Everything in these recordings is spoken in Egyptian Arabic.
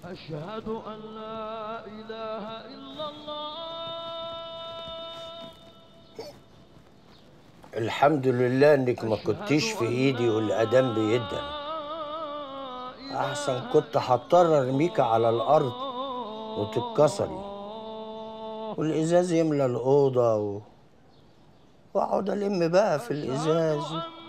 أشهد أن لا إله إلا الله الحمد لله انك ما كنتيش في ايدي والادم بيدن احسن كنت هضطر ارميك على الارض وتتكسري والازاز يملى الاوضه و... واقعد الم بقى في الازاز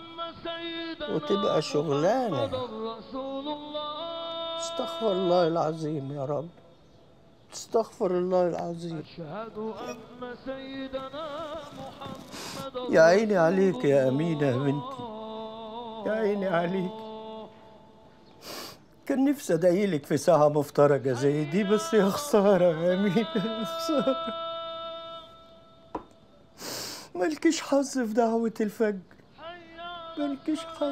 وتبقى شغلانه رسول الله استغفر الله العظيم يا رب استغفر الله العظيم أشهد أن سيدنا محمد يا عيني عليك يا أمينة يا بنتي يا عيني عليك كان نفسي ادعيلك في ساعة مفترجة زي دي بس يا خسارة يا أمينة يا خسارة مالكيش حظ في دعوة الفجر مالكيش حظ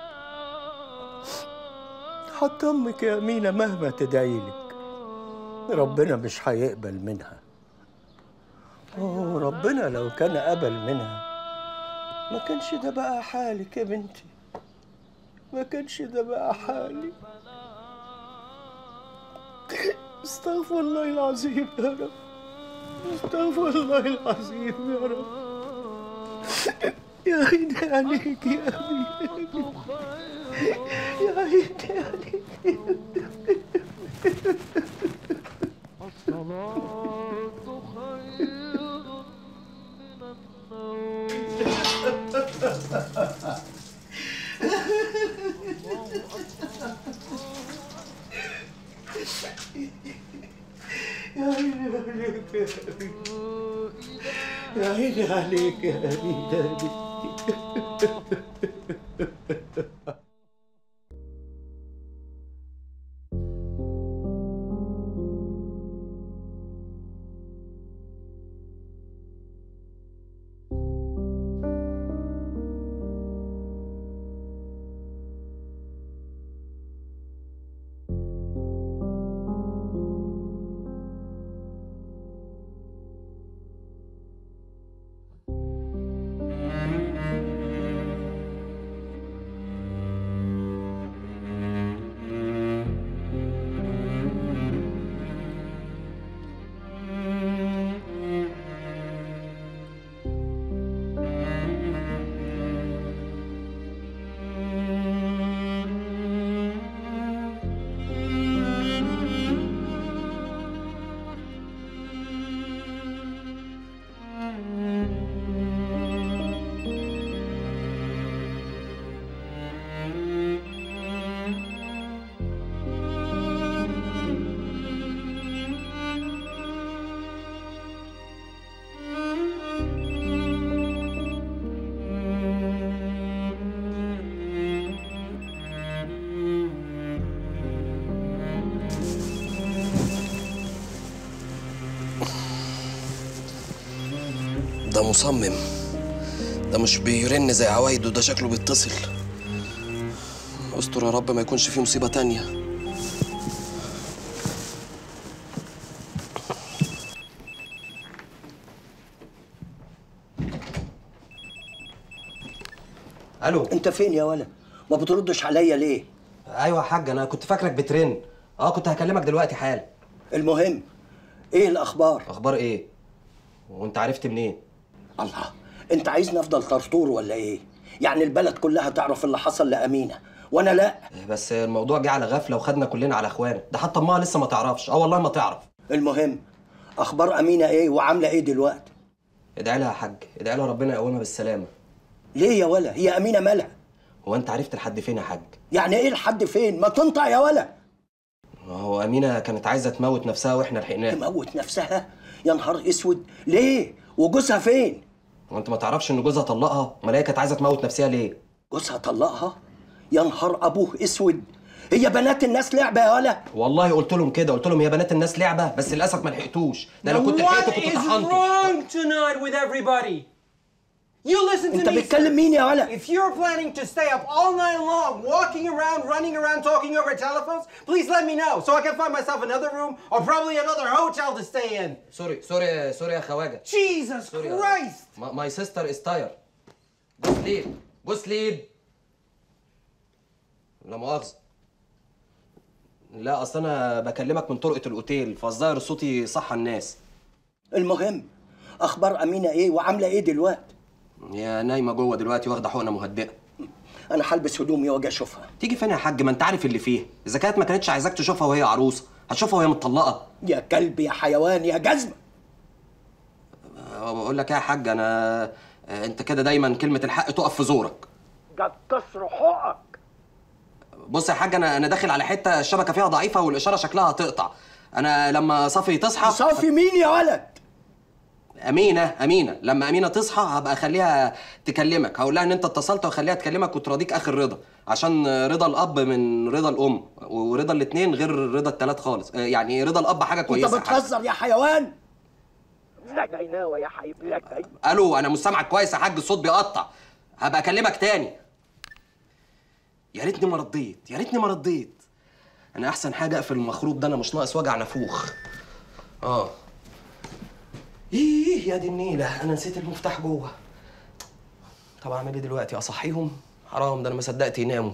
حتى أمك يا أمينة مهما تدعيلك ربنا مش هيقبل منها أوه ربنا لو كان قبل منها ما كانش ده بقى حالك يا بنتي ما كانش ده بقى حالي استغفر الله العظيم يا رب استغفر الله العظيم يا رب يا عيني عليك يا أمينة يا عيني عليك الصلاة خير من النوم يا عيني عليك يا أمينة يا عيني عليك يا أمينة يا بنتي ده مصمم ده مش بيرن زي عوايده ده شكله بيتصل استر يا رب ما يكونش فيه مصيبة تانية الو انت فين يا ولا ما بتردش عليا ليه ايوه يا حاج انا كنت فاكرك بترن اه كنت هكلمك دلوقتي حالا المهم ايه الاخبار اخبار ايه وانت عرفت منين الله انت عايزني افضل طرطور ولا ايه يعني البلد كلها تعرف اللي حصل لامينه وانا لا بس الموضوع جه على غفله وخدنا كلنا على اخوانا ده حتى امها لسه ما تعرفش اه والله ما تعرف المهم اخبار امينه ايه وعامله ايه دلوقتي ادعي لها يا حاج ادعي لها ربنا يقومها بالسلامه ليه يا ولا هي امينه مالها هو انت عرفت لحد فين يا حاج يعني ايه لحد فين ما تنطق يا ولا ما هو امينه كانت عايزه تموت نفسها واحنا لحقناها تموت نفسها يا نهار اسود ليه وجوزها فين وانت ما تعرفش ان جوزها طلقها امال هي كانت عايزه تموت نفسها ليه جوزها طلقها يا نهار ابوه اسود هي بنات الناس لعبه يا ولا والله قلت لهم كده قلت لهم يا بنات الناس لعبه بس للاسف ما لحقتوش ده لو كنت لحقته What كنت is طحنته wrong tonight with everybody? You listen to انت me. بتكلم مين يا ولا If you're planning to stay up all night long, walking around, running around, talking over telephones, please let me know so I can find myself another room or probably another hotel to stay in. سوري سوري سوري يا خواجه Jesus سوري Christ! ماي سيستر از تاير جو سليب جو سليب لا مؤاخذة لا اصل انا بكلمك من طرقه الاوتيل فالظاهر صوتي صح الناس المهم اخبار امينه ايه وعامله ايه دلوقتي هي نايمه جوه دلوقتي واخده حقنه مهدئه انا هلبس هدومي واجي اشوفها تيجي فين يا حاج ما انت عارف اللي فيه اذا كانت ما كانتش عايزاك تشوفها وهي عروسه هتشوفها وهي متطلقه يا كلب يا حيوان يا جزمه أه، بقول لك ايه يا حاج انا أه، انت كده دايما كلمه الحق تقف في زورك ده كسر حقك بص يا حاج انا انا داخل على حته الشبكه فيها ضعيفه والاشاره شكلها هتقطع انا لما صافي تصحى صافي مين يا ولد امينه امينه لما امينه تصحى هبقى اخليها تكلمك هقول لها ان انت اتصلت واخليها تكلمك وتراضيك اخر رضا عشان رضا الاب من رضا الام ورضا الاثنين غير رضا الثلاث خالص آه، يعني رضا الاب حاجه انت كويسه يا حاج. بتهزر يا حيوان لك عيناوه يا حبيبي لك عين الو انا مش سامعك كويس يا حاج الصوت بيقطع هبقى اكلمك تاني يا ريتني ما رديت يا ريتني ما رديت انا احسن حاجه اقفل المخروط ده انا مش ناقص وجع نافوخ اه ايه يا دي النيله انا نسيت المفتاح جوه طب اعمل ايه دلوقتي اصحيهم حرام ده انا ما صدقت يناموا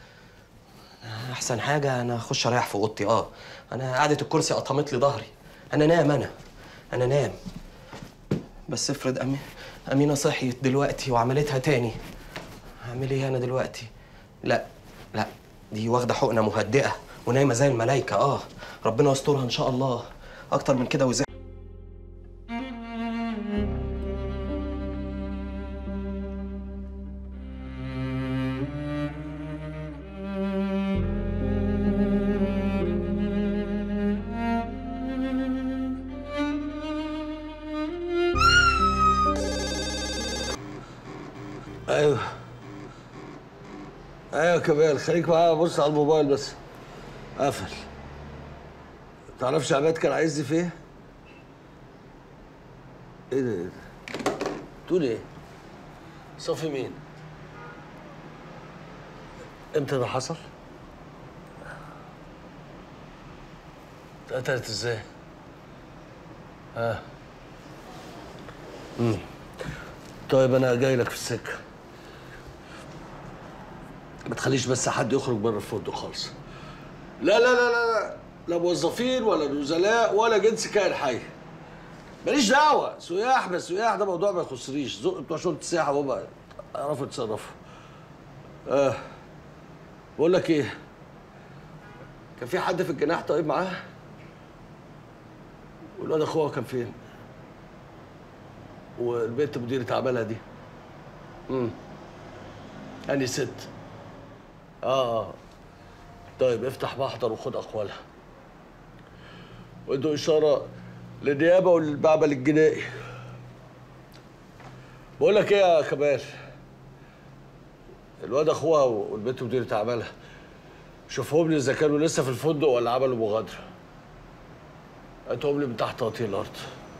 احسن حاجه انا اخش اريح في اوضتي اه انا قعده الكرسي قطمت لي ظهري انا نام انا انا نام بس افرض أمي... أمينة صحيت دلوقتي وعملتها تاني هعمل ايه أنا دلوقتي؟ لا لا دي واخدة حقنة مهدئة ونايمة زي الملايكة اه ربنا يسترها إن شاء الله أكتر من كده وزي ايوه ايوه يا كمال خليك معايا بص على الموبايل بس قفل تعرفش عماد كان عايزني في ايه؟ ايه ده ايه ده؟ تقول ايه؟ صافي مين؟ امتى ده حصل؟ اتقتلت ازاي؟ اه امم طيب انا جاي لك في السكه ما تخليش بس حد يخرج بره الفندق خالص لا لا لا لا لا لا موظفين ولا نزلاء ولا جنس كائن حي ماليش دعوه سياح بس سياح ده موضوع ما يخصنيش زق بتوع شرطه السياحه بابا يعرفوا يتصرفوا اه بقول لك ايه كان في حد في الجناح طيب معاه والواد اخوها كان فين والبنت مديرة اعمالها دي امم اني ست اه اه طيب افتح محضر وخد اقوالها وادوا اشاره للنيابه وللمعمل الجنائي بقول لك ايه يا كمال الواد اخوها والبنت مديرة اعمالها شوفهم لي اذا كانوا لسه في الفندق ولا عملوا مغادره هاتهم لي من تحت تقطيع الارض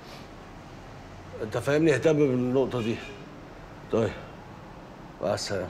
انت فاهمني اهتم بالنقطه دي طيب مع السلامه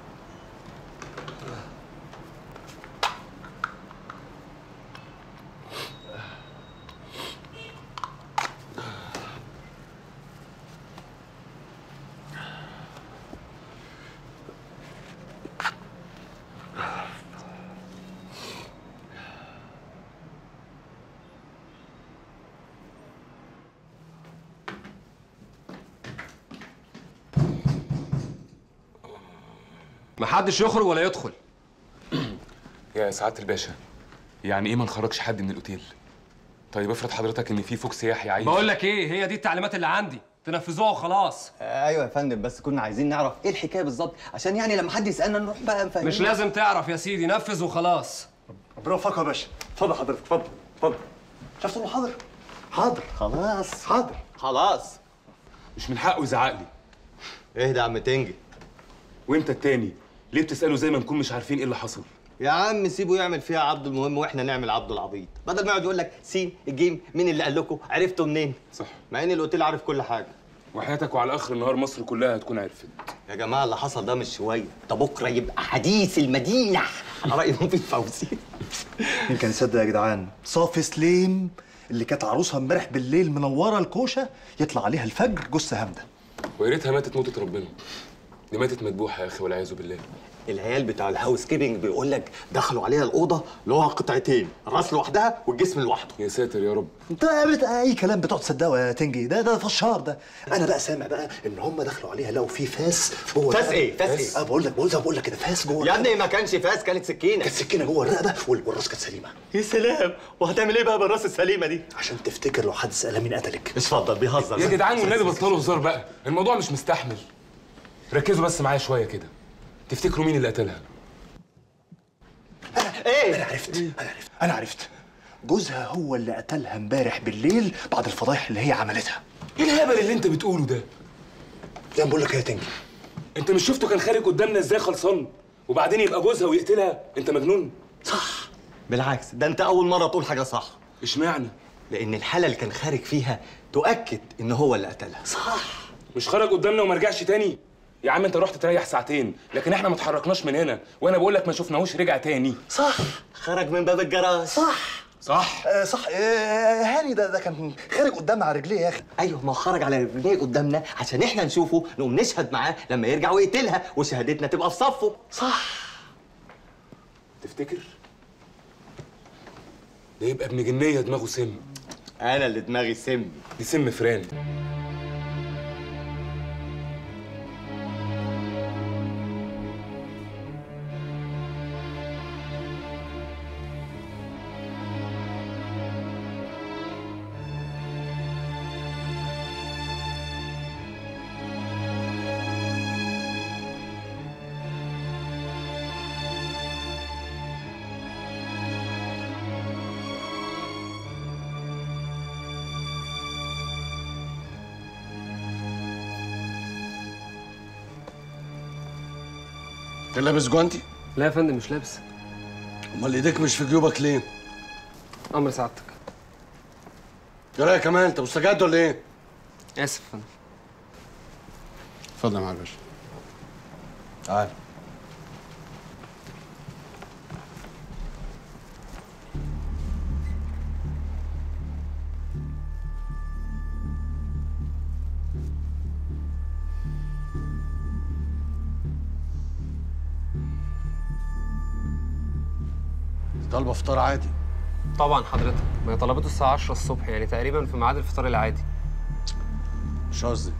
محدش يخرج ولا يدخل يا سعاده الباشا يعني ايه ما نخرجش حد من الاوتيل طيب افرض حضرتك ان في فوق سياحي عايز بقول لك ايه هي دي التعليمات اللي عندي تنفذوها وخلاص ايوه يا فندم بس كنا عايزين نعرف ايه الحكايه بالظبط عشان يعني لما حد يسالنا نروح بقى نفهمه مش لازم تعرف يا سيدي نفذ وخلاص ربنا يوفقك يا باشا اتفضل حضرتك اتفضل اتفضل شفت انه حاضر حاضر خلاص حاضر خلاص مش من حقه يزعق لي اهدى يا عم تنجي وانت التاني ليه بتساله زي ما نكون مش عارفين ايه اللي حصل يا عم سيبه يعمل فيها عبد المهم واحنا نعمل عبد العبيط بدل ما يقعد يقول لك سين الجيم مين اللي قال لكم عرفتوا منين صح مع ان الاوتيل عارف كل حاجه وحياتك وعلى اخر النهار مصر كلها هتكون عرفت يا جماعه اللي حصل ده مش شويه ده بكره يبقى حديث المدينه على راي مفيد فوزي مين كان يصدق يا جدعان صافي سليم اللي كانت عروسها امبارح بالليل منوره الكوشه يطلع عليها الفجر جثه هامده ويا ريتها ماتت موتة ربنا دي ماتت مذبوحه يا اخي والعياذ بالله العيال بتاع الهاوس كيبنج بيقول لك دخلوا عليها الاوضه لقوها قطعتين الراس لوحدها والجسم لوحده يا ساتر يا رب انت بت- اي كلام بتقعد تصدقه يا تنجي ده ده فشار ده انا بقى سامع بقى ان هم دخلوا عليها لقوا في فاس جوه فاس الرقبة. ايه؟ فاس ايه؟ اه بقول لك بقول زي ما بقول لك كده فاس جوه يا الرقبة. ابني ما كانش فاس كانت سكينه كانت سكينه جوه الرقبه وال- والراس كانت سليمه يا سلام وهتعمل ايه بقى بالراس السليمه دي؟ عشان تفتكر لو حد سالها مين قتلك اتفضل بيهزر يا جدعان والنبي بطلوا هزار بقى الموضوع مش مستحمل ركزوا بس معايا شويه كده تفتكروا مين اللي قتلها ايه؟ انا عرفت انا عرفت انا عرفت جوزها هو اللي قتلها امبارح بالليل بعد الفضايح اللي هي عملتها ايه الهبل اللي انت بتقوله ده زي ما بقول لك يا تنجي انت مش شفته كان خارج قدامنا ازاي خلصان وبعدين يبقى جوزها ويقتلها انت مجنون بالعكس ده انت اول مره تقول حاجه صح اشمعنى لان الحاله اللي كان خارج فيها تؤكد ان هو اللي قتلها صح مش خرج قدامنا وما رجعش تاني يا عم انت رحت تريح ساعتين لكن احنا ما اتحركناش من هنا وانا بقول لك ما شفناهوش رجع تاني صح خرج من باب الجراج صح صح آه صح آه هاني ده ده كان خارج قدامنا على رجليه يا اخي ايوه ما هو خرج على رجليه قدامنا عشان احنا نشوفه نقوم نشهد معاه لما يرجع ويقتلها وشهادتنا تبقى في صفه صح تفتكر ده يبقى ابن جنيه دماغه سم انا اللي دماغي سم دي سم فران انت لابس جوانتي؟ لا يا فندم مش لابس امال ايديك مش في جيوبك ليه؟ امر سعادتك جرايه كمان انت مستجد ولا ايه؟ اسف يا فندم اتفضل يا معالي الباشا تعال طالبه فطار عادي طبعا حضرتك ما هي طلبته الساعه 10 الصبح يعني تقريبا في ميعاد الفطار العادي مش قصدي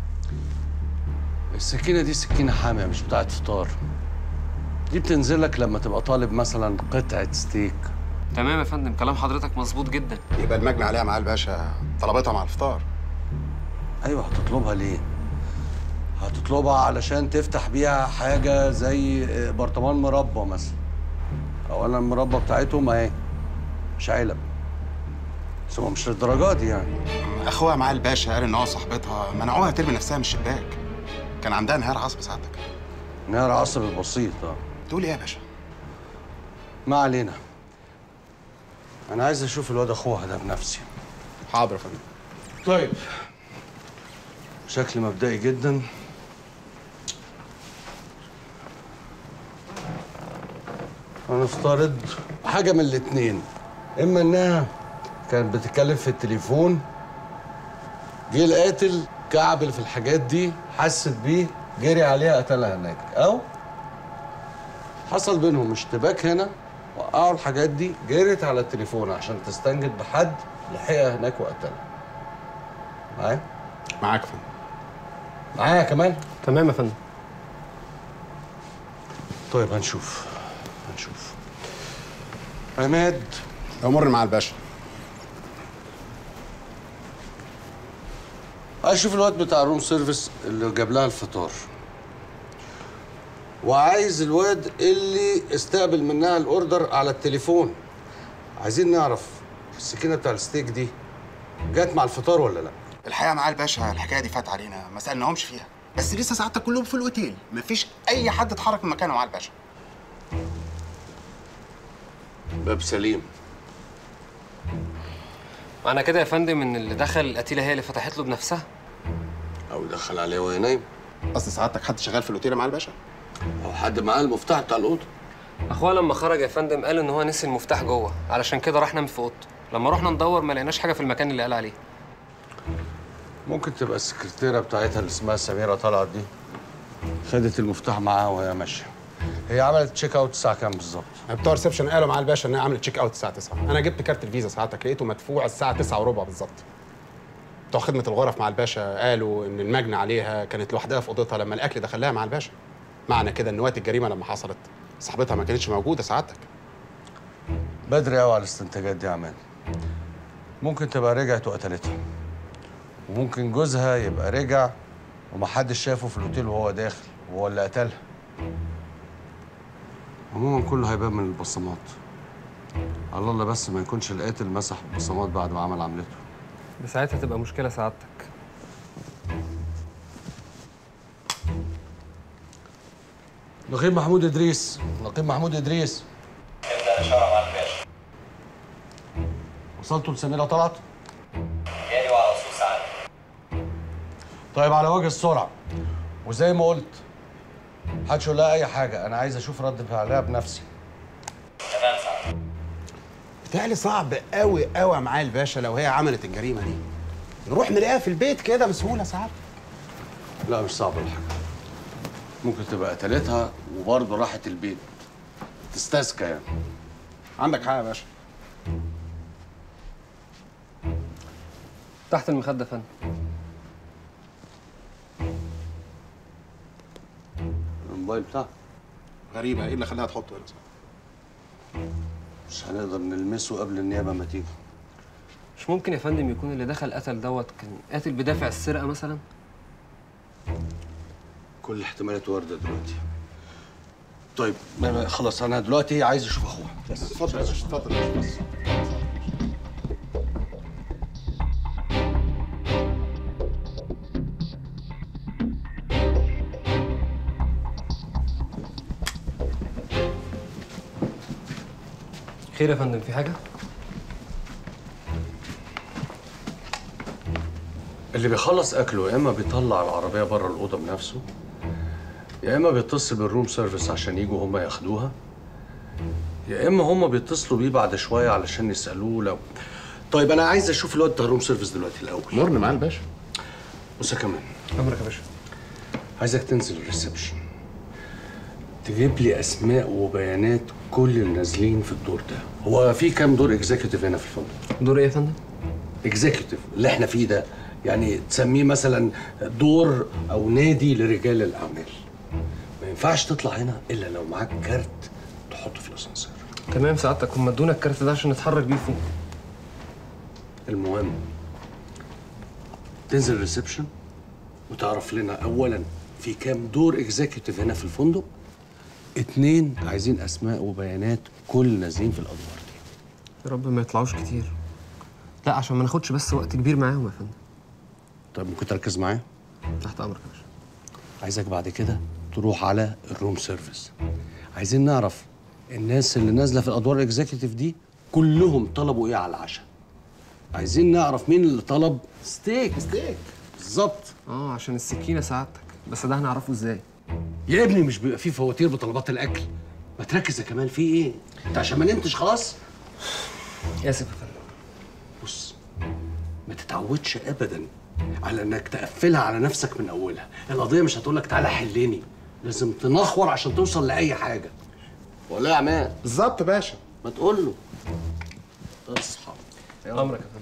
السكينة دي سكينة حامية مش بتاعت فطار دي بتنزل لك لما تبقى طالب مثلا قطعة ستيك تمام يا فندم كلام حضرتك مظبوط جدا يبقى المجني عليها معالي الباشا طلبتها مع الفطار ايوه هتطلبها ليه؟ هتطلبها علشان تفتح بيها حاجة زي برطمان مربى مثلا اولا المربى بتاعتهم اهي مش علب بس هو مش للدرجات دي يعني اخوها معالي الباشا قال ان هو صاحبتها منعوها ترمي نفسها من الشباك كان عندها انهيار عصب سعادتك انهيار عصبي بسيط اه تقول ايه يا باشا ما علينا انا عايز اشوف الواد اخوها ده بنفسي حاضر يا فندم طيب بشكل مبدئي جدا هنفترض حاجة من الاتنين إما إنها كانت بتتكلم في التليفون جه القاتل كعبل في الحاجات دي حست بيه جري عليها قتلها هناك أو حصل بينهم اشتباك هنا وقعوا الحاجات دي جرت على التليفون عشان تستنجد بحد لحقها هناك وقتلها معايا؟ معاك يا فندم معايا كمان؟ تمام يا فندم طيب هنشوف هنشوف عماد امر مع الباشا اشوف الواد بتاع الروم سيرفيس اللي جاب لها الفطار وعايز الواد اللي استقبل منها الاوردر على التليفون عايزين نعرف السكينه بتاع الستيك دي جت مع الفطار ولا لا الحقيقه معالي الباشا الحكايه دي فات علينا ما سالناهمش فيها بس لسه سعادتك كلهم في الاوتيل مفيش اي حد اتحرك من مكانه معالي الباشا باب سليم معنى كده يا فندم ان اللي دخل القتيله هي اللي فتحت له بنفسها او دخل عليه وهي نايم اصل سعادتك حد شغال في الاوتيل يا معالي الباشا او حد معاه المفتاح بتاع الاوضه اخويا لما خرج يا فندم قال ان هو نسي المفتاح جوه علشان كده راح نام في اوضته لما رحنا ندور ما لقيناش حاجه في المكان اللي قال عليه ممكن تبقى السكرتيره بتاعتها اللي اسمها سميره طلعت دي خدت المفتاح معاها وهي ماشيه هي عملت تشيك اوت الساعه كام بالظبط بتوع ريسبشن قالوا مع الباشا انها عملت تشيك اوت الساعه 9 انا جبت كارت الفيزا ساعتك لقيته مدفوع الساعه 9 وربع بالظبط بتوع خدمه الغرف مع الباشا قالوا ان المجني عليها كانت لوحدها في اوضتها لما الاكل دخلها مع الباشا معنى كده ان وقت الجريمه لما حصلت صاحبتها ما كانتش موجوده سعادتك بدري قوي على الاستنتاجات دي يا عماد ممكن تبقى رجعت وقتلتها وممكن جوزها يبقى رجع ومحدش شافه في الاوتيل وهو داخل وهو اللي قتلها عموما كله هيبان من البصمات على الله بس ما يكونش القاتل مسح البصمات بعد ما عمل عملته ده ساعتها تبقى مشكله سعادتك نقيب محمود ادريس نقيب محمود ادريس ابدا اشاره مع الباشا وصلتوا لسميرة طلعت جاري وعلى وصول سعادة طيب على وجه السرعه وزي ما قلت محدش يقول لها اي حاجه انا عايز اشوف رد فعلها بنفسي تمام سعادة بتهيألي صعب قوي قوي معاه الباشا لو هي عملت الجريمه دي نروح نلاقيها في البيت كده بسهوله ساعات لا مش صعب ولا حاجه ممكن تبقى قتلتها وبرضه راحت البيت تستذكى يعني عندك حق يا باشا تحت المخده يا فندم الموبايل بتاعها غريبه ايه اللي خلاها تحطه هنا مش هنقدر نلمسه قبل النيابه ما تيجي مش ممكن يا فندم يكون اللي دخل قتل دوت كان قاتل بدافع السرقه مثلا كل الاحتمالات وارده دلوقتي طيب ما- ما- خلاص انا دلوقتي عايز اشوف اخوها بس اتفضل يا باشا اتفضل يا باشا بس خير يا فندم في حاجه اللي بيخلص اكله يا اما بيطلع العربيه بره الاوضه بنفسه يا اما بيتصل بالروم سيرفيس عشان يجوا هم ياخدوها يا اما هم بيتصلوا بيه بعد شويه علشان يسالوه لو طيب انا عايز اشوف الواد بتاع الروم سيرفيس دلوقتي الاول مرن معاه الباشا بص يا كمان امرك يا باشا عايزك تنزل الريسبشن تجيب لي اسماء وبيانات كل النازلين في الدور ده هو في كام دور اكزيكتيف هنا في الفندق دور ايه يا فندم اكزيكتيف اللي احنا فيه ده يعني تسميه مثلا دور او نادي لرجال الاعمال ما ينفعش تطلع هنا الا لو معاك كارت تحطه في الاسانسير تمام سعادتك هم ادونا الكارت ده عشان نتحرك بيه فوق المهم تنزل الريسبشن وتعرف لنا اولا في كام دور اكزيكتيف هنا في الفندق اتنين عايزين اسماء وبيانات كل نازلين في الادوار دي يا رب ما يطلعوش كتير لا عشان ما ناخدش بس وقت كبير معاهم يا فندم طيب ممكن تركز معايا تحت امرك يا باشا عايزك بعد كده تروح على الروم سيرفيس عايزين نعرف الناس اللي نازله في الادوار الاكزيكتيف دي كلهم طلبوا ايه على العشاء عايزين نعرف مين اللي طلب ستيك ستيك بالظبط اه عشان السكينه سعادتك بس ده هنعرفه ازاي يا ابني مش بيبقى فيه فواتير بطلبات الاكل ما تركز يا كمال في ايه انت عشان ما نمتش خلاص اسف يا فندم بص ما تتعودش ابدا على انك تقفلها على نفسك من اولها القضيه مش هتقول لك تعالى حلني لازم تنخور عشان توصل لاي حاجه ولا يا عماد بالظبط يا باشا ما تقول له اصحى امرك يا فندم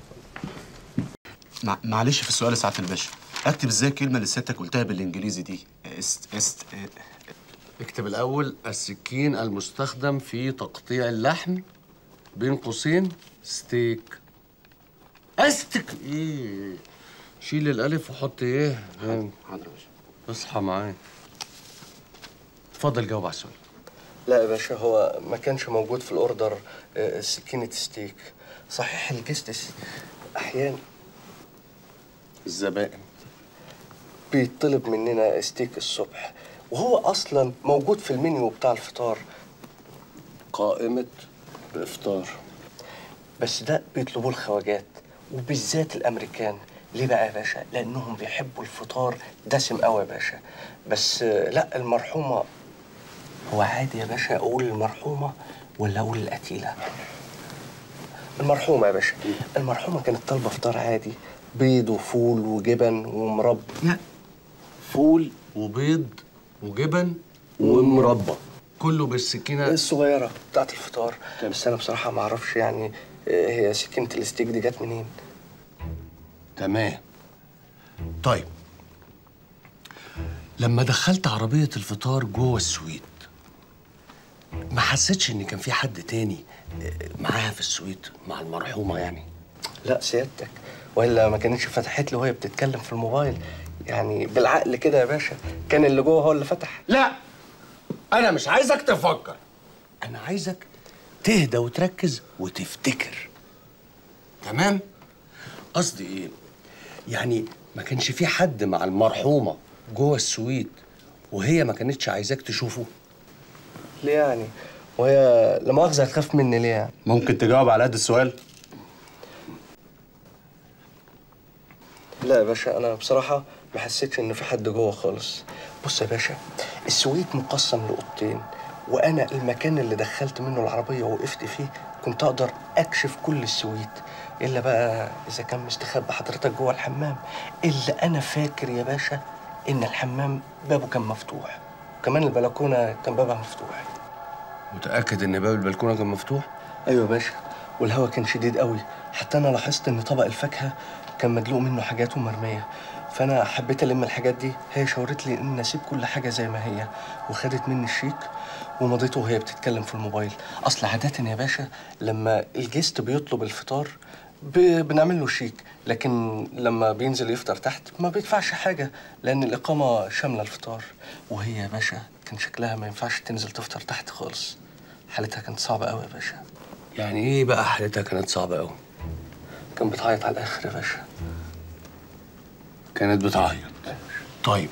مع... معلش في السؤال يا سعاده الباشا اكتب ازاي الكلمه اللي سيادتك قلتها بالانجليزي دي است است اكتب الاول السكين المستخدم في تقطيع اللحم بين قوسين ستيك استك ايه شيل الالف وحط ايه حاضر حاضر يا باشا اصحى معايا اتفضل جاوب على السؤال لا يا باشا هو ما كانش موجود في الاوردر آه، سكينة ستيك صحيح الجستس احيانا الزبائن بيطلب مننا ستيك الصبح وهو اصلا موجود في المنيو بتاع الفطار قائمة الافطار بس ده بيطلبوه الخواجات وبالذات الامريكان ليه بقى يا باشا لانهم بيحبوا الفطار دسم قوي يا باشا بس آه، لا المرحومه هو عادي يا باشا اقول المرحومه ولا اقول القتيله المرحومه يا باشا المرحومه كانت طالبه فطار عادي بيض وفول وجبن ومربى لا فول وبيض وجبن ومربى كله بالسكينه الصغيرة بتاعت الفطار بس أنا بصراحة ما أعرفش يعني آه، هي سكينة الستيك دي جت منين تمام طيب لما دخلت عربية الفطار جوه السويت ما حسيتش ان كان في حد تاني آه، معاها في السويت مع المرحومة يعني لا سيادتك وإلا ما كانتش فتحت لي وهي بتتكلم في الموبايل يعني بالعقل كده يا باشا كان اللي جوه هو اللي فتح لا انا مش عايزك تفكر انا عايزك تهدى وتركز وتفتكر تمام قصدي ايه يعني ما كانش في حد مع المرحومه جوه السويت وهي ما كانتش عايزاك تشوفه ليه يعني وهي لا مؤاخذة هتخاف مني ليه يعني ممكن تجاوب على قد السؤال لا يا باشا انا بصراحه ما حسيتش ان في حد جوه خالص بص يا باشا السويت مقسم لاوضتين وانا المكان اللي دخلت منه العربيه ووقفت فيه كنت اقدر اكشف كل السويت الا بقى اذا كان مستخبي حضرتك جوه الحمام الا انا فاكر يا باشا ان الحمام بابه كان مفتوح كمان البلكونه كان بابها مفتوح متاكد ان باب البلكونه كان مفتوح ايوه يا باشا والهواء كان شديد قوي حتى انا لاحظت ان طبق الفاكهه كان مدلوق منه حاجات ومرميه فانا حبيت الم الحاجات دي هي شاورت لي ان اسيب كل حاجه زي ما هي وخدت مني الشيك ومضيته وهي بتتكلم في الموبايل اصل عاده يا باشا لما الجست بيطلب الفطار ب... بنعمل له شيك لكن لما بينزل يفطر تحت ما بيدفعش حاجه لان الاقامه شامله الفطار وهي يا باشا كان شكلها ما ينفعش تنزل تفطر تحت خالص حالتها كانت صعبه قوي يا باشا يعني ايه بقى حالتها كانت صعبه قوي كان بتعيط على الاخر يا باشا كانت بتعيط طيب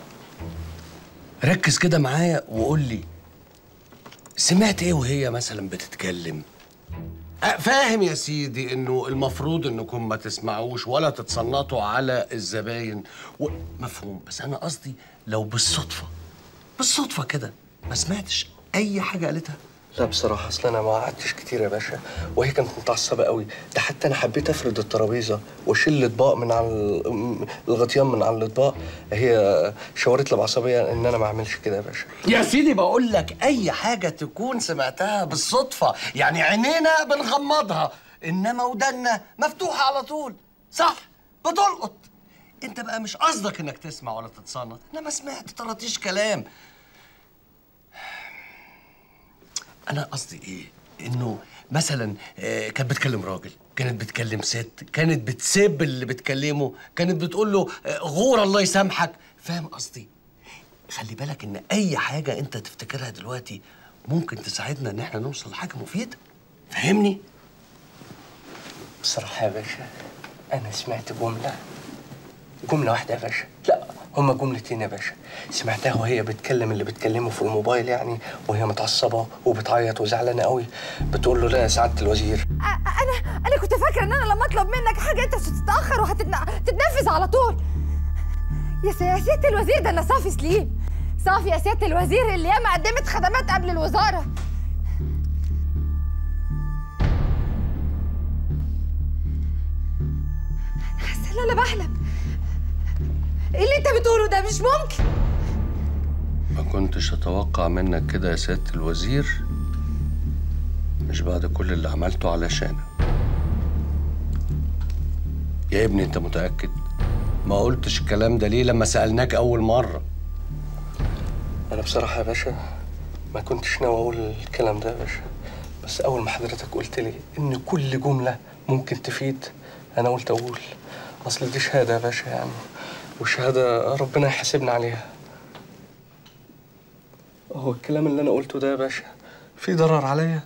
ركز كده معايا وقول لي سمعت ايه وهي مثلا بتتكلم أه، فاهم يا سيدي انه المفروض انكم ما تسمعوش ولا تتصنطوا على الزباين و... مفهوم بس انا قصدي لو بالصدفه بالصدفه كده ما سمعتش اي حاجه قالتها لا بصراحة أصل أنا ما قعدتش كتير يا باشا وهي كانت متعصبة قوي ده حتى أنا حبيت أفرد الترابيزة وأشيل الأطباق من على ال- الغطيان من على الأطباق هي شاورت لي بعصبية إن أنا ما أعملش كده يا باشا يا سيدي بقول لك اي حاجه تكون سمعتها بالصدفه يعني عينينا بنغمضها انما ودنا مفتوحه على طول صح بتلقط انت بقى مش قصدك انك تسمع ولا تتصنت انما سمعت طرطيش كلام انا قصدي ايه انه مثلا آه، كانت بتكلم راجل كانت بتكلم ست كانت بتسب اللي بتكلمه كانت بتقول له آه، غور الله يسامحك فاهم قصدي خلي بالك ان اي حاجه انت تفتكرها دلوقتي ممكن تساعدنا ان احنا نوصل لحاجه مفيده فاهمني بصراحة يا باشا أنا سمعت جملة جملة واحدة يا باشا لا هما جملتين يا باشا سمعتها وهي بتكلم اللي بتكلمه في الموبايل يعني وهي متعصبة وبتعيط وزعلانة قوي بتقول له لا يا سعادة الوزير انا انا كنت فاكره ان انا لما اطلب منك حاجه انت مش هتتاخر وهتتنفذ على طول يا سي- يا سياده الوزير ده انا صافي سليم صافي يا سياده الوزير اللي ياما قدمت خدمات قبل الوزاره حاسه ان انا بحلم ايه اللي انت بتقوله ده مش ممكن ما كنتش اتوقع منك كده يا سياده الوزير مش بعد كل اللي عملته علشانك يا ابني انت متاكد ما قلتش الكلام ده ليه لما سالناك اول مره أنا بصراحة يا باشا ما كنتش ناوي أقول الكلام ده يا باشا بس أول ما حضرتك قلت لي إن كل جملة ممكن تفيد أنا قلت أقول أصل دي شهادة يا باشا يعني وشهادة ربنا يحاسبنا عليها هو الكلام اللي أنا قلته ده يا باشا في ضرر عليا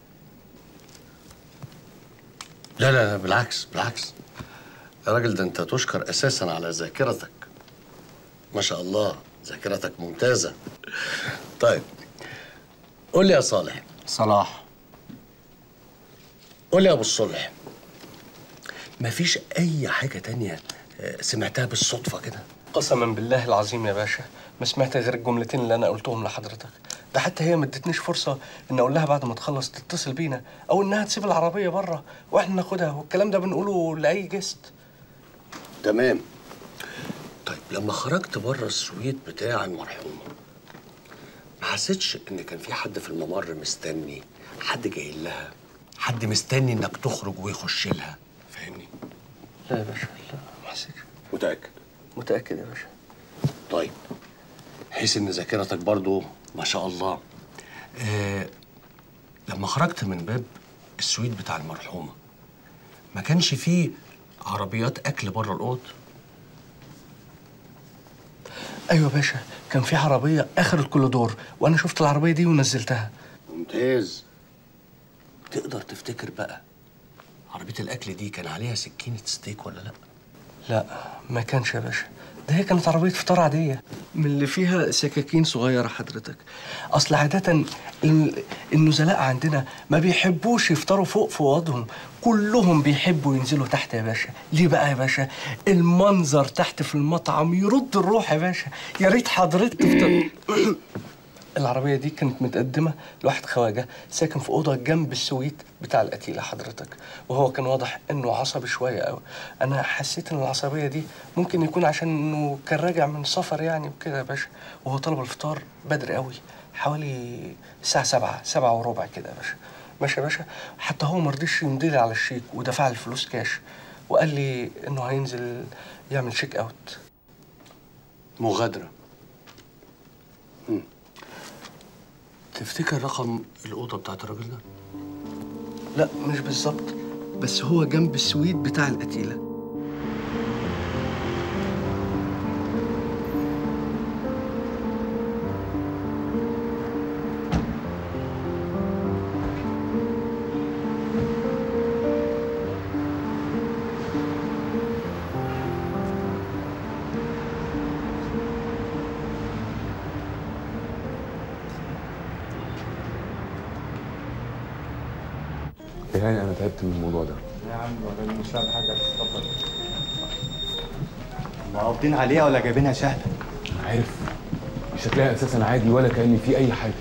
لا لا لا بالعكس بالعكس يا راجل ده انت تشكر اساسا على ذاكرتك ما شاء الله ذاكرتك ممتازه طيب قول لي يا صالح صلاح قول لي يا ابو الصلح مفيش اي حاجه تانية آه، سمعتها بالصدفه كده قسما بالله العظيم يا باشا ما سمعت غير الجملتين اللي انا قلتهم لحضرتك ده حتى هي ما ادتنيش فرصه ان اقول لها بعد ما تخلص تتصل بينا او انها تسيب العربيه بره واحنا ناخدها والكلام ده بنقوله لاي جست تمام طيب لما خرجت بره السويت بتاع المرحومه ما حسيتش ان كان في حد في الممر مستني حد جاي لها حد مستني انك تخرج ويخش لها فاهمني لا يا باشا لا ما حسيتش متاكد متاكد يا باشا طيب حيث ان ذاكرتك برضو ما شاء الله آه لما خرجت من باب السويت بتاع المرحومه ما كانش فيه عربيات اكل بره الاوض ايوه يا باشا كان في عربيه اخر الكوليدور وانا شفت العربيه دي ونزلتها ممتاز تقدر تفتكر بقى عربيه الاكل دي كان عليها سكينه ستيك ولا لا لا ما كانش يا باشا ده هي كانت عربية فطار عادية من اللي فيها سكاكين صغيرة حضرتك أصل عادة ال- النزلاء عندنا ما بيحبوش يفطروا فوق في أوضهم كلهم بيحبوا ينزلوا تحت يا باشا ليه بقى يا باشا المنظر تحت في المطعم يرد الروح يا باشا يا ريت حضرتك تفطر العربية دي كانت متقدمة لواحد خواجة ساكن في أوضة جنب السويت بتاع القتيلة حضرتك وهو كان واضح إنه عصبي شوية أوي أنا حسيت إن العصبية دي ممكن يكون عشان إنه كان راجع من سفر يعني وكده يا باشا وهو طلب الفطار بدري أوي حوالي الساعة سبعة سبعة وربع كده يا باشا ماشي يا باشا حتى هو مرضيش يمضيلي على الشيك ودفع لي الفلوس كاش وقال لي إنه هينزل يعمل شيك أوت مغادره مم. تفتكر رقم الاوضه بتاعت الراجل ده لا مش بالظبط بس هو جنب السويت بتاع القتيلة يعني انا تعبت من الموضوع ده يا عم انا مش فاهم حاجه اتفضل مقبضين عليها ولا جايبينها شهاده عارف شكلها اساسا عادي ولا كان في اي حاجه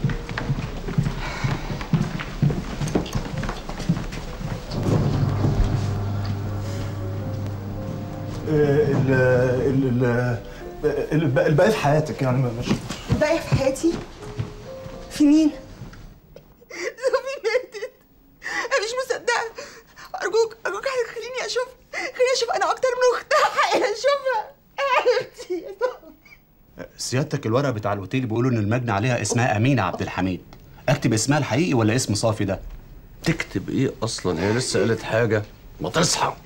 ال ال ال الباقي في حياتك يعني مش باقي في حياتي في مين؟ صافي ماتت انا مش مصدقه ارجوك ارجوك خليني اشوف خليني اشوف انا اكتر من اختها حقي اشوفها حبيبتي يا صافي سيادتك الورقه بتاع الاوتيل بيقولوا ان المجني عليها اسمها امينه عبد الحميد اكتب اسمها الحقيقي ولا اسم صافي ده تكتب ايه اصلا هي لسه قالت حاجه ما تصحى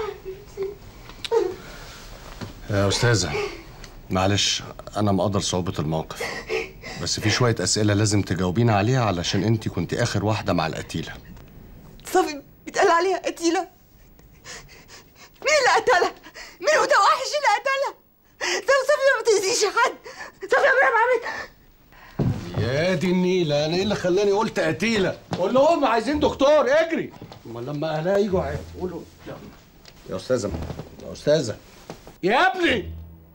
يا استاذه معلش انا مقدر صعوبه الموقف بس في شويه اسئله لازم تجاوبينا عليها علشان انت كنت اخر واحده مع القتيله صافي بيتقال عليها قتيله مين اللي قتلها؟ مين متوحش اللي قتلها؟ صافي صافي ما بتأذيش حد صافي عمرها ما عملت يا دي النيله انا ايه اللي خلاني قلت قتيله قول لهم عايزين دكتور اجري امال لما اهلها يجوا هيقولوا يا استاذه يا استاذه يا ابني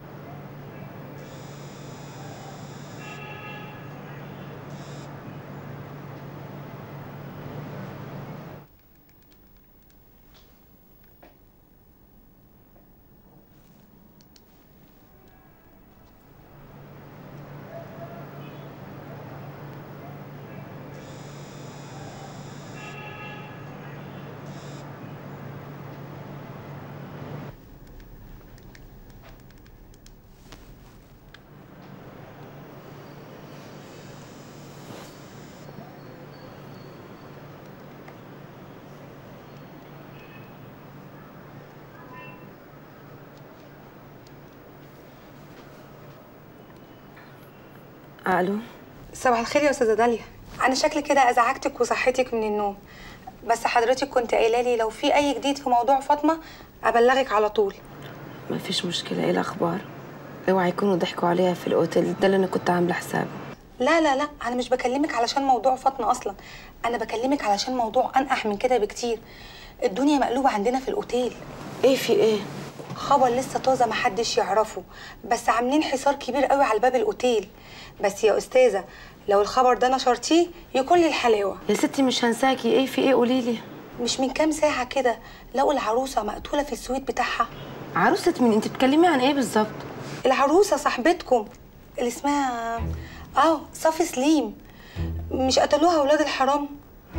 الو صباح الخير يا استاذه داليا انا شكلي كده ازعجتك وصحتك من النوم بس حضرتك كنت قايله لي لو في اي جديد في موضوع فاطمه ابلغك على طول ما فيش مشكله ايه الاخبار اوعى يكونوا ضحكوا عليها في الاوتيل ده اللي انا كنت عامله حسابه لا لا لا انا مش بكلمك علشان موضوع فاطمه اصلا انا بكلمك علشان موضوع انقح من كده بكتير الدنيا مقلوبه عندنا في الاوتيل ايه في ايه خبر لسه طازه محدش يعرفه بس عاملين حصار كبير قوي على باب الاوتيل بس يا استاذه لو الخبر ده نشرتيه يكون لي الحلاوه يا ستي مش هنساكي ايه في ايه قولي لي مش من كام ساعه كده لقوا العروسه مقتوله في السويت بتاعها عروسه مين انت بتتكلمي عن ايه بالظبط العروسه صاحبتكم اللي اسمها اه صافي سليم مش قتلوها ولاد الحرام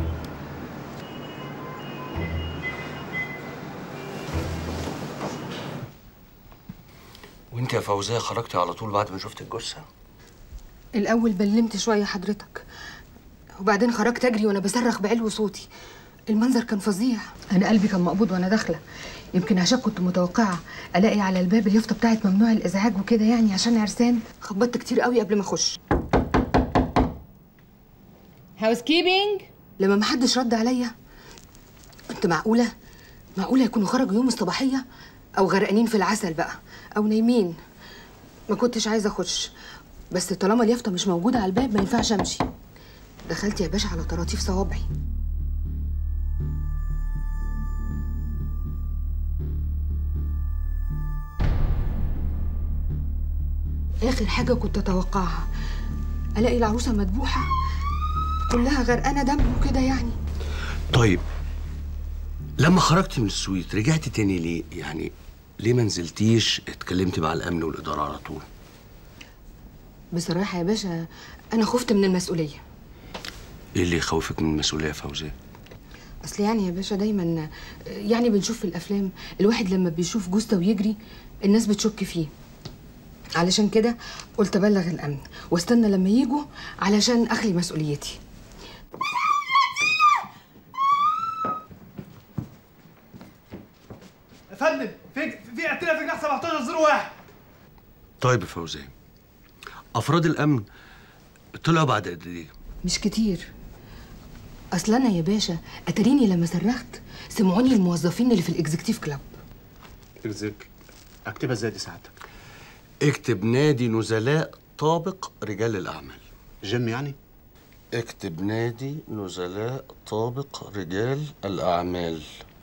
وانت يا فوزيه خرجتي على طول بعد ما شفت الجثه الأول بلمت شوية حضرتك وبعدين خرجت أجري وأنا بصرخ بعلو صوتي المنظر كان فظيع أنا قلبي كان مقبوض وأنا داخلة يمكن عشان كنت متوقعة ألاقي على الباب اليافطة بتاعت ممنوع الإزعاج وكده يعني عشان عرسان خبطت كتير قوي قبل ما أخش هاوس كيبنج لما محدش رد عليا قلت معقولة معقولة يكونوا خرجوا يوم الصباحية أو غرقانين في العسل بقى أو نايمين ما كنتش عايزة أخش بس طالما اليافطة مش موجودة على الباب ما ينفعش أمشي دخلت يا باشا على طراطيف صوابعي آخر حاجة كنت أتوقعها ألاقي العروسة مدبوحة كلها غرقانة دم وكده يعني طيب لما خرجت من السويت رجعت تاني ليه يعني ليه ما نزلتيش اتكلمتي مع الامن والاداره على طول بصراحة يا باشا أنا خفت من المسؤولية ايه اللي يخوفك من المسؤوليه يا فوزيه أصل يعني يا باشا دايما يعني بنشوف في الأفلام الواحد لما بيشوف جثة ويجري الناس بتشك فيه علشان كده قلت أبلغ الأمن واستنى لما يجوا علشان أخلي مسؤوليتي يا فندم في في اعتراف في جناح 1701 طيب يا فوزيه افراد الامن طلعوا بعد قد ايه مش كتير أصل أنا يا باشا أتريني لما صرخت سمعوني الموظفين اللي في الإكزيكتيف كلاب ارزق اكتبها ازاي دي ساعتك اكتب نادي نزلاء طابق رجال الاعمال جيم يعني اكتب نادي نزلاء طابق رجال الاعمال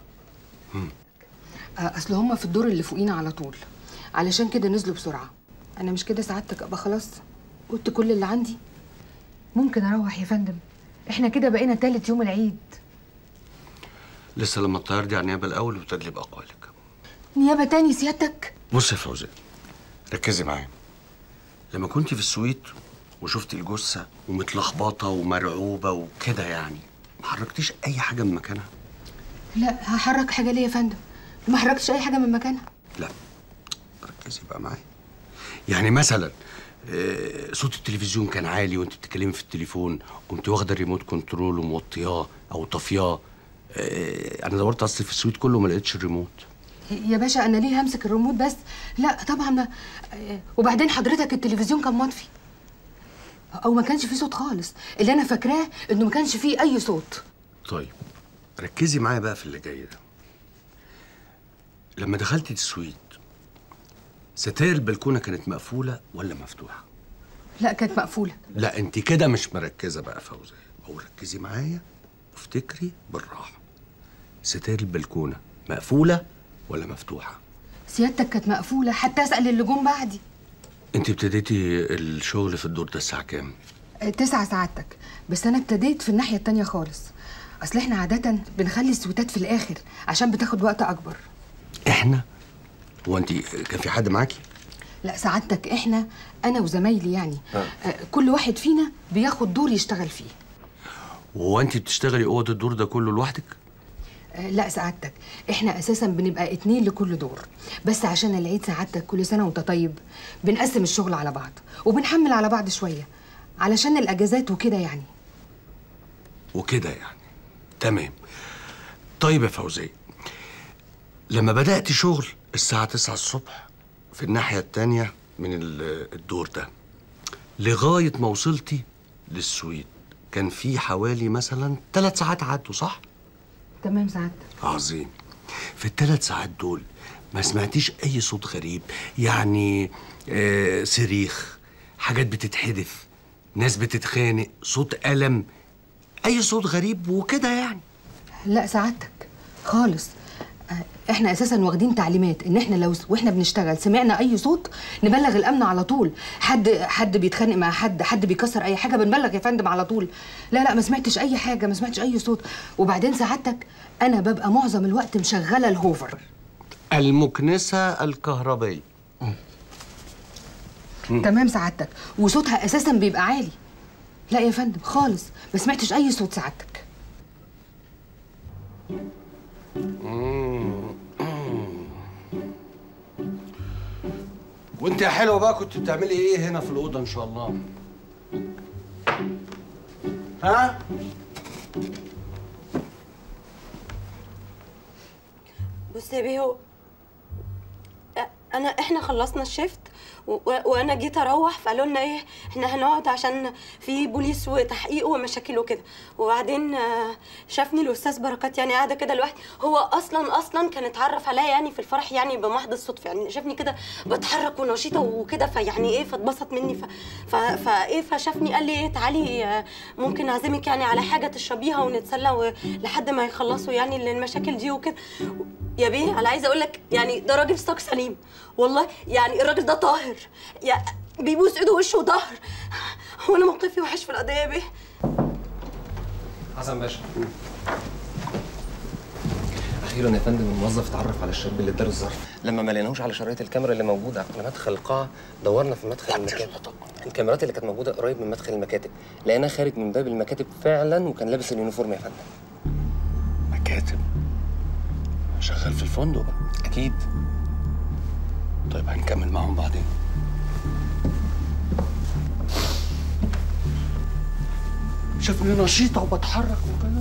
آه، أصل هما في الدور اللي فوقينا على طول علشان كده نزلوا بسرعة أنا مش كده سعادتك أبقى خلاص قلت كل اللي عندي ممكن اروح يا فندم احنا كده بقينا تالت يوم العيد لسه لما الطيار دي على النيابه الاول وتدليب اقوالك نيابة تاني سيادتك بص يا فوزيه ركزي معايا لما كنت في السويت وشفت الجثه ومتلخبطه ومرعوبه وكده يعني ما حركتيش اي حاجه من مكانها لا هحرك حاجة ليه يا فندم ما حركتش أي حاجة من مكانها لا ركزي بقى معايا يعني مثلا آه، صوت التلفزيون كان عالي وانت بتتكلمي في التليفون قمت واخده الريموت كنترول وموطياه او طافياه آه، انا دورت اصل في السويت كله ما لقيتش الريموت يا باشا أنا ليه همسك الريموت بس لا طبعا ما آه، وبعدين حضرتك التلفزيون كان مطفي أو ما كانش فيه صوت خالص اللي أنا فاكراه إنه ما كانش فيه أي صوت طيب ركزي معايا بقى في اللي جاي ده لما دخلتي السويت ستاير البلكونه كانت مقفوله ولا مفتوحه لا كانت مقفولة لا انت كده مش مركزه بقى فوزيه او ركزي معايا وافتكري بالراحه ستاير البلكونه مقفوله ولا مفتوحه سيادتك كانت مقفولة حتى أسأل اللي جم بعدي انت ابتديتي الشغل في الدور ده الساعه كام آه، تسعة سعادتك بس أنا ابتديت في الناحية التانية خالص أصل إحنا عادة بنخلي السويتات في الآخر عشان بتاخد وقت أكبر احنا هو انت كان في حد معاكي لا سعادتك إحنا أنا وزمايلي يعني آه، كل واحد فينا بياخد دور يشتغل فيه هو انت بتشتغلي اوضه الدور ده كله لوحدك آه، لا سعادتك احنا اساسا بنبقى اتنين لكل دور بس عشان العيد سعادتك كل سنه وانت طيب بنقسم الشغل على بعض وبنحمل على بعض شويه علشان الاجازات وكده يعني وكده يعني تمام طيب يا فوزية لما بدأت شغل الساعة 9 الصبح في الناحية التانية من ال- الدور ده لغاية ما وصلتي للسويت كان في حوالي مثلا ثلاث ساعات عدوا صح؟ تمام سعادتك عظيم في الثلاث ساعات دول ما سمعتيش أي صوت غريب يعني آه صريخ حاجات بتتحدف ناس بتتخانق صوت ألم أي صوت غريب وكده يعني لا سعادتك خالص آه، احنا اساسا واخدين تعليمات ان احنا لو واحنا بنشتغل سمعنا اي صوت نبلغ الامن على طول حد حد بيتخانق مع حد حد بيكسر اي حاجه بنبلغ يا فندم على طول لا لا ما سمعتش اي حاجه ما سمعتش اي صوت وبعدين سعادتك انا ببقى معظم الوقت مشغله الهوفر المكنسة الكهربائية تمام سعادتك وصوتها اساسا بيبقى عالي لا يا فندم خالص ما سمعتش اي صوت سعادتك وانت يا حلوه بقى كنت بتعملي ايه هنا في الاوضه ان شاء الله ها بص يا بيهو انا احنا خلصنا الشيفت و... و- وانا جيت اروح فقالوا لنا ايه احنا هنقعد عشان في بوليس وتحقيق ومشاكل وكده وبعدين آه، شافني الاستاذ بركات يعني قاعده كده لوحدي هو اصلا اصلا كان اتعرف عليا يعني في الفرح يعني بمحض الصدفه يعني شافني كده بتحرك ونشيطه وكده فيعني ايه فاتبسط مني ف... ف... فايه فشافني قال لي ايه تعالي آه، ممكن اعزمك يعني على حاجه تشربيها ونتسلى و- لحد ما يخلصوا يعني المشاكل دي وكده يا بيه انا عايزه اقول لك يعني ده راجل ستوك سليم والله يعني الراجل ده طاهر يا بيبوس ايده ووشه وظهر وانا موقفي وحش في القضيه يا بيه حسن باشا اخيرا يا فندم الموظف اتعرف على الشاب اللي اداله الظرف لما ما لقيناهوش على شرايط الكاميرا اللي موجوده على مدخل القاعه دورنا في مدخل المكاتب الكاميرات اللي كانت موجوده قريب من مدخل المكاتب لقيناه خارج من باب المكاتب فعلا وكان لابس اليونيفورم يا فندم مكاتب شغال في الفندق اكيد طيب هنكمل معاهم بعدين شافني نشيطه وبتحرك وكده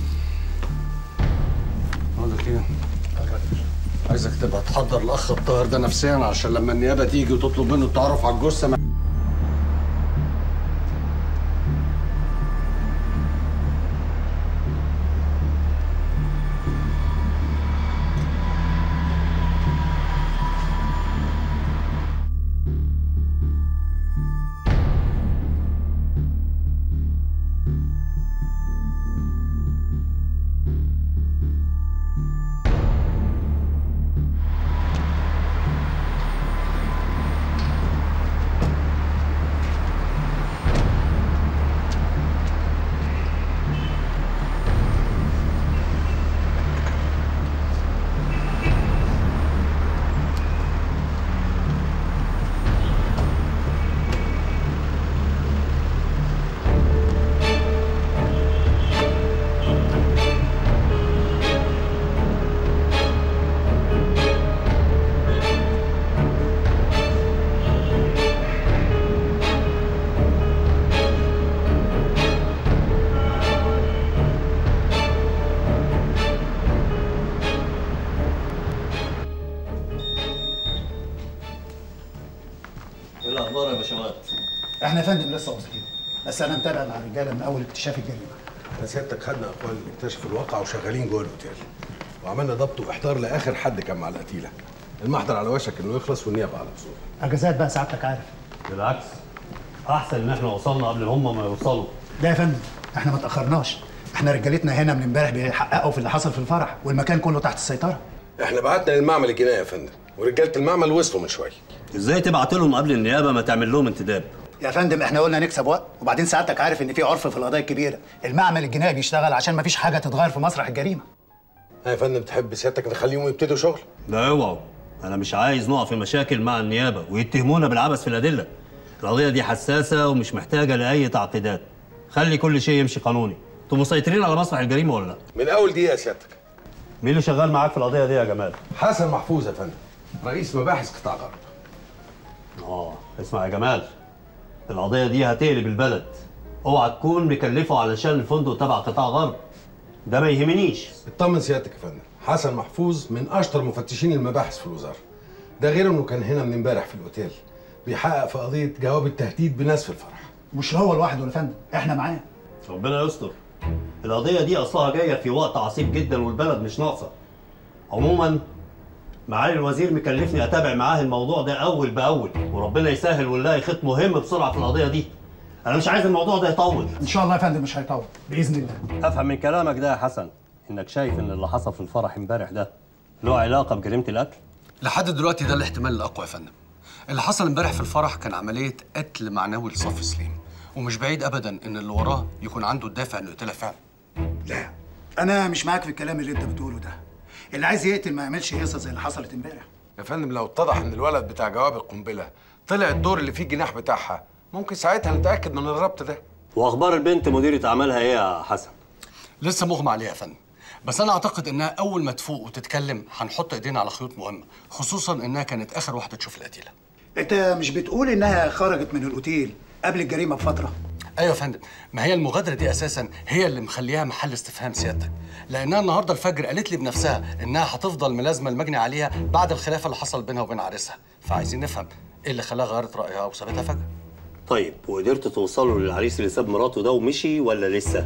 اقول لك ايه عايزك تبقى تحضر الاخ الطاهر ده نفسيا عشان لما النيابه تيجي وتطلب منه التعرف على الجثه ما ايه الاخبار يا باشمهندس؟ احنا يا فندم لسه واصلين بس انا متابع مع الرجاله من اول اكتشاف الجريمه احنا سيادتك خدنا اقوال اللي اكتشفوا الواقع وشغالين جوه الاوتيل وعملنا ضبط واحضار لاخر حد كان مع القتيله المحضر على وشك انه يخلص والنيابه على وصول اجازات بقى سعادتك عارف بالعكس احسن ان احنا وصلنا قبل هم ما يوصلوا لا يا فندم احنا ما تاخرناش احنا رجالتنا هنا من امبارح بيحققوا في اللي حصل في الفرح والمكان كله تحت السيطره احنا بعتنا للمعمل الجنائي يا فندم ورجاله المعمل وصلوا من شويه ازاي تبعت لهم قبل النيابه ما تعمل لهم انتداب يا فندم احنا قلنا نكسب وقت وبعدين سعادتك عارف ان في عرف في القضايا الكبيره المعمل الجنائي بيشتغل عشان ما فيش حاجه تتغير في مسرح الجريمه يا فندم تحب سيادتك نخليهم يبتدوا شغل لا اوعوا انا مش عايز نقع في مشاكل مع النيابه ويتهمونا بالعبث في الادله القضيه دي حساسه ومش محتاجه لاي تعقيدات خلي كل شيء يمشي قانوني انتوا مسيطرين على مسرح الجريمه ولا لا من اول دقيقه سيادتك مين اللي شغال معاك في القضيه دي يا جمال حسن محفوظ يا فندم رئيس مباحث قطاع غرب اه اسمع يا جمال القضيه دي هتقلب البلد اوعى تكون مكلفه علشان الفندق تبع قطاع غرب ده ما يهمنيش اطمن سيادتك يا فندم حسن محفوظ من اشطر مفتشين المباحث في الوزاره ده غير انه كان هنا من امبارح في الاوتيل بيحقق في قضيه جواب التهديد بناس في الفرح مش هو لوحده يا فندم احنا معاه ربنا يستر القضية دي أصلها جاية في وقت عصيب جدا والبلد مش ناقصة عموما معالي الوزير مكلفني أتابع معاه الموضوع ده أول بأول وربنا يسهل ونلاقي خيط مهم بسرعة في القضية دي أنا مش عايز الموضوع ده يطول ان شاء الله يا فندم مش هيطول باذن الله أفهم من كلامك ده يا حسن إنك شايف إن اللي حصل في الفرح امبارح ده له علاقة بجريمة القتل لحد دلوقتي ده الاحتمال الاقوى يا فندم اللي حصل امبارح في الفرح كان عمليه قتل معنوي لصف سليم ومش بعيد ابدا ان اللي وراه يكون عنده الدافع انه يقتلها فعلا لا انا مش معاك في الكلام اللي انت بتقوله ده اللي عايز يقتل ما يعملش هيصه زي اللي حصلت امبارح يا فندم لو اتضح ان الولد بتاع جواب القنبله طلع الدور اللي فيه الجناح بتاعها ممكن ساعتها نتاكد من الربط ده واخبار البنت مديرة اعمالها ايه يا حسن لسه مغمى عليها يا فندم بس انا اعتقد انها اول ما تفوق وتتكلم هنحط ايدينا على خيوط مهمه خصوصا انها كانت اخر واحده تشوف القتيله انت مش بتقول انها خرجت من الاوتيل قبل الجريمه بفتره ايوه يا فندم ما هي المغادره دي اساسا هي اللي مخليها محل استفهام سيادتك لانها النهارده الفجر قالت لي بنفسها انها هتفضل ملازمه المجني عليها بعد الخلاف اللي حصل بينها وبين عريسها فعايزين نفهم ايه اللي خلاها غيرت رايها وسابتها فجاه طيب وقدرت توصلوا للعريس اللي ساب مراته ده ومشي ولا لسه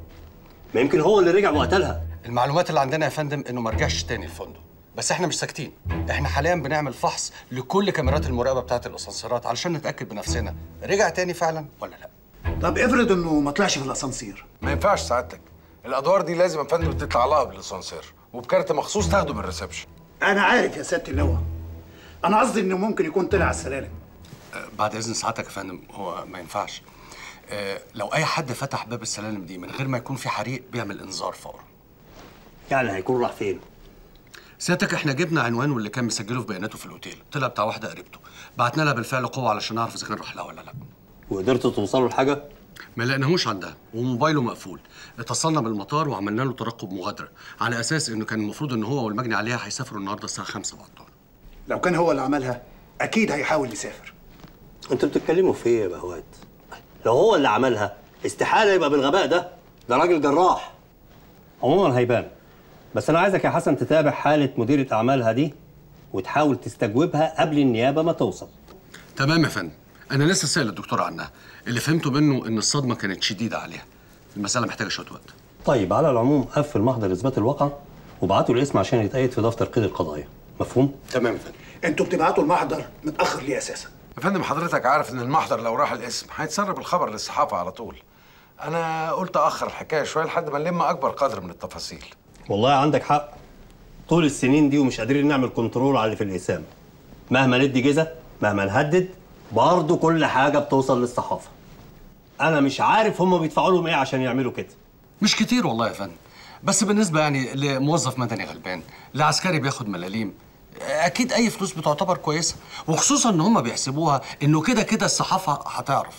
ما يمكن هو اللي رجع وقتلها المعلومات اللي عندنا يا فندم انه ما رجعش تاني الفندق بس احنا مش ساكتين احنا حاليا بنعمل فحص لكل كاميرات المراقبه بتاعه الاسانسيرات علشان نتاكد بنفسنا رجع تاني فعلا ولا لا طب افرض انه ما طلعش في الاسانسير ما ينفعش سعادتك الادوار دي لازم يا فندم تطلع لها بالاسانسير وبكارت مخصوص تاخده من الريسبشن انا عارف يا سياده اللواء انا قصدي انه ممكن يكون طلع على السلالم بعد اذن سعادتك يا فندم هو ما ينفعش اه لو اي حد فتح باب السلالم دي من غير ما يكون في حريق بيعمل انذار فورا يعني هيكون راح فين سيادتك احنا جبنا عنوانه اللي كان مسجله في بياناته في الاوتيل طلع بتاع واحده قريبته بعتنا لها بالفعل قوه علشان نعرف اذا كان راح لها ولا لا وقدرتوا توصلوا لحاجه ما لقيناهوش عندها وموبايله مقفول اتصلنا بالمطار وعملنا له ترقب مغادره على اساس انه كان المفروض ان هو والمجني عليها هيسافروا النهارده الساعه 5 بعد الظهر لو كان هو اللي عملها اكيد هيحاول يسافر انتوا بتتكلموا في ايه يا بهوات لو هو اللي عملها استحاله يبقى بالغباء ده ده راجل جراح عموما هيبان بس انا عايزك يا حسن تتابع حاله مديره اعمالها دي وتحاول تستجوبها قبل النيابه ما توصل تمام يا فندم انا لسه سائل الدكتور عنها اللي فهمته منه ان الصدمه كانت شديده عليها المساله محتاجه شويه وقت طيب على العموم قفل محضر اثبات الواقع وابعتوا الاسم عشان يتقيد في دفتر قيد القضايا مفهوم تمام يا فندم انتوا بتبعتوا المحضر متاخر ليه اساسا يا فندم حضرتك عارف ان المحضر لو راح الاسم هيتسرب الخبر للصحافه على طول انا قلت اخر الحكايه شويه لحد ما نلم اكبر قدر من التفاصيل والله عندك حق طول السنين دي ومش قادرين نعمل كنترول على اللي في القسام مهما ندي جزء مهما نهدد برضه كل حاجه بتوصل للصحافه انا مش عارف هم بيدفعوا لهم ايه عشان يعملوا كده مش كتير والله يا فندم بس بالنسبه يعني لموظف مدني غلبان لعسكري بياخد ملاليم اكيد اي فلوس بتعتبر كويسه وخصوصا ان هم بيحسبوها انه كده كده الصحافه هتعرف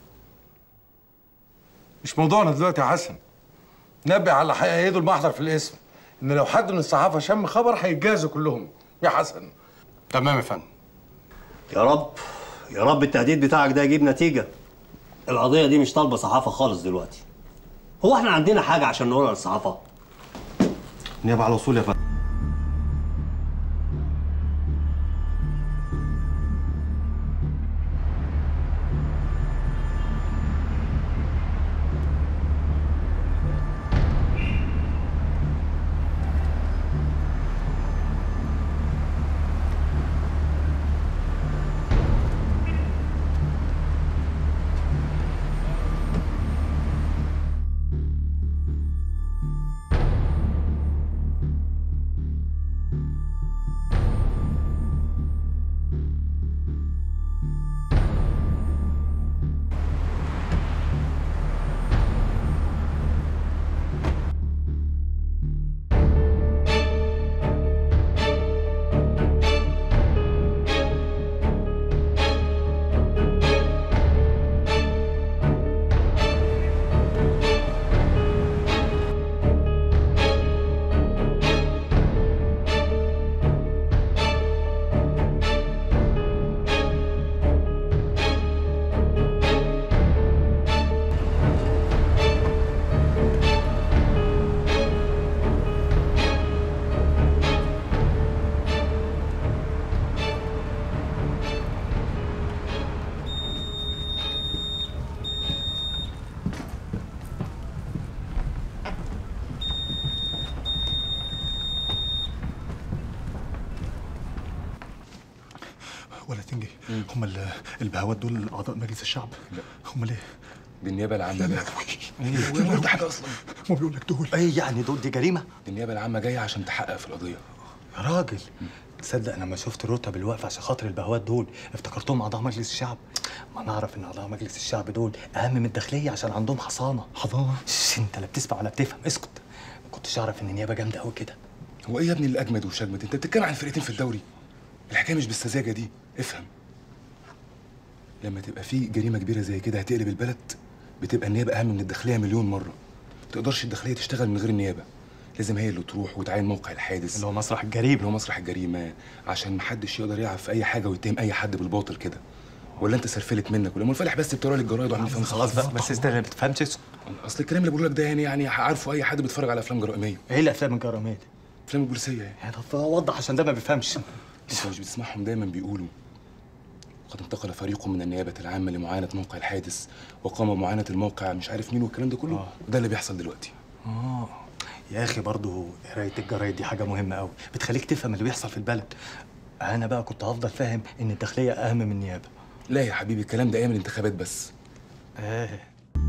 مش موضوعنا دلوقتي يا حسن نبه على اللي هيأيدوا المحضر في الاسم ان لو حد من الصحافه شم خبر هيتجازوا كلهم يا حسن تمام يا فندم يا رب يا رب التهديد بتاعك ده يجيب نتيجه القضيه دي مش طالبه صحافه خالص دلوقتي هو احنا عندنا حاجه عشان نقولها للصحافه نيابه على وصول يا فندم ولا تنجي هم ال- البهوات دول اعضاء مجلس الشعب هم ليه؟ دي النيابه العامه بقى ايه هو قلت حاجه اصلا هو بيقول لك دول ايه يعني دول دي جريمه دي النيابه العامه جايه عشان تحقق في القضيه يا راجل تصدق انا لما شفت الرتب الواقفه عشان خاطر البهوات دول افتكرتهم اعضاء مجلس الشعب ما نعرف ان اعضاء مجلس الشعب دول اهم من الداخليه عشان عندهم حصانه حضانه انت لا بتسمع ولا بتفهم اسكت ما كنتش اعرف ان النيابه جامده قوي كده هو ايه يا ابني اللي اجمد ومش اجمد انت بتتكلم عن فرقتين في الدوري الحكايه مش بالسذاجه دي افهم لما تبقى في جريمه كبيره زي كده هتقلب البلد بتبقى النيابه اهم من الداخليه مليون مره ما تقدرش الداخليه تشتغل من غير النيابه لازم هي اللي تروح وتعاين موقع الحادث اللي هو مسرح الجريمه اللي هو مسرح الجريمه عشان محدش يقدر يلعب في اي حاجه ويتهم اي حد بالباطل كده ولا انت سرفلت منك ولا منفلح بس بتقرا لي الجرايد وعامل فيها خلاص بقى بس انت اللي بتفهمش اصل الكلام اللي بقوله لك ده يعني يعني عارفه اي حد بيتفرج على افلام جرائميه ايه الافلام الجرائميه دي؟ افلام البوليسيه يعني يعني طب وضح عشان ده ما بيفهمش انت مش بتسمعهم دايما بيقولوا قد انتقل فريق من النيابة العامة لمعاينة موقع الحادث وقام بمعاينة الموقع مش عارف مين والكلام ده كله وده اللي بيحصل دلوقتي اه يا اخي برضه قرايه الجرايد دي حاجه مهمه قوي بتخليك تفهم اللي بيحصل في البلد انا بقى كنت هفضل فاهم ان الداخليه اهم من النيابه لا يا حبيبي الكلام ده ايام الانتخابات بس ايه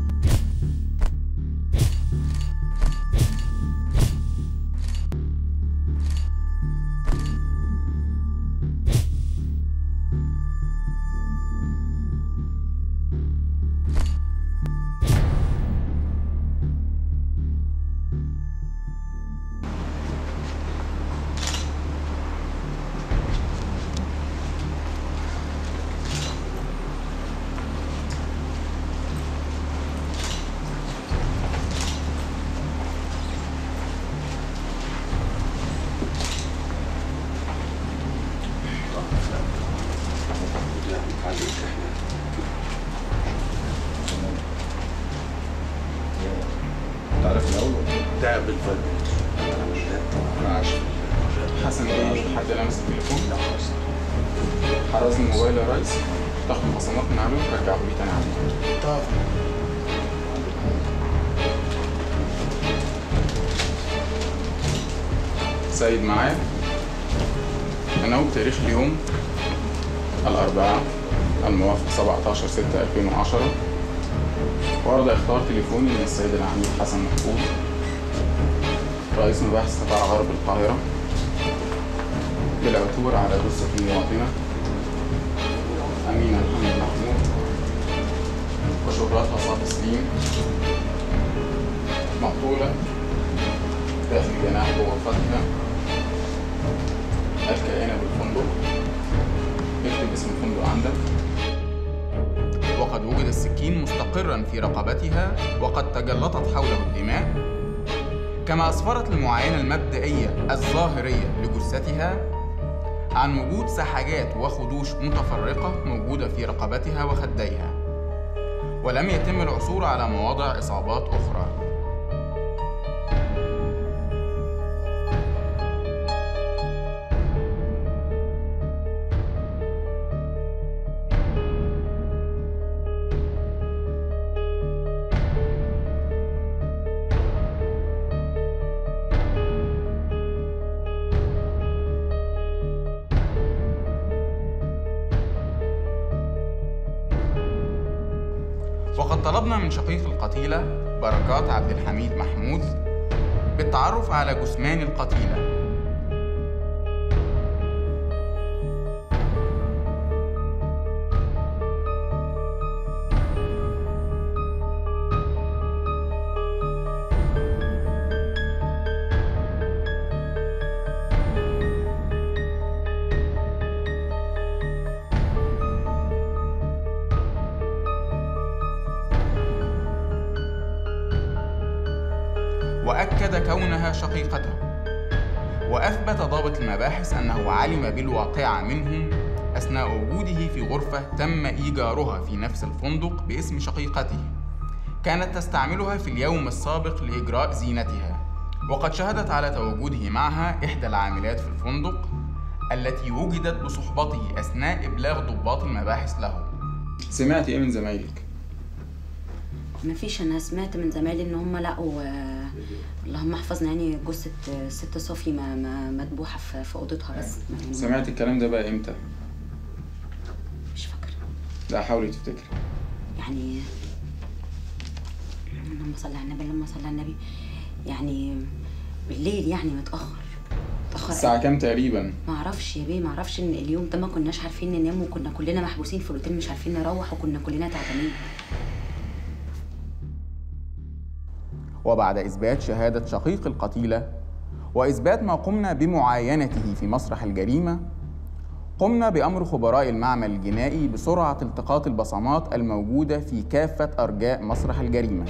تعرف الاول ده بالفعل حسن ايه حد لمس التليفون؟ لا خلاص حرزني الموبايل يا ريس تاخد خصومات من عليه وترجعه لي تاني عليه طب سيد معايا أنا هو بتاريخ اليوم الأربعاء الموافق 17 6 2010 وأرضى اختار تليفوني من السيد العميد حسن محفوظ رئيس مباحث قطاع غرب القاهرة بالعثور على جثة المواطنة أمينة محمد محمود وشهرتها صافي سليم مقتولة داخل جناح غرفتها الكائنة بالفندق اكتب اسم الفندق عندك وقد وجد السكين مستقرا في رقبتها وقد تجلطت حوله الدماء كما أسفرت المعاينة المبدئية الظاهرية لجثتها عن وجود سحاجات وخدوش متفرقة موجودة في رقبتها وخديها ولم يتم العثور على مواضع إصابات أخرى وقد طلبنا من شقيق القتيلة بركات عبد الحميد محمود بالتعرف على جثمان القتيلة وأكد كونها شقيقته وأثبت ضابط المباحث أنه علم بالواقعة منهم أثناء وجوده في غرفة تم إيجارها في نفس الفندق باسم شقيقته كانت تستعملها في اليوم السابق لإجراء زينتها وقد شهدت على تواجده معها إحدى العاملات في الفندق التي وجدت بصحبته أثناء إبلاغ ضباط المباحث له سمعت إيه من زمايلك؟ ما فيش انا سمعت من زمايلي ان هم لقوا آه، اللهم احفظنا يعني جثه آه، الست صافي ما ما مذبوحه في في اوضتها بس يعني سمعت الكلام ده بقى إمتى؟ مش فاكره لا حاولي تفتكري يعني اللهم صل على النبي اللهم صل على النبي يعني بالليل يعني متاخر متاخر الساعة كام تقريبا؟ ما اعرفش يا بيه ما اعرفش ان اليوم ده ما كناش عارفين ننام وكنا كلنا محبوسين في الاوتيل مش عارفين نروح وكنا كلنا تعبانين وبعد إثبات شهادة شقيق القتيلة وإثبات ما قمنا بمعاينته في مسرح الجريمة قمنا بأمر خبراء المعمل الجنائي بسرعة التقاط البصمات الموجودة في كافة أرجاء مسرح الجريمة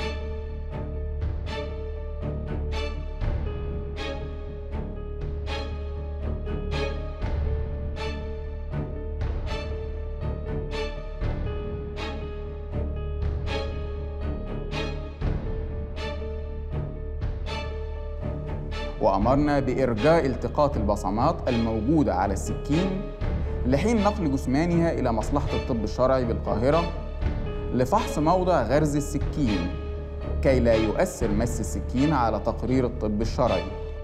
وأمرنا بإرجاء التقاط البصمات الموجودة على السكين لحين نقل جثمانها إلى مصلحة الطب الشرعي بالقاهرة لفحص موضع غرز السكين كي لا يؤثر مس السكين على تقرير الطب الشرعي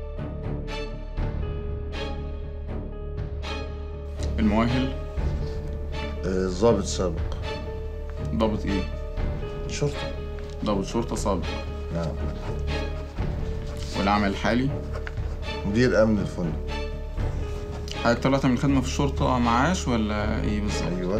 المؤهل ضابط سابق ضابط ايه؟ شرطة ضابط شرطة سابق نعم والعمل الحالي مدير امن الفندق حضرتك طلعت من الخدمة في الشرطة معاش ولا ايه بالظبط؟ ايوه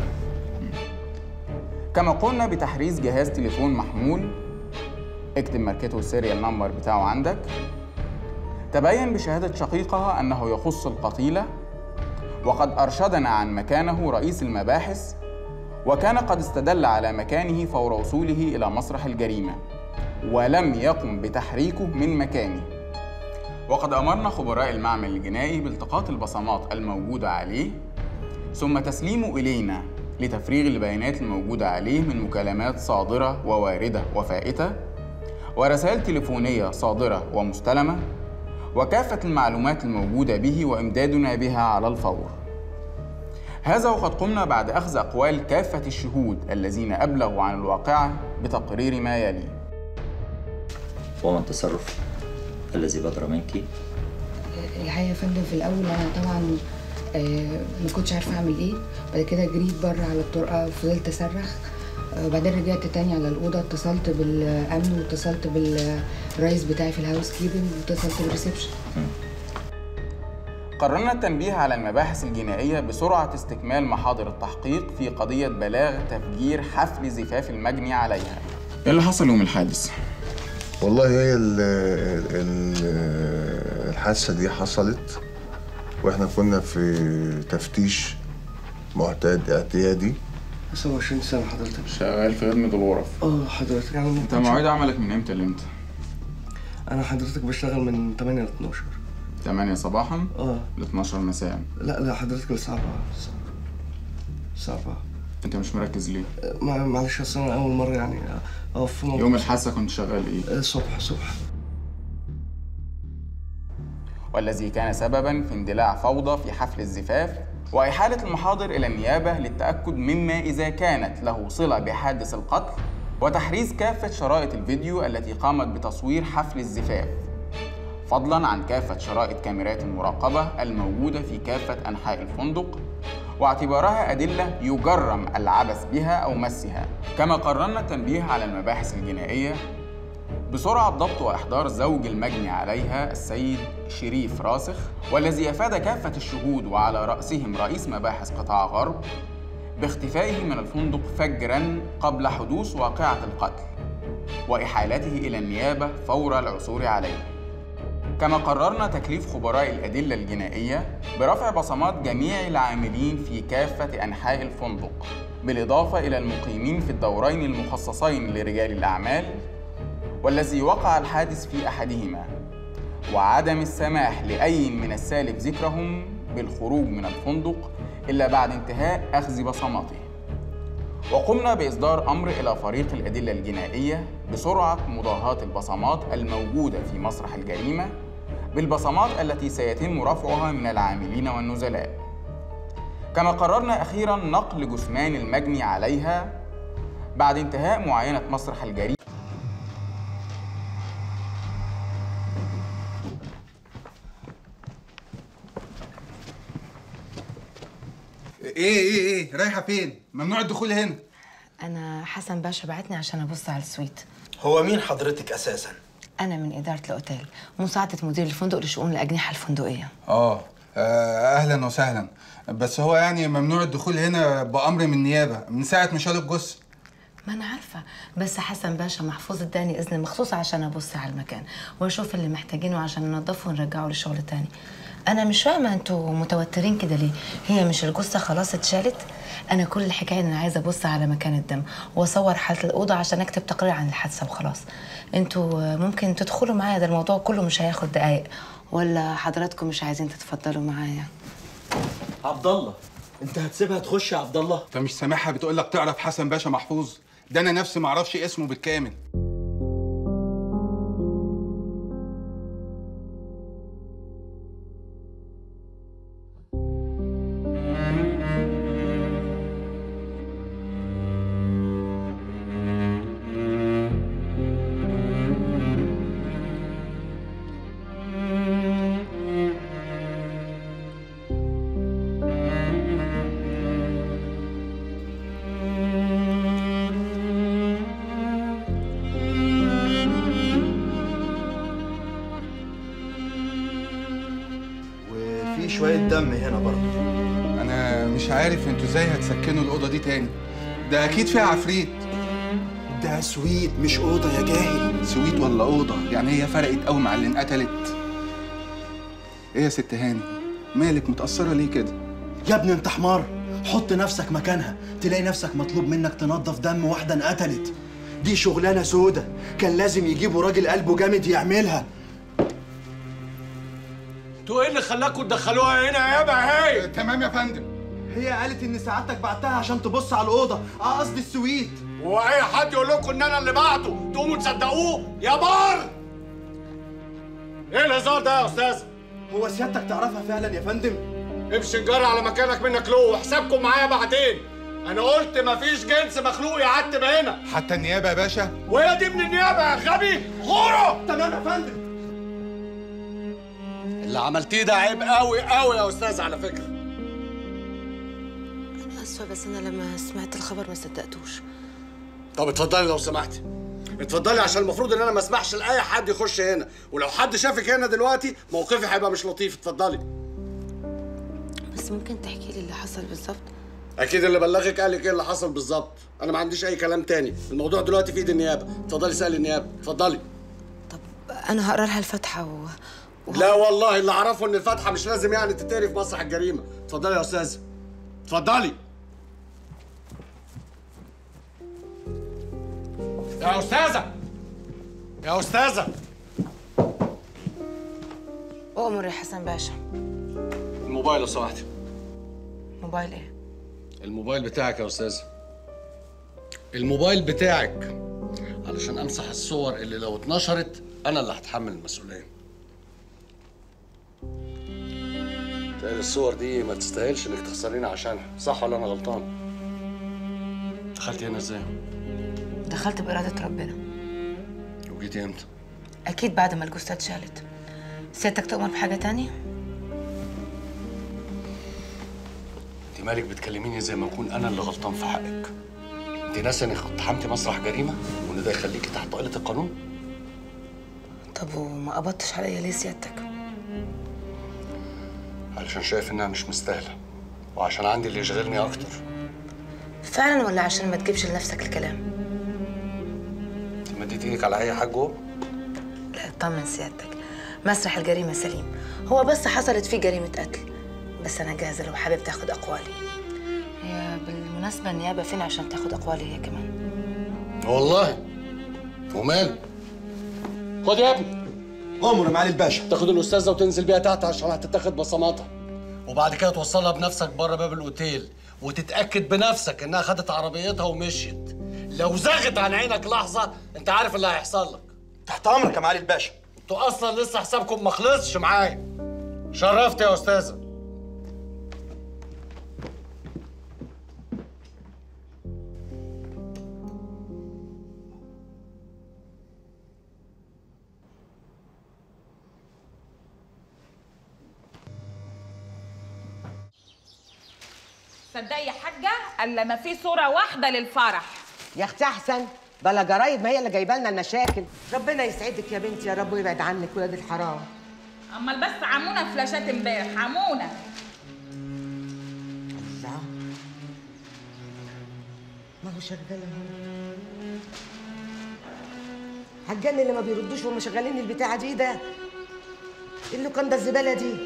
كما قلنا بتحريز جهاز تليفون محمول اكتب ماركته السيريال نمبر بتاعه عندك تبين بشهادة شقيقها أنه يخص القتيلة وقد أرشدنا عن مكانه رئيس المباحث وكان قد استدل على مكانه فور وصوله إلى مسرح الجريمة ولم يقم بتحريكه من مكانه وقد أمرنا خبراء المعمل الجنائي بالتقاط البصمات الموجودة عليه ثم تسليمه إلينا لتفريغ البيانات الموجودة عليه من مكالمات صادرة وواردة وفائتة ورسائل تليفونية صادرة ومستلمة وكافة المعلومات الموجودة به وإمدادنا بها على الفور هذا وقد قمنا بعد أخذ أقوال كافة الشهود الذين أبلغوا عن الواقعة بتقرير ما يلي وما التصرف الذي بدر منك الحقيقه يا فندم في الاول انا طبعا آه، ما كنتش عارفه اعمل ايه بعد كده جريت بره على الطرقه فضلت اصرخ آه، وبعدين رجعت تاني على الاوضه اتصلت بالامن واتصلت بالرئيس بتاعي في الهاوس كيبنج واتصلت بالريسبشن قررنا التنبيه على المباحث الجنائية بسرعة استكمال محاضر التحقيق في قضية بلاغ تفجير حفل زفاف المجني عليها ايه اللي حصل يوم الحادث؟ والله هي ال ال الحادثة دي حصلت واحنا كنا في تفتيش معتاد اعتيادي 27 سنة حضرتك شغال في خدمة الغرف اه حضرتك يعني انت مواعيد عملك من امتى لامتى؟ انا حضرتك بشتغل من 8 ل 12 8 صباحا اه ل 12 مساء لا لا حضرتك الساعة 4 الساعة 4 انت مش مركز ليه؟ مع- معلش اصل انا اول مرة يعني اقف في موقف يوم الحادثة كنت شغال ايه؟ الصبح الصبح والذي كان سببا في اندلاع فوضى في حفل الزفاف وإحالة المحاضر إلى النيابة للتأكد مما إذا كانت له صلة بحادث القتل وتحريز كافة شرائط الفيديو التي قامت بتصوير حفل الزفاف فضلا عن كافة شرائط كاميرات المراقبة الموجودة في كافة أنحاء الفندق واعتبارها أدلة يجرم العبث بها أو مسها كما قررنا التنبيه على المباحث الجنائية بسرعة ضبط وإحضار زوج المجني عليها السيد شريف راسخ والذي أفاد كافة الشهود وعلى رأسهم رئيس مباحث قطاع غرب باختفائه من الفندق فجرا قبل حدوث واقعة القتل وإحالته إلى النيابة فور العثور عليه كما قررنا تكليف خبراء الأدلة الجنائية برفع بصمات جميع العاملين في كافة أنحاء الفندق بالإضافة إلى المقيمين في الدورين المخصصين لرجال الأعمال والذي وقع الحادث في أحدهما وعدم السماح لأي من السالف ذكرهم بالخروج من الفندق إلا بعد انتهاء أخذ بصماته وقمنا بإصدار أمر إلى فريق الأدلة الجنائية بسرعة مضاهاة البصمات الموجودة في مسرح الجريمة بالبصمات التي سيتم رفعها من العاملين والنزلاء كما قررنا أخيرا نقل جثمان المجني عليها بعد انتهاء معاينة مسرح الجريمة ايه ايه ايه رايحه فين ممنوع الدخول هنا أنا حسن باشا بعتني عشان أبص على السويت هو مين حضرتك اساسا أنا من إدارة الأوتيل مساعدة مدير الفندق لشؤون الأجنحة الفندقية اه آه، اهلا وسهلا بس هو يعني ممنوع الدخول هنا بامر من النيابه من ساعه ما شالوا الجثه ما انا عارفه بس حسن باشا محفوظ اداني اذن مخصوص عشان ابص على المكان واشوف اللي محتاجينه عشان ننضفه ونرجعه للشغل تاني انا مش فاهمه انتوا متوترين كده ليه هي مش الجثه خلاص اتشالت انا كل الحكايه ان انا عايزه ابص على مكان الدم واصور حاله الاوضه عشان اكتب تقرير عن الحادثه وخلاص انتوا ممكن تدخلوا معايا ده الموضوع كله مش هياخد دقايق ولا حضراتكم مش عايزين تتفضلوا معايا عبد الله انت هتسيبها تخش يا عبد الله انت مش سامعها بتقول لك تعرف حسن باشا محفوظ ده انا نفسي ما اعرفش اسمه بالكامل وفي شويه دم هنا برضه انا مش عارف انتوا ازاي هتسكنوا الاوضه دي تاني ده اكيد فيها عفريت ده سويت مش اوضه يا جاهل سويت ولا اوضه يعني هي فرقت قوي مع اللي انقتلت ايه يا ست هاني مالك متاثره ليه كده يا ابني انت حمار حط نفسك مكانها تلاقي نفسك مطلوب منك تنظف دم واحده انقتلت دي شغلانه سودة كان لازم يجيبوا راجل قلبه جامد يعملها انتوا ايه اللي خلاكوا تدخلوها هنا يابا هي تمام يا فندم هي قالت ان سعادتك بعتها عشان تبص على الاوضه اه قصدي السويت هو اي حد يقول لكم ان انا اللي بعته تقوموا تصدقوه يا بار ايه الهزار ده يا استاذ هو سيادتك تعرفها فعلا يا فندم امشي نجري على مكانك منك له وحسابكم معايا بعدين انا قلت مفيش جنس مخلوق يعتب هنا حتى النيابه يا باشا وهي دي من النيابه يا غبي غوره تمام يا فندم اللي عملتيه ده عيب قوي قوي يا استاذ على فكره انا اسفه بس انا لما سمعت الخبر ما صدقتوش طب اتفضلي لو سمحتي اتفضلي عشان المفروض ان انا ما اسمحش لاي حد يخش هنا ولو حد شافك هنا دلوقتي موقفي هيبقى مش لطيف اتفضلي بس ممكن تحكي لي اللي حصل بالظبط اكيد اللي بلغك قال لك ايه اللي حصل بالظبط انا ما عنديش اي كلام تاني الموضوع دلوقتي في ايد النيابه اتفضلي سالي النيابه اتفضلي انا هقرا لها الفاتحه و... لا والله اللي اعرفه ان الفاتحه مش لازم يعني تتقري في مسرح الجريمه اتفضلي يا استاذ اتفضلي يا استاذه يا استاذه اؤمر يا حسن باشا الموبايل لو سمحتي موبايل ايه الموبايل بتاعك يا استاذ الموبايل بتاعك علشان امسح الصور اللي لو اتنشرت انا اللي هتحمل المسؤوليه تقال الصور دي ما تستاهلش انك تخسريني عشانها صح ولا انا غلطان دخلتي هنا ازاي دخلت بإرادة ربنا وجيتي امتى أكيد بعد ما الجثة اتشالت سيادتك تؤمر بحاجة تانية؟ انت مالك بتكلميني زي ما اكون انا اللي غلطان في حقك انت ناسي انك اقتحمتي مسرح جريمه وان ده يخليكي تحت طائله القانون طب وما قبضتش عليا ليه سيادتك؟ علشان شايف انها مش مستاهله وعشان عندي اللي يشغلني اكتر فعلا ولا عشان ما تجيبش لنفسك الكلام؟ انت مديت ايدك على اي حاجه جوه لا اطمن سيادتك مسرح الجريمة سليم هو بس حصلت فيه جريمة قتل بس أنا جاهزة لو حابب تاخد أقوالي هي بالمناسبة النيابة فين عشان تاخد أقوالي هي كمان والله ومال خد يا ابني امر يا معالي الباشا تاخد الاستاذه وتنزل بيها تحت عشان هتتاخد بصماتها وبعد كده توصلها بنفسك بره باب الاوتيل وتتاكد بنفسك انها خدت عربيتها ومشيت لو زغت عن عينك لحظه انت عارف اللي هيحصل لك تحت امرك يا معالي الباشا انتوا اصلا لسه حسابكم ما خلصش معايا شرفت يا استاذه تصدقي يا حاجه الا ما في صوره واحده للفرح يا اختي احسن بلا جرايد ما هي اللي جايبه لنا المشاكل ربنا يسعدك يا بنتي يا رب ويبعد عنك ولاد الحرام امال بس عمونا فلاشات امبارح عمونا الله اهو شغاله اهو هتجنن اللي ما بيردوش وهم شغالين البتاعه دي ده ايه اللي كان ده الزباله دي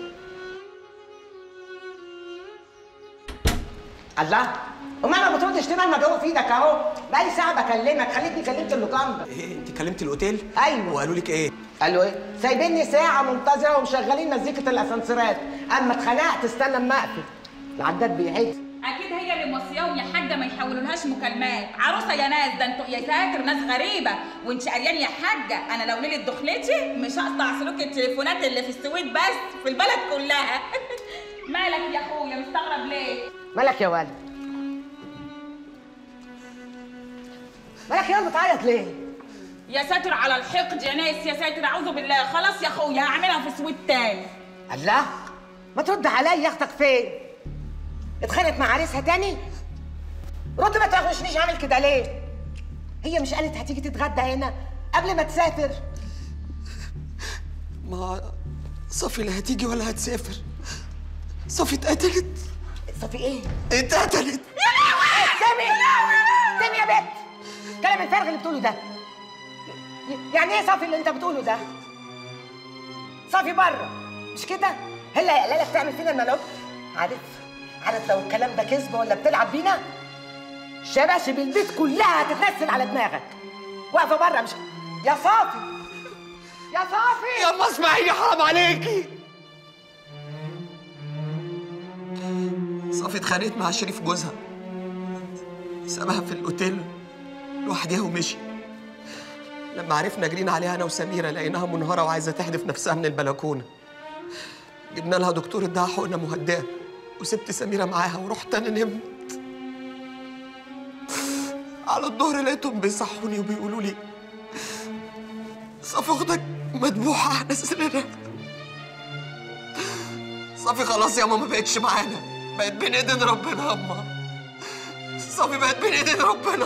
الله امال ما بتردش ليه ما جوه في ايدك اهو بقالي ساعه بكلمك خليتني كلمت اللوكاندا ايه انت كلمت الاوتيل ايوه وقالوا لك ايه قالوا ايه سايبيني ساعه منتظره ومشغلين مزيكه الاسانسيرات اما اتخنقت استنى اما اقفل العداد بيعيد اكيد هي اللي موصياهم يا حاجه ما يحولولهاش مكالمات عروسه يا ناس ده انتوا يا ساتر ناس غريبه وانت قريان يا حاجه انا لو ليله دخلتي مش هقطع سلوك التليفونات اللي في السويد بس في البلد كلها مالك يا اخويا مستغرب ليه مالك يا ولد مالك يا ولد بتعيط ليه يا ساتر على الحقد يا ناس يا ساتر اعوذ بالله خلاص يا اخويا هعملها في سويد تاني الله ما ترد عليا اختك فين اتخانقت مع عريسها تاني رد ما تغشنيش عامل كده ليه هي مش قالت هتيجي تتغدى هنا قبل ما تسافر ما صافي لا هتيجي ولا هتسافر صافي اتقتلت صافي ايه اتقتلت يا لهوي سامي سامي يا بنت كلام الفارغ اللي بتقوله ده ي- يعني ايه صافي اللي انت بتقوله ده صافي بره مش كده هي اللي قايله لك تعمل فينا الملعوب عارف عارف لو الكلام ده كذب ولا بتلعب بينا شباشب البيت كلها هتتنسل على دماغك واقفه بره مش يا صافي يا صافي يا اما اسمعيني حرام عليكي صافي اتخانقت مع شريف جوزها سابها في الاوتيل لوحدها ومشي لما عرفنا جرينا عليها انا وسميره لقيناها منهاره وعايزه تحدف نفسها من البلكونه جبنا لها دكتور اداها حقنه مهدئه وسبت سميره معاها ورحت انا نمت على الظهر لقيتهم بيصحوني وبيقولوا لي صافي اختك مذبوحه على سريرها صافي خلاص يا ماما ما بقتش معانا بقت بين ايدين ربنا يا اما صافي بقت بين ايدين ربنا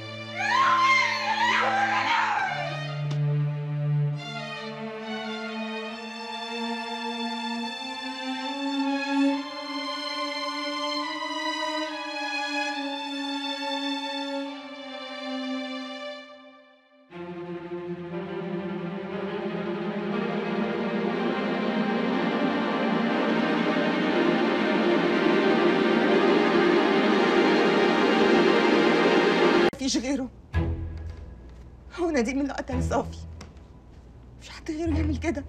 مفيش غيره هو نديم اللي قتل صافي مش حد غيره يعمل كده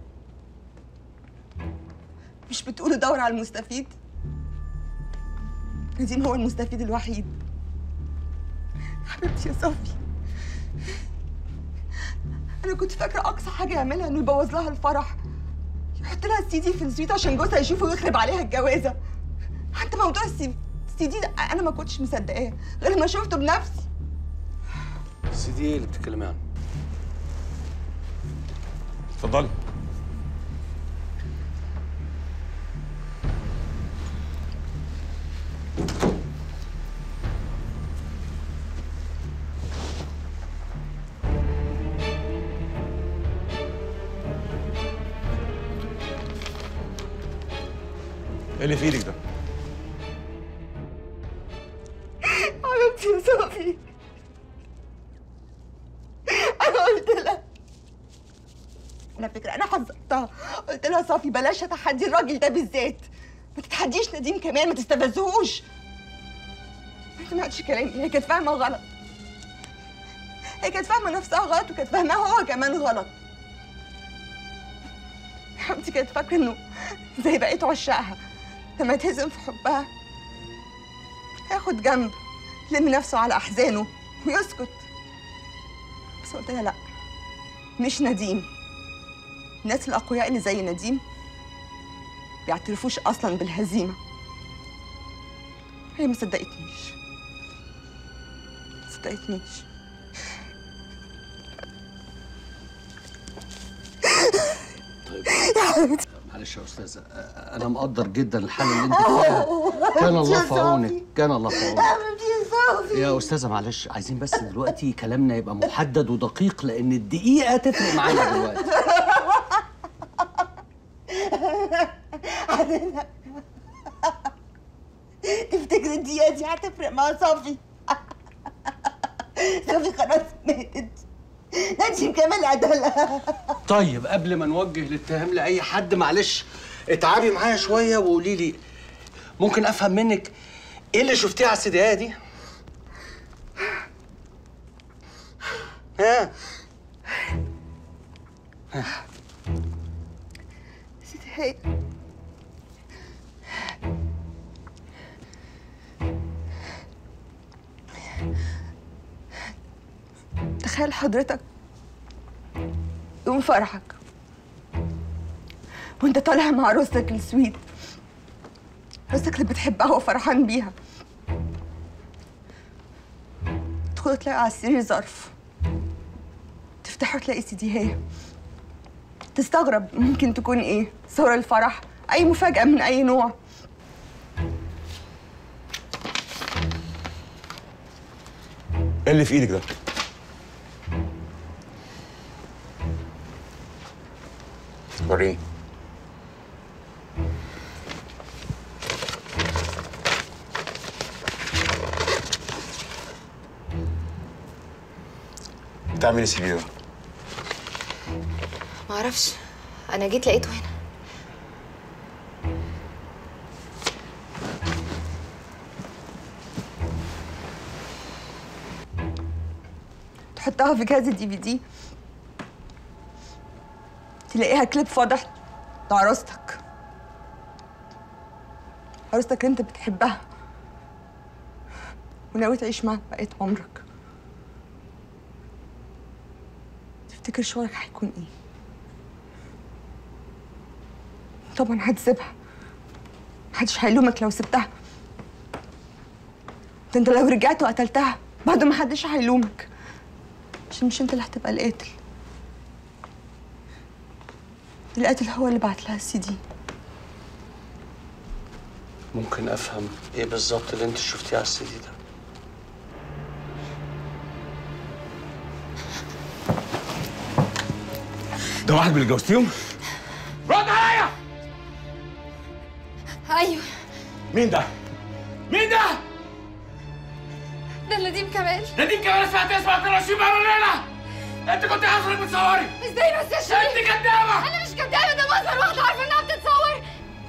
مش بتقولوا دور على المستفيد نديم هو المستفيد الوحيد حبيبتي يا صافي انا كنت فاكره اقصى حاجه يعملها انه يبوظ لها الفرح يحط لها السي دي في السويت عشان جوزها يشوفه ويخرب عليها الجوازه حتى موضوع السي السي دي ده انا ما كنتش مصدقاه غير ما شفته بنفسي سيدي ايه اللي بتتكلمي عنه؟ اتفضلي ايه اللي في ايدك ده؟ حبيبتي يا صافي انا قلت لها على فكره انا حذرتها قلت لها صافي بلاش تحدي الراجل ده بالذات ما تتحديش نديم كمان ما تستفزهوش ما سمعتش كلامي هي كانت فاهمه غلط هي كانت فاهمه نفسها غلط وكانت فاهماه هو كمان غلط حبيبتي كانت فاكره انه زي بقيت عشاقها لما يتهزم في حبها هياخد جنب يلم نفسه على احزانه ويسكت بس قلت لها لا مش نديم الناس الاقوياء اللي زي نديم بيعترفوش اصلا بالهزيمه هي ما صدقتنيش ما صدقتنيش طيب يا حبيبتي معلش يا استاذه أ- انا مقدر جدا الحاله اللي انت فيها كان الله في عونك كان الله في عونك حبيبتي يا صافي يا استاذه معلش عايزين بس دلوقتي كلامنا يبقى محدد ودقيق لان الدقيقه تفرق معانا دلوقتي عادل تفتكر الدقيقة دي هتفرق مع صافي صافي خلاص ماتت نديم كمال قتلها طيب قبل ما نوجه الاتهام لاي حد معلش اتعبي معايا شويه وقولي لي ممكن افهم منك ايه اللي شفتيه على السيديهايه دي ها ها ست هي تخيل حضرتك يوم فرحك وانت طالع مع عروستك السويت عروستك اللي بتحبها وفرحان بيها تدخلوا تلاقوا على السرير ظرف تفتحوا تلاقي سيدي هي تستغرب ممكن تكون ايه صورة الفرح اي مفاجأة من اي نوع ايه اللي في ايدك ده؟ وريني بتعملي سي في ده؟ معرفش انا جيت لقيته هنا تحطها في جهاز الدي في دي تلاقيها كليب فاضح لعروستك عروستك اللي انت بتحبها وناوي تعيش معاها بقية عمرك تفتكر شعورك هيكون ايه طبعا هتسيبها محدش هيلومك لو سبتها ده انت لو رجعت وقتلتها برضه محدش هيلومك عشان مش انت اللي هتبقى القاتل القاتل هو اللي بعت لها السي دي ممكن افهم ايه بالظبط اللي انت شفتيه على السي دي ده ده واحد من اللي جوزتيهم؟ رد عليا ايوه مين ده؟ مين ده؟ ده نديم كمال نديم كمان سمعت اسمها 23 مره ليله انت كنت عارفه انك بتصوري ازاي بس يا شريف انت كدابه انا مش كدابه ده مصدر واحده عارفه انها بتتصور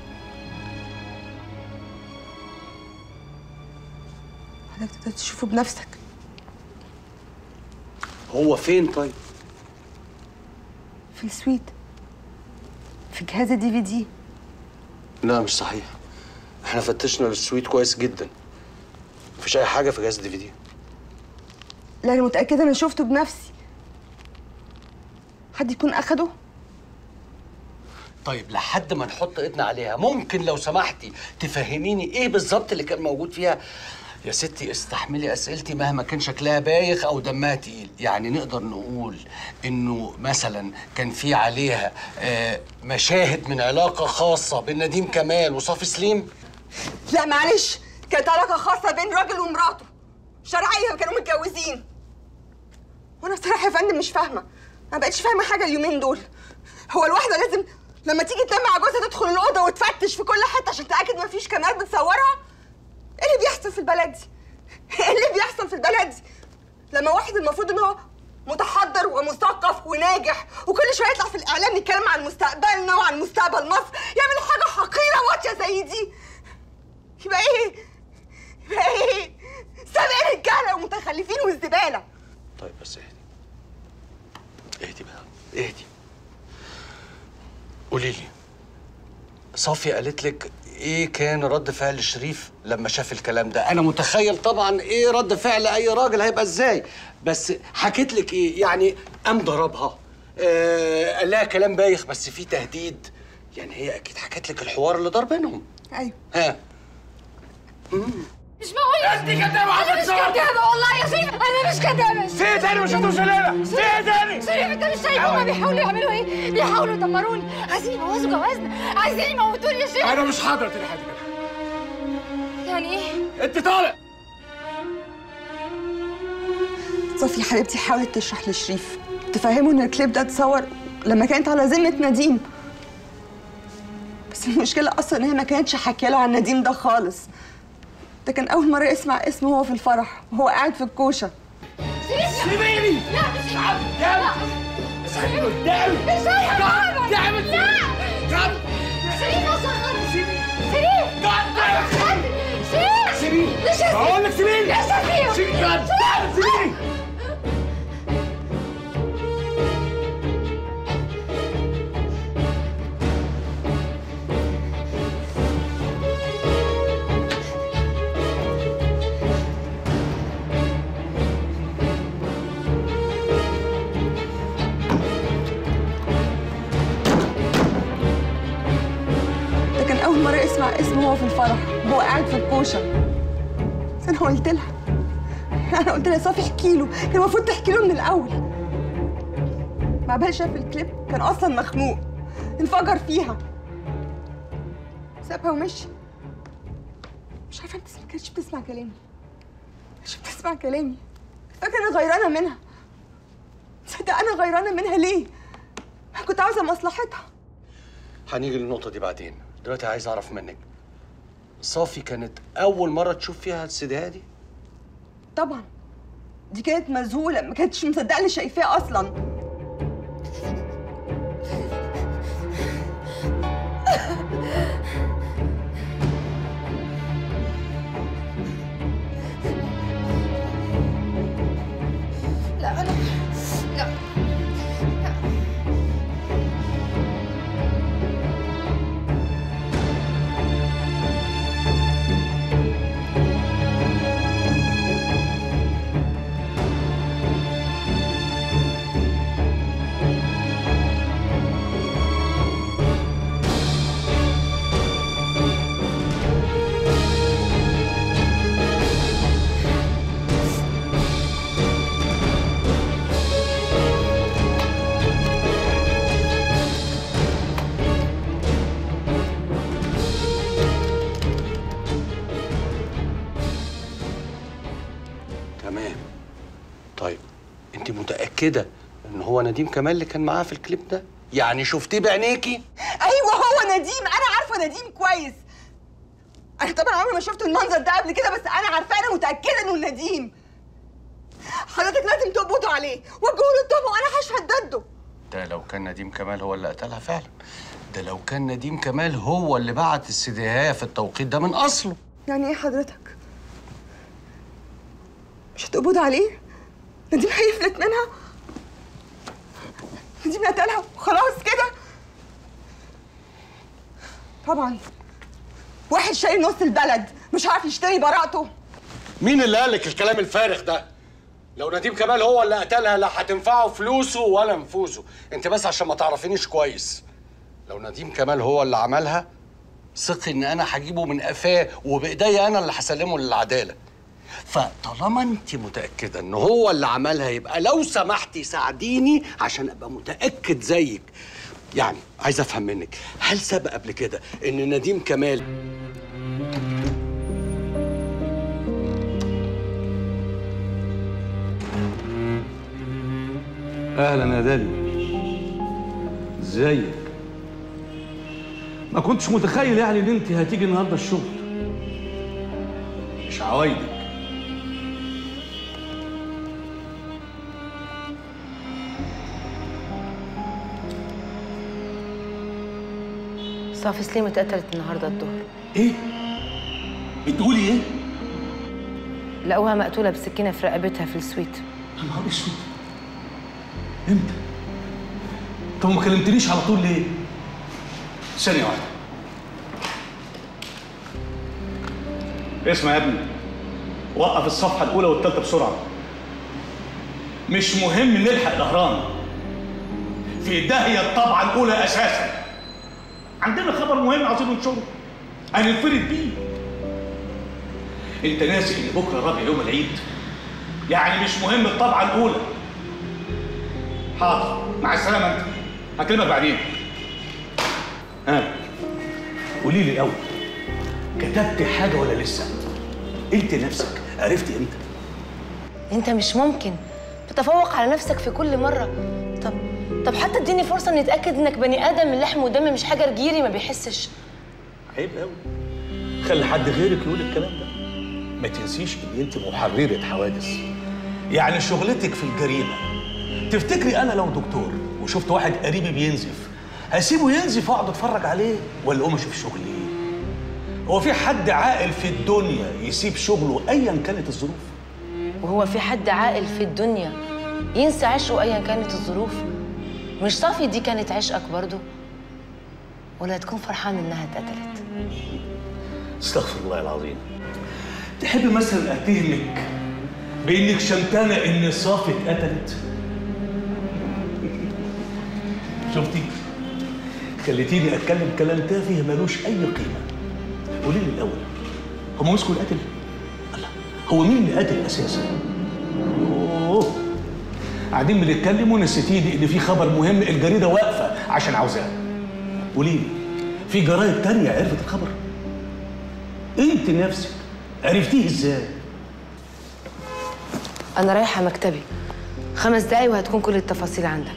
حضرتك تقدر تشوفه بنفسك هو فين طيب في السويت في جهاز الدي في دي لا مش صحيح احنا فتشنا السويت كويس جدا مفيش اي حاجه في جهاز الدي في دي لا انا متاكده انا شفته بنفسي حد يكون اخده طيب لحد ما نحط ايدنا عليها ممكن لو سمحتي تفهميني ايه بالظبط اللي كان موجود فيها يا ستي استحملي اسئلتي مهما كان شكلها بايخ او دمها تقيل يعني نقدر نقول انه مثلا كان في عليها آه، مشاهد من علاقه خاصه بين نديم كمال وصافي سليم لا معلش كانت علاقه خاصه بين راجل ومراته شرعيه كانوا متجوزين وانا بصراحه يا فندم مش فاهمه ما بقتش فاهمه حاجه اليومين دول هو الواحده لازم لما تيجي تنام مع جوزها تدخل الاوضه وتفتش في كل حته عشان تاكد ما فيش كاميرات بتصورها ايه اللي بيحصل في البلد دي ايه اللي بيحصل في البلد دي لما واحد المفروض ان هو متحضر ومثقف وناجح وكل شويه يطلع في الاعلام يتكلم عن مستقبلنا وعن مستقبل مصر يعمل حاجه حقيره واطيه زي دي يبقى ايه يبقى ايه سابق رجاله ومتخلفين والزباله طيب بس اهدي اهدي بقى اهدي قولي لي صافية قالت لك ايه كان رد فعل شريف لما شاف الكلام ده انا متخيل طبعا ايه رد فعل اي راجل هيبقى ازاي بس حكيت لك ايه يعني قام ضربها آه قال لها كلام بايخ بس فيه تهديد يعني هي اكيد حكت لك الحوار اللي دار بينهم ايوه ها مش معقول انت كدابة انا مش كدابه والله يا شريف انا مش كدابه في إيه تاني مش هتوصل لنا؟ في إيه تاني؟ شريف انت مش شايف هما بيحاولوا يعملوا ايه بيحاولوا يدمروني عايزين يبوظوا جوازنا عايزين يموتوني يا شريف انا مش حاضر تاني حاجه يعني ايه انت طالع صافي حبيبتي حاولت تشرح لشريف تفهمه ان الكليب ده اتصور لما كانت على ذمه نديم بس المشكله اصلا ان هي ما كانتش حكي له عن نديم ده خالص ده كان اول مره يسمع اسمه وهو في الفرح وهو قاعد في الكوشه سيبيني لا مش قدامي اسحبي قدامي مش هيا قدامي لا قدامي شريف أصغر شريف قدامي شريف سيبيني مش هسيب بقول لك سيبيني مش هسيب سيبيني قدامي سيبيني ده كان أول مرة يسمع اسمه هو في الفرح وهو قاعد في الكوشة بس أنا قلت لها أنا قلت لها صافي احكي له كان المفروض تحكي له من الأول مع بال شاف الكليب كان أصلا مخنوق انفجر فيها سابها ومشي مش عارفة أنت ما كانتش بتسمع كلامي مش بتسمع كلامي فاكرة أنا غيرانة منها تصدق أنا غيرانة منها ليه؟ أنا كنت عاوزة مصلحتها هنيجي للنقطة دي بعدين دلوقتي عايز أعرف منك صافي كانت أول مرة تشوف فيها السيدية دي طبعا دي كانت مذهولة ما كانتش مصدقة اللي شايفاه أصلا لا أنا لا تمام طيب أنت متأكدة إن هو نديم كمال اللي كان معاها في الكليب ده؟ يعني شفتيه بعينيكي؟ أيوه هو نديم أنا عارفة نديم كويس أنا طبعا عمري ما شفت المنظر ده قبل كده بس أنا عارفة أنا متأكدة إنه نديم حضرتك لازم تقبضوا عليه وجهوا له التهمة وأنا هشهد ضده ده لو كان نديم كمال هو اللي قتلها فعلا ده لو كان نديم كمال هو اللي بعت السيديهاية في التوقيت ده من أصله يعني إيه حضرتك؟ مش هتقبضوا عليه؟ نديم هيفلت منها؟ نديم قتلها وخلاص كده؟ طبعا واحد شايل نص البلد مش عارف يشتري براءته مين اللي قال لك الكلام الفارغ ده؟ لو نديم كمال هو اللي قتلها لا هتنفعه فلوسه ولا نفوذه، انت بس عشان ما تعرفينيش كويس. لو نديم كمال هو اللي عملها ثقي ان انا هجيبه من قفاه وبايديا انا اللي هسلمه للعداله. فطالما انت متاكده ان هو اللي عملها يبقى لو سمحتي ساعديني عشان ابقى متاكد زيك. يعني عايز افهم منك هل سبق قبل كده ان نديم كمال اهلا يا دالي ازيك ما كنتش متخيل يعني ان انت هتيجي النهارده الشغل مش عوايدك صافي سليم اتقتلت النهارده الظهر ايه بتقولي ايه لقوها مقتوله بسكينه في رقبتها في السويت يا نهار اسود امتى طب ما كلمتنيش على طول ليه ثانيه واحده اسمع يا ابني وقف الصفحه الاولى والثالثه بسرعه مش مهم نلحق الاهرام في داهيه الطبعه الاولى اساسا عندنا خبر مهم عاوزين ننشره هننفرد بيه انت ناسي ان بكره رابع يوم العيد يعني مش مهم الطبعه الاولى حاضر مع السلامه انت هكلمك بعدين ها قولي لي الاول كتبت حاجه ولا لسه انت نفسك عرفتي امتى انت مش ممكن تتفوق على نفسك في كل مره طب طب حتى اديني فرصه نتاكد انك بني ادم من لحم ودم مش حجر جيري ما بيحسش عيب قوي خلي حد غيرك يقول الكلام ده ما تنسيش ان انت محرره حوادث يعني شغلتك في الجريمه تفتكري انا لو دكتور وشفت واحد قريبي بينزف هسيبه ينزف واقعد اتفرج عليه ولا اقوم اشوف شغلي هو في حد عاقل في الدنيا يسيب شغله ايا كانت الظروف وهو في حد عاقل في الدنيا ينسى عشقه ايا كانت الظروف مش صافي دي كانت عشقك برضو ولا تكون فرحان انها اتقتلت استغفر الله العظيم تحب مثلا اتهمك بانك شمتانه ان صافي اتقتلت شفتي خليتيني اتكلم كلام تافه ملوش اي قيمه قولي لي الاول هو مسكوا القاتل الله هو مين اللي قاتل اساسا يوه قاعدين بنتكلم ونسيتيني ان في خبر مهم الجريده واقفه عشان عاوزاه قولي لي في جرايد تانية عرفت الخبر انت نفسك عرفتيه ازاي انا رايحه مكتبي خمس دقايق وهتكون كل التفاصيل عندك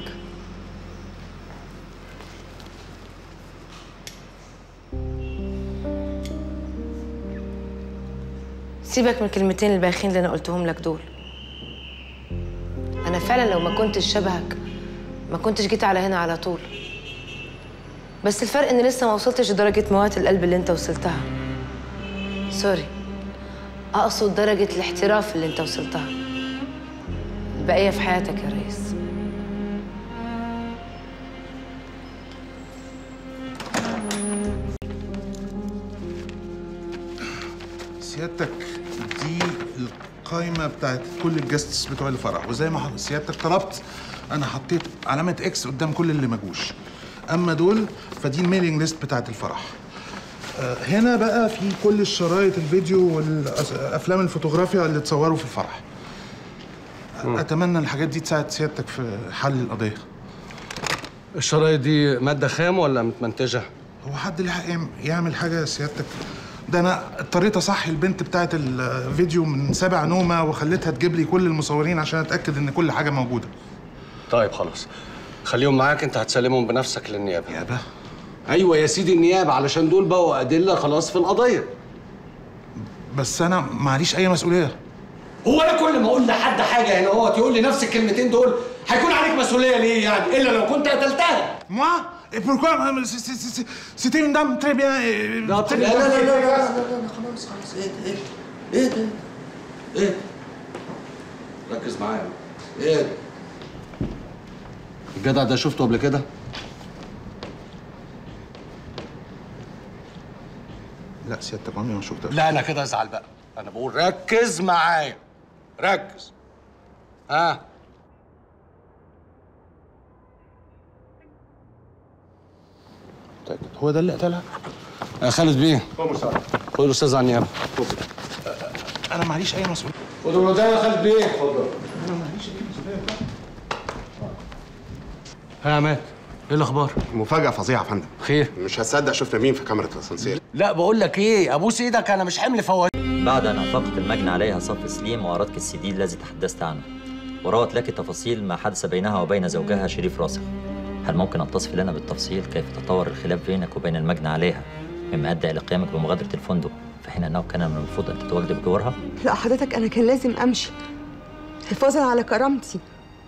سيبك من الكلمتين البايخين اللي انا قلتهم لك دول انا فعلا لو ما كنتش شبهك ما كنتش جيت على هنا على طول بس الفرق ان لسه ما وصلتش لدرجه موات القلب اللي انت وصلتها سوري اقصد درجه الاحتراف اللي انت وصلتها البقيه في حياتك يا ريس سيادتك دي القائمة بتاعت كل الجاستس بتوع الفرح وزي ما حضرتك سيادتك طلبت أنا حطيت علامة إكس قدام كل اللي ما جوش أما دول فدي الميلينج ليست بتاعت الفرح آه، هنا بقى في كل الشرايط الفيديو والأفلام الفوتوغرافيا اللي اتصوروا في الفرح أتمنى الحاجات دي تساعد سيادتك في حل القضية الشرايط دي ماده خام ولا متمنتجه هو حد لحق يعم- يعمل حاجة يا سيادتك ده انا اضطريت اصحي البنت بتاعت الفيديو من سابع نومه وخليتها تجيب لي كل المصورين عشان اتاكد ان كل حاجه موجوده طيب خلاص خليهم معاك انت هتسلمهم بنفسك للنيابه نيابه ايوه يا سيدي النيابه علشان دول بقوا ادله خلاص في القضيه بس انا معليش اي مسؤوليه هو انا كل ما اقول لحد حاجه هنا هو تقول لي نفس الكلمتين دول هيكون عليك مسؤوليه ليه يعني الا لو كنت قتلتها Moi Et pourquoi euh, c'est- c'est- c'est- C'était une dame très bien. et- لا très لا bien. لا لا لا لا لا خلاص خلاص ايه ايه ايه ده ايه ركز معايا ايه ده الجدع ده شفته قبل كده لا سيادتك عمري ما شفته لا انا كده ازعل بقى انا بقول ركز معايا ركز ها متأكد هو ده اللي قتلها؟ آه خالد بيه خد الاستاذ على النيابه انا معليش اي مسؤوليه خد الودان يا خالد بيه اتفضل انا معليش اي مسؤوليه ها يا عماد ايه الاخبار مفاجأة فظيعة يا فندم خير مش هتصدق شفنا مين في كاميرا الاسانسير لا بقول لك ايه ابوس ايدك انا مش حمل فوات بعد أن أطلقت المجني عليها صف سليم وأرادك السي دي الذي تحدثت عنه وروت لك تفاصيل ما حدث بينها وبين زوجها شريف راسخ هل ممكن أن تصف لنا بالتفصيل كيف تطور الخلاف بينك وبين المجني عليها مما أدى إلى قيامك بمغادرة الفندق في حين أنه كان من المفروض أن تتواجد بجوارها؟ لا حضرتك انا كان لازم امشي حفاظا على كرامتي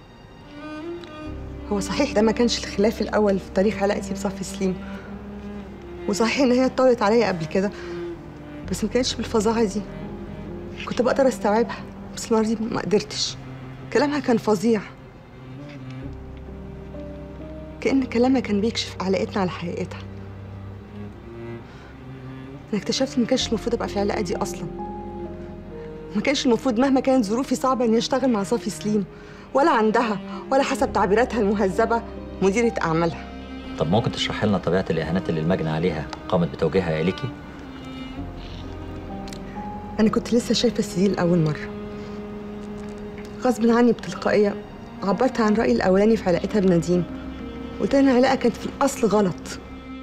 هو صحيح ده ما كانش الخلاف الاول في تاريخ علاقتي بصفي سليم وصحيح ان هي اتطورت عليا قبل كده بس ما كانتش بالفظاعه دي كنت بقدر استوعبها بس المره دي ما قدرتش كلامها كان فظيع كأن كلامها كان بيكشف علاقتنا على حقيقتها انا اكتشفت ان ما كانش المفروض ابقى في العلاقه دي اصلا ما كانش المفروض مهما كانت ظروفي صعبه اني اشتغل مع صافي سليم ولا عندها ولا حسب تعبيراتها المهذبه مديره اعمالها طب ممكن تشرح لنا طبيعة الإهانات اللي المجني عليها قامت بتوجيهها إليكي؟ انا كنت لسه شايفه السي لاول مره غصب عني بتلقائيه عبرت عن رايي الاولاني في علاقتها بنديم قلت لها ان العلاقه كانت في الاصل غلط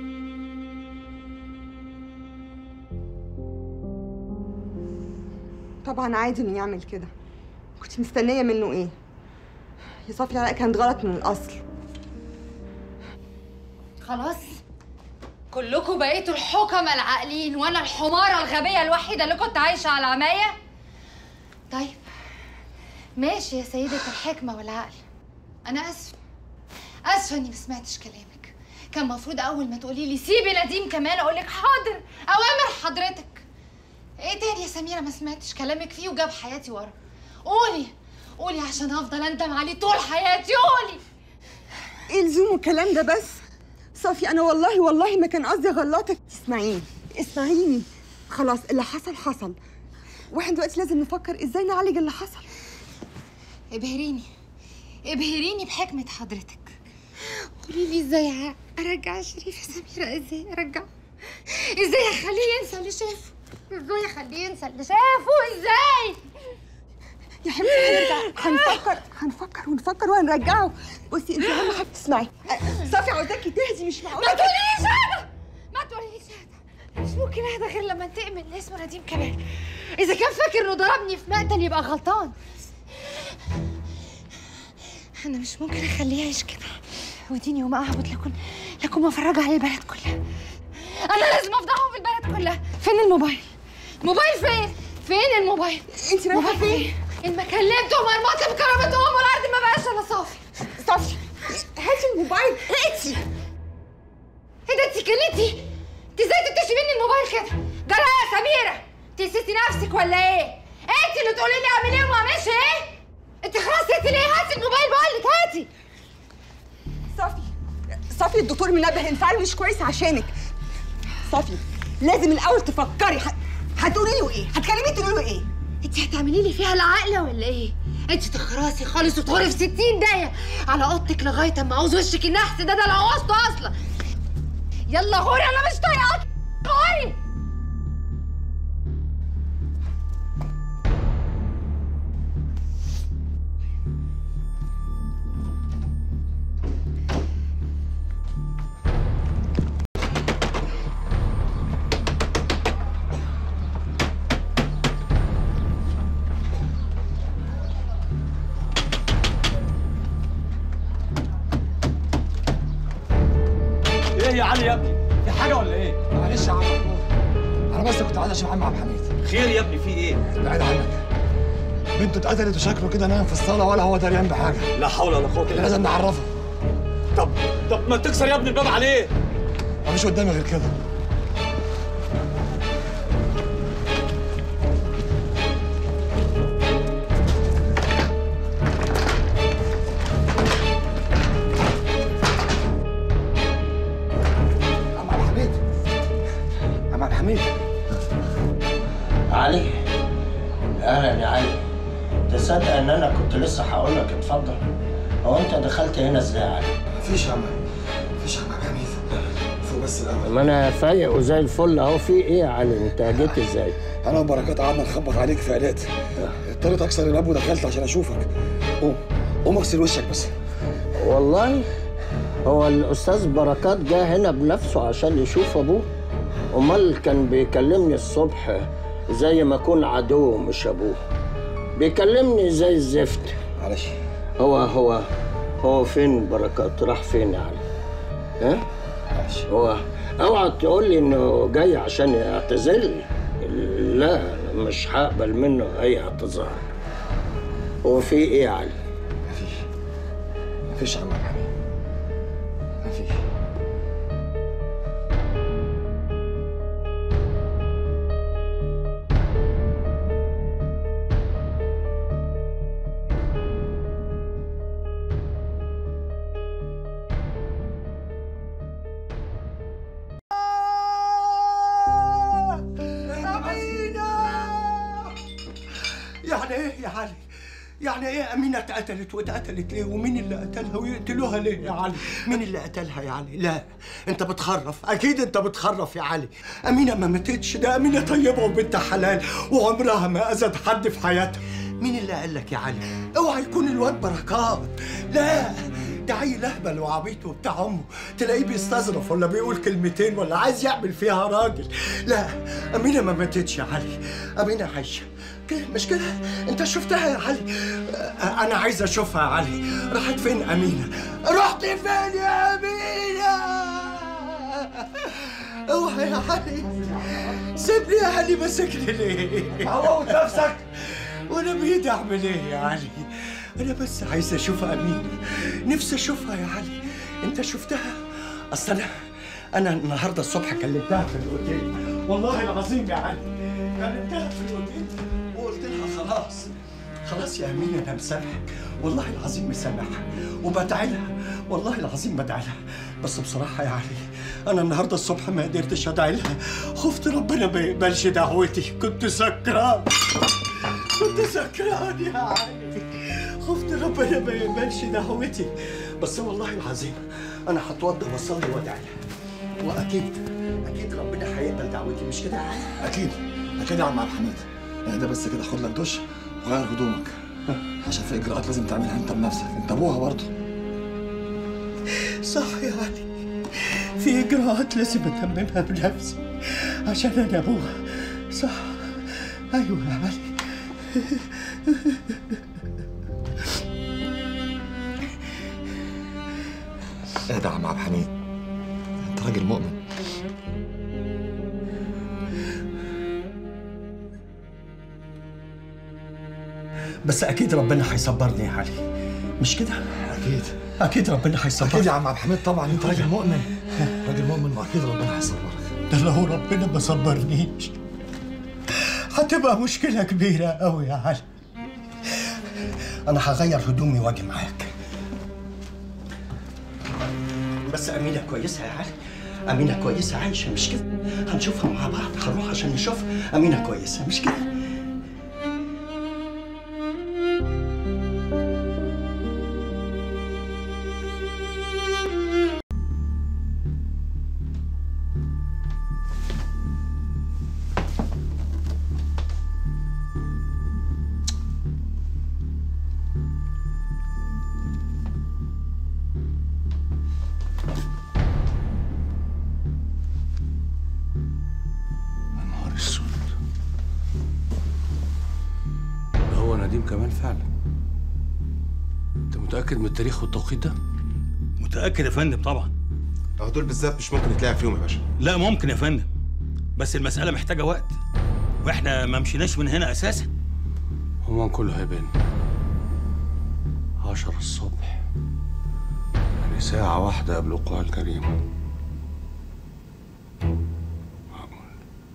طبعا عادي انه يعمل كده كنت مستنيه منه ايه يا صافي العلاقه كانت غلط من الاصل خلاص كلكم بقيتوا الحكمة العاقلين وانا الحمارة الغبية الوحيدة اللي كنت عايشة على عماية طيب ماشي يا سيدة الحكمة والعقل أنا آسفة آسفة إني ما سمعتش كلامك كان المفروض أول ما تقولي لي سيبي نديم كمان أقول لك حاضر أوامر حضرتك إيه تاني يا سميرة ما سمعتش كلامك فيه وجاب حياتي ورا قولي قولي عشان أفضل أندم عليه طول حياتي قولي ايه لزوم الكلام ده بس صافي انا والله والله ما كان قصدي اغلطك اسمعيني اسمعيني خلاص اللي حصل حصل واحنا دلوقتي لازم نفكر ازاي نعالج اللي حصل ابهريني ابهريني بحكمة حضرتك قولي لي ازاي ارجع شريف يا سميرة ازاي ارجعه ازاي اخليه ينسى اللي شافه ازاي اخليه ينسى اللي شافه ازاي يا حبيبتي هنرجع هنفكر هنفكر ونفكر وهنرجعه بصي انت اهم حاجه تسمعي أه، صافي عاوزاكي تهدي مش معقوله ما تقوليش هذا ما تقوليش هذا مش ممكن اهدى غير لما انتقم من اللي اسمه نديم كمان اذا كان فاكر انه ضربني في مقتل يبقى غلطان انا مش ممكن اخليه يعيش كده وديني وما اعبد لكن لكن مفرجة على البلد كلها انا لازم افضحهم في البلد كلها فين الموبايل موبايل فين فين الموبايل انت رايحه موبايل فين المكان اللي انتوا مرمطه بكرامتهم والارض ما بقاش الا صافي صافي هاتي الموبايل هاتي ايه ده انت كلتي انت ازاي تكتشفي مني الموبايل كده جرى يا سميره تنسيتي نفسك ولا ايه انت اللي تقولي لي اعمل ايه وما اعملش ايه انت خلاص نسيتي ليه هاتي الموبايل بقول لك هاتي صافي صافي الدكتور منبه انفعال مش كويس عشانك صافي لازم الاول تفكري ه- هتقولي له ايه هتكلمي تقولي له ايه انت هتعملي لي فيها العقله ولا ايه انت تخرسي خالص وتغري في 60 دقيقه على اوضتك لغايه اما عاوز وشك النحس ده ده لو عوزته اصلا يلا غوري انا مش طايقاك غوري ايه يا علي يا ابني في حاجه ولا ايه معلش يا عم محمود انا بس كنت عايز اشوف عم عبد الحميد خير يا ابني في ايه بعيد عنك بنته اتقتلت وشكله كده نايم في الصاله ولا هو دريان بحاجه لا حول ولا قوه الا لازم بالله نعرفه طب طب ما تكسر يا ابني الباب عليه مفيش قدامي غير كده عم عبد الحميد عم عبد الحميد علي اهلا يا علي تصدق ان انا كنت لسه هقول لك اتفضل هو انت دخلت هنا ازاي يا علي مفيش يا عم مفيش يا عم عبد الحميد فوق بس الاول ما انا فايق وزي الفل اهو في ايه يا علي انت جيت ازاي انا وبركات قعدنا نخبط عليك في عيلات اضطريت اكسر الباب ودخلت عشان اشوفك قوم قوم اغسل وشك بس والله هو الاستاذ بركات جه هنا بنفسه عشان يشوف ابوه امال كان بيكلمني الصبح زي ما اكون عدو مش ابوه بيكلمني زي الزفت معلش هو هو هو فين بركات راح فين يا علي ها معلش هو اوعى تقول لي انه جاي عشان يعتذر لي لا مش هقبل منه اي اعتذار هو في ايه يا علي مفيش مفيش يا عم عبد الحميد مفيش يعني ايه يا علي؟ يعني ايه أمينة اتقتلت واتقتلت ليه؟ ومين اللي قتلها ويقتلوها ليه يا علي؟ مين اللي قتلها يا علي؟ لا أنت بتخرف، أكيد أنت بتخرف يا علي. أمينة ما ماتتش، ده أمينة طيبة وبنت حلال وعمرها ما أذت حد في حياتها. مين اللي قال لك يا علي؟ اوعى يكون الواد بركات. لا ده عيل اهبل وعبيط وبتاع امه تلاقيه بيستظرف ولا بيقول كلمتين ولا عايز يعمل فيها راجل لا امينه ما ماتتش يا علي امينه عايشه كده مش كده انت شفتها يا علي أ- انا عايز اشوفها يا علي راحت فين امينه رحت فين يا امينه اوعى يا علي سيبني يا علي ماسكني ليه عوض نفسك وانا بايدي اعمل ايه يا علي انا بس عايز اشوف امين نفسي اشوفها يا علي انت شفتها اصل انا انا النهارده الصبح كلمتها في الاوتيل والله العظيم يا علي كلمتها في الاوتيل وقلت لها خلاص خلاص يا امين انا مسامحك والله العظيم مسامحها وبدعي لها والله العظيم بدعي لها بس بصراحه يا علي انا النهارده الصبح ما قدرتش ادعي لها خفت ربنا ما يقبلش دعوتي كنت سكران كنت سكران يا علي خفت ربنا ما يقبلش دعوتي بس والله العظيم انا هتوضى واصلي وادعي لها واكيد اكيد ربنا هيقبل دعوتي مش كده يا علي اكيد اكيد يا عم عبد الحميد اهدى بس كده خد لك دش وغير هدومك عشان في اجراءات لازم تعملها انت بنفسك انت ابوها برضه صح يا علي في اجراءات لازم اتممها بنفسي عشان انا ابوها صح ايوه يا علي اهدى يا عم عبد الحميد انت راجل مؤمن بس اكيد ربنا هيصبرني يا علي مش كده اكيد اكيد ربنا هيصبرني اكيد يا عم عبد الحميد طبعا انت راجل مؤمن راجل مؤمن واكيد ربنا هيصبرك ده لو ربنا ما صبرنيش هتبقى مشكلة كبيرة أوي يا علي أنا هغير هدومي وأجي معاك بس أمينة كويسة يا علي أمينة كويسة عايشة مش كده هنشوفها مع بعض هنروح عشان نشوف أمينة كويسة مش كده يا نهار اسود ده هو نديم كمال فعلا انت متاكد من التاريخ والتوقيت ده متأكد يا فندم طبعا اهو دول بالذات مش ممكن يتلعب فيهم يا باشا لا ممكن يا فندم بس المسألة محتاجة وقت واحنا ما مشيناش من هنا أساسا هما كله هيبان عشرة الصبح يعني ساعة واحدة قبل وقوع الجريمة معقول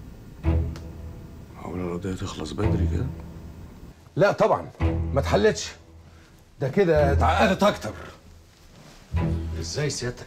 معقول القضية تخلص بدري كده لا طبعا ما اتحلتش ده كده اتعقدت اكتر ازاي سيادتك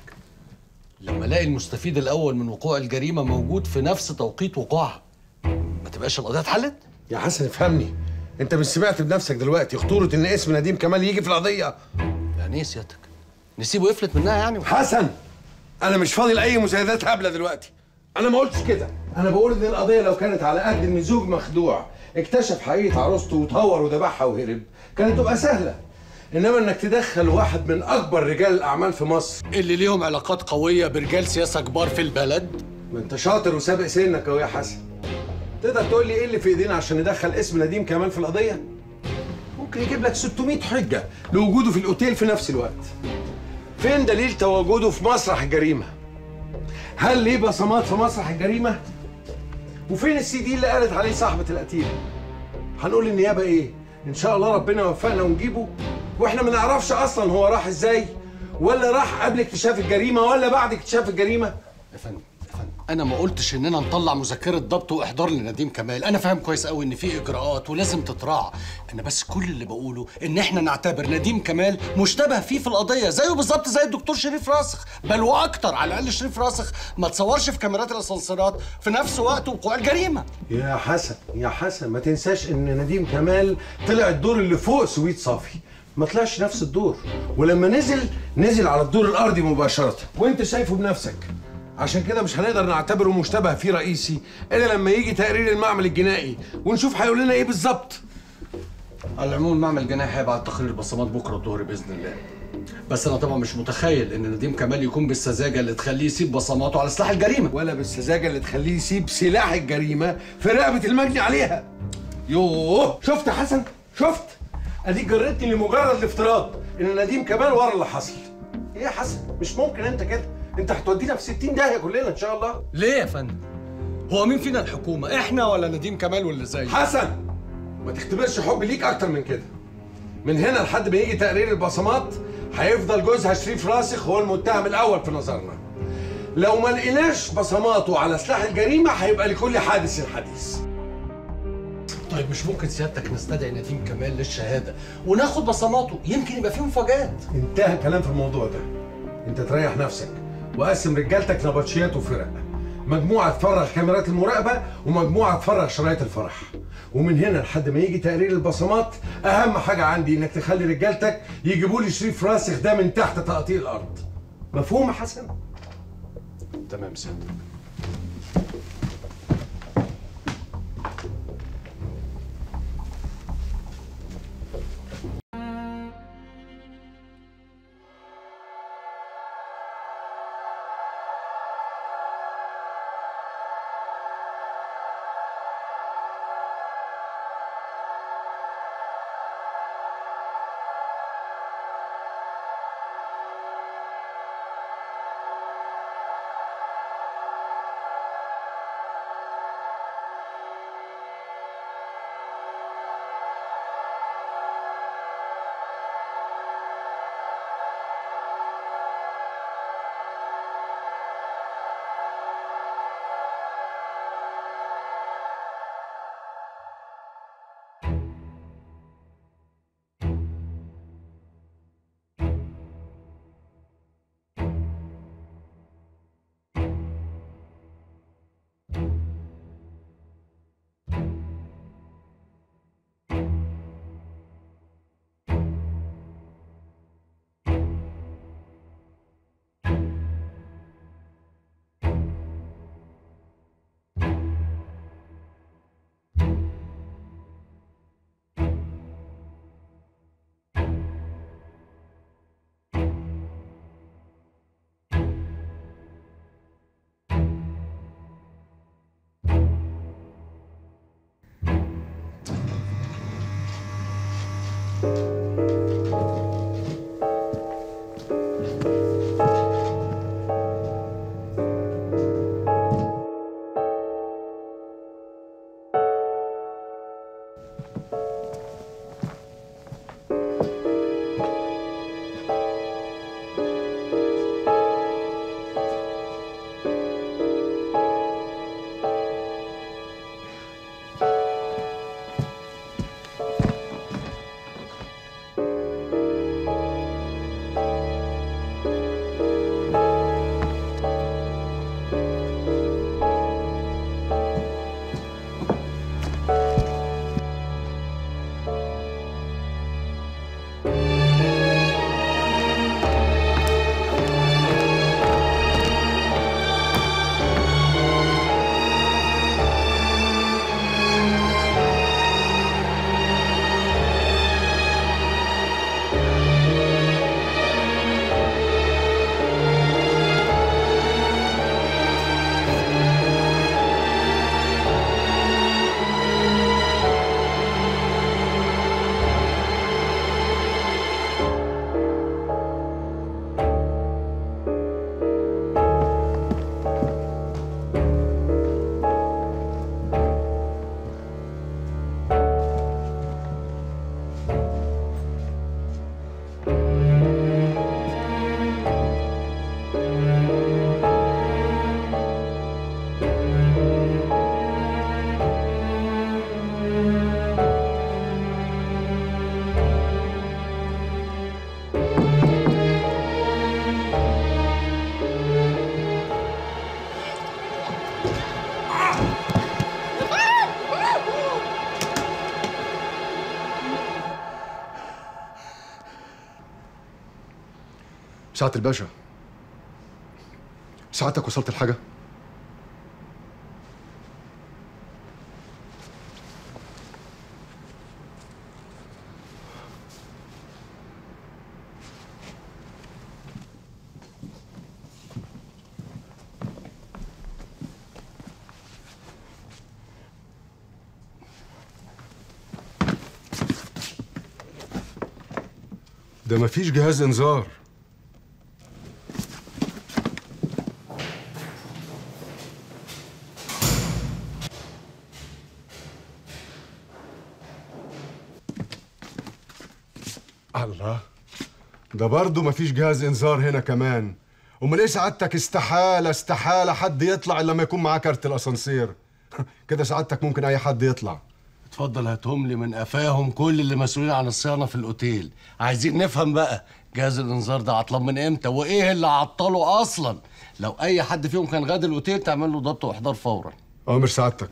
لما الاقي المستفيد الاول من وقوع الجريمه موجود في نفس توقيت وقوعها ما تبقاش القضيه اتحلت يا حسن افهمني انت مش سمعت بنفسك دلوقتي خطوره ان اسم نديم كمال يجي في القضيه يعني ايه سيادتك نسيبه يفلت منها يعني حسن انا مش فاضي لاي مزايدات هبله دلوقتي انا ما قلتش كده انا بقول ان القضيه لو كانت على قد ان زوج مخدوع اكتشف حقيقه عروسته وطور وذبحها وهرب كانت تبقى سهله انما انك تدخل واحد من اكبر رجال الاعمال في مصر اللي ليهم علاقات قويه برجال سياسه كبار في البلد ما انت شاطر وسابق سنك اهو يا حسن تقدر تقول لي ايه اللي في ايدينا عشان ندخل اسم نديم كمال في القضيه ممكن يجيب لك 600 حجه لوجوده في الاوتيل في نفس الوقت فين دليل تواجده في مسرح الجريمه هل ليه بصمات في مسرح الجريمه وفين السي دي اللي قالت عليه صاحبه القتيل هنقول للنيابه ايه ان شاء الله ربنا يوفقنا ونجيبه واحنا ما نعرفش اصلا هو راح ازاي ولا راح قبل اكتشاف الجريمه ولا بعد اكتشاف الجريمه يا فندم يا فندم انا ما قلتش اننا نطلع مذكره ضبط واحضار لنديم كمال انا فاهم كويس قوي ان في اجراءات ولازم تتراعى انا بس كل اللي بقوله ان احنا نعتبر نديم كمال مشتبه فيه في القضيه زيه بالظبط زي الدكتور شريف راسخ بل واكتر على الاقل شريف راسخ ما تصورش في كاميرات الاسانسيرات في نفس وقت وقوع الجريمه يا حسن يا حسن ما تنساش ان نديم كمال طلع الدور اللي فوق سويت صافي ما طلعش نفس الدور ولما نزل نزل على الدور الارضي مباشره وانت شايفه بنفسك عشان كده مش هنقدر نعتبره مشتبه فيه رئيسي الا لما يجي تقرير المعمل الجنائي ونشوف هيقول لنا ايه بالظبط على العموم المعمل الجنائي هيبعت تقرير البصمات بكره الظهر باذن الله بس انا طبعا مش متخيل ان نديم كمال يكون بالسذاجه اللي تخليه يسيب بصماته على سلاح الجريمه ولا بالسذاجه اللي تخليه يسيب سلاح الجريمه في رقبه المجني عليها يوه شفت يا حسن شفت اديك جريتني لمجرد الافتراض ان نديم كمال ورا اللي حصل ايه يا حسن مش ممكن انت كده انت هتودينا في 60 داهيه كلنا ان شاء الله ليه يا فندم هو مين فينا الحكومه احنا ولا نديم كمال واللي زيه حسن ما تختبرش حب ليك اكتر من كده من هنا لحد ما يجي تقرير البصمات هيفضل جوزها شريف راسخ هو المتهم الاول في نظرنا لو ما لقيناش بصماته على سلاح الجريمه هيبقى لكل حادث حديث طيب مش ممكن سيادتك نستدعي نديم كمال للشهاده وناخد بصماته يمكن يبقى فيه مفاجآت انتهى الكلام في الموضوع ده انت تريح نفسك وقسم رجالتك نبطشيات وفرق مجموعه تفرغ كاميرات المراقبه ومجموعه تفرغ شرايط الفرح ومن هنا لحد ما يجي تقرير البصمات اهم حاجه عندي انك تخلي رجالتك يجيبوا لي شريف راسخ ده من تحت تقطيع الارض مفهوم يا حسن تمام سيادتك سعادة الباشا سعادتك وصلت الحاجة؟ ده مفيش جهاز انذار الله ده برضه مفيش جهاز انذار هنا كمان امال ايه سعادتك استحاله استحاله حد يطلع الا لما يكون معاه كارت الاسانسير كده سعادتك ممكن اي حد يطلع اتفضل هاتهم لي من قفاهم كل اللي مسؤولين عن الصيانه في الاوتيل عايزين نفهم بقى جهاز الانذار ده عطلان من امتى وايه اللي عطله اصلا لو اي حد فيهم كان غاد الاوتيل تعمل له ضبط واحضار فورا امر سعادتك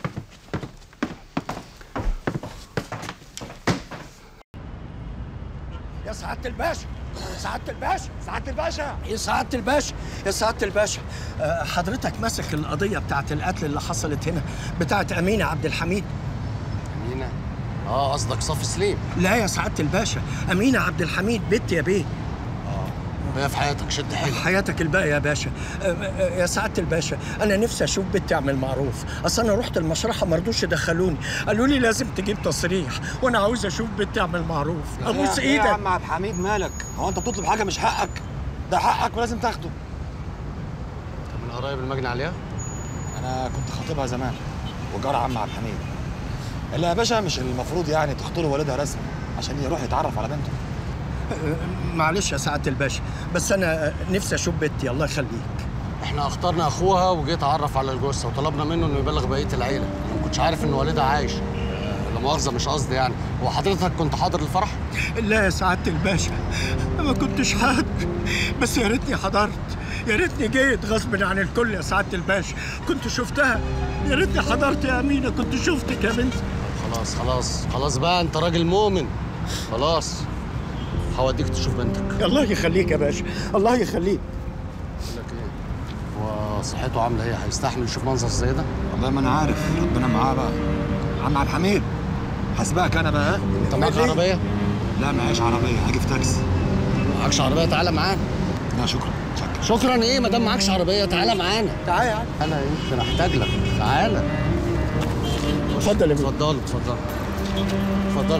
يا سعادة الباشا سعادة الباشا سعادة الباشا يا سعادة الباشا يا سعادة الباشا آه، حضرتك ماسك القضية بتاعت القتل اللي حصلت هنا بتاعت أمينة عبد الحميد أمينة؟ اه قصدك صافي سليم لا يا سعادة الباشا أمينة عبد الحميد بنت يا بيه هي في حياتك شد حيلك حياتك الباقية يا باشا آه، آه، يا سعادة الباشا أنا نفسي أشوف بنتي أعمل معروف أصل أنا رحت المشرحة ما رضوش يدخلوني قالوا لي لازم تجيب تصريح وأنا عاوز أشوف بنتي أعمل معروف أبوس إيه يا إيدك عم عبد الحميد مالك هو انت بتطلب حاجه مش حقك ده حقك ولازم تاخده طب من قرايب المجني عليها انا كنت خاطبها زمان وجار عم عبد الحميد الا يا باشا مش المفروض يعني تخطبه والدها رسمي عشان يروح يتعرف على بنته معلش يا سعادة الباشا بس أنا نفسي أشوف بنتي الله يخليك احنا اخترنا اخوها وجه اتعرف على الجثه وطلبنا منه انه يبلغ بقيه العيله انا ما كنتش عارف ان والدها عايش آه، لا مؤاخذه مش قصدي يعني هو حضرتك كنت حاضر الفرح لا يا سعادة الباشا ما كنتش حاضر بس يا ريتني حضرت يا ريتني جيت غصب عن الكل يا سعادة الباشا كنت شفتها يا ريتني حضرت يا أمينة كنت شفتك يا بنتي خلاص خلاص خلاص بقى انت راجل مؤمن خلاص هوديك تشوف بنتك الله يخليك يا باشا الله يخليك بقول لك ايه هو صحته عامله ايه هيستحمل يشوف منظر زي ده والله ما انا عارف ربنا معاه بقى عم عبد الحميد هسبقك انا بقى انت معاك عربيه لا معيش عربيه هاجي في تاكسي معكش عربيه تعالى معانا لا شكرا شكرا ايه ما دام معكش عربيه تعالى معانا تعالى يا تعالى ايه انا احتاج لك تعالى اتفضل يا اتفضل اتفضل اتفضل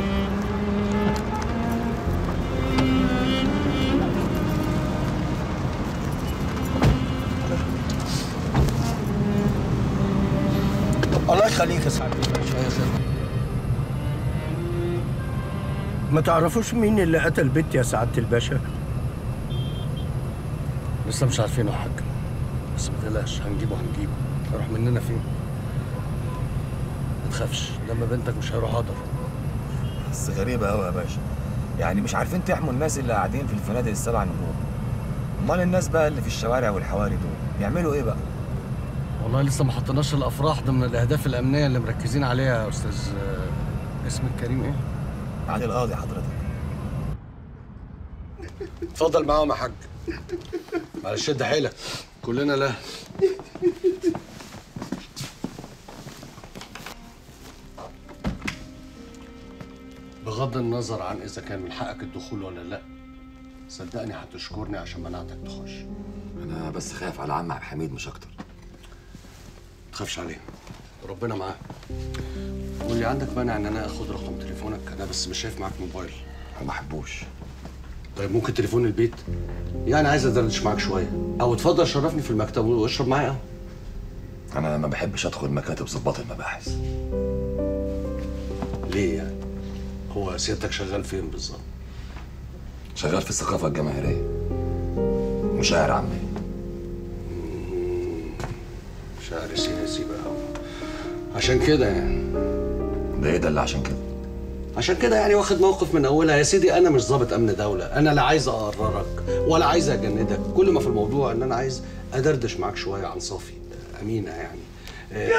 الله يخليك يا سعادة الباشا ما تعرفوش مين اللي قتل بنتي يا سعادة الباشا لسه مش عارفينه يا حاج بس ما تقلقش هنجيبه هنجيبه هيروح مننا فين ما تخافش لما بنتك مش هيروح هدر بس غريبة أوي يا باشا يعني مش عارفين تحموا الناس اللي قاعدين في الفنادق السبع نجوم أمال الناس بقى اللي في الشوارع والحواري دول بيعملوا إيه بقى؟ والله لسه ما حطيناش الافراح ضمن الاهداف الامنيه اللي مركزين عليها يا استاذ آه، اسمك كريم ايه علي القاضي حضرتك اتفضل معاهم يا حاج معلش شد حيلك كلنا لا بغض النظر عن اذا كان من حقك الدخول ولا لا صدقني هتشكرني عشان منعتك تخش أنا بس خايف على عم عبد الحميد مش أكتر تخافش عليه ربنا معاه قول لي عندك مانع ان انا اخد رقم تليفونك انا بس مش شايف معاك موبايل ما احبوش طيب ممكن تليفون البيت يعني عايز ادردش معاك شويه او اتفضل شرفني في المكتب واشرب معايا قهوه أنا ما بحبش أدخل مكاتب ضباط المباحث ليه يعني هو سيادتك شغال فين بالظبط شغال في الثقافة الجماهيرية مشاعر عامة شعر سياسي بقى عشان كده يعني ده ايه ده اللي عشان كده عشان كده يعني واخد موقف من اولها يا سيدي انا مش ضابط امن دوله انا لا عايز اقررك ولا عايز اجندك كل ما في الموضوع ان انا عايز ادردش معاك شويه عن صافي امينه يعني آه،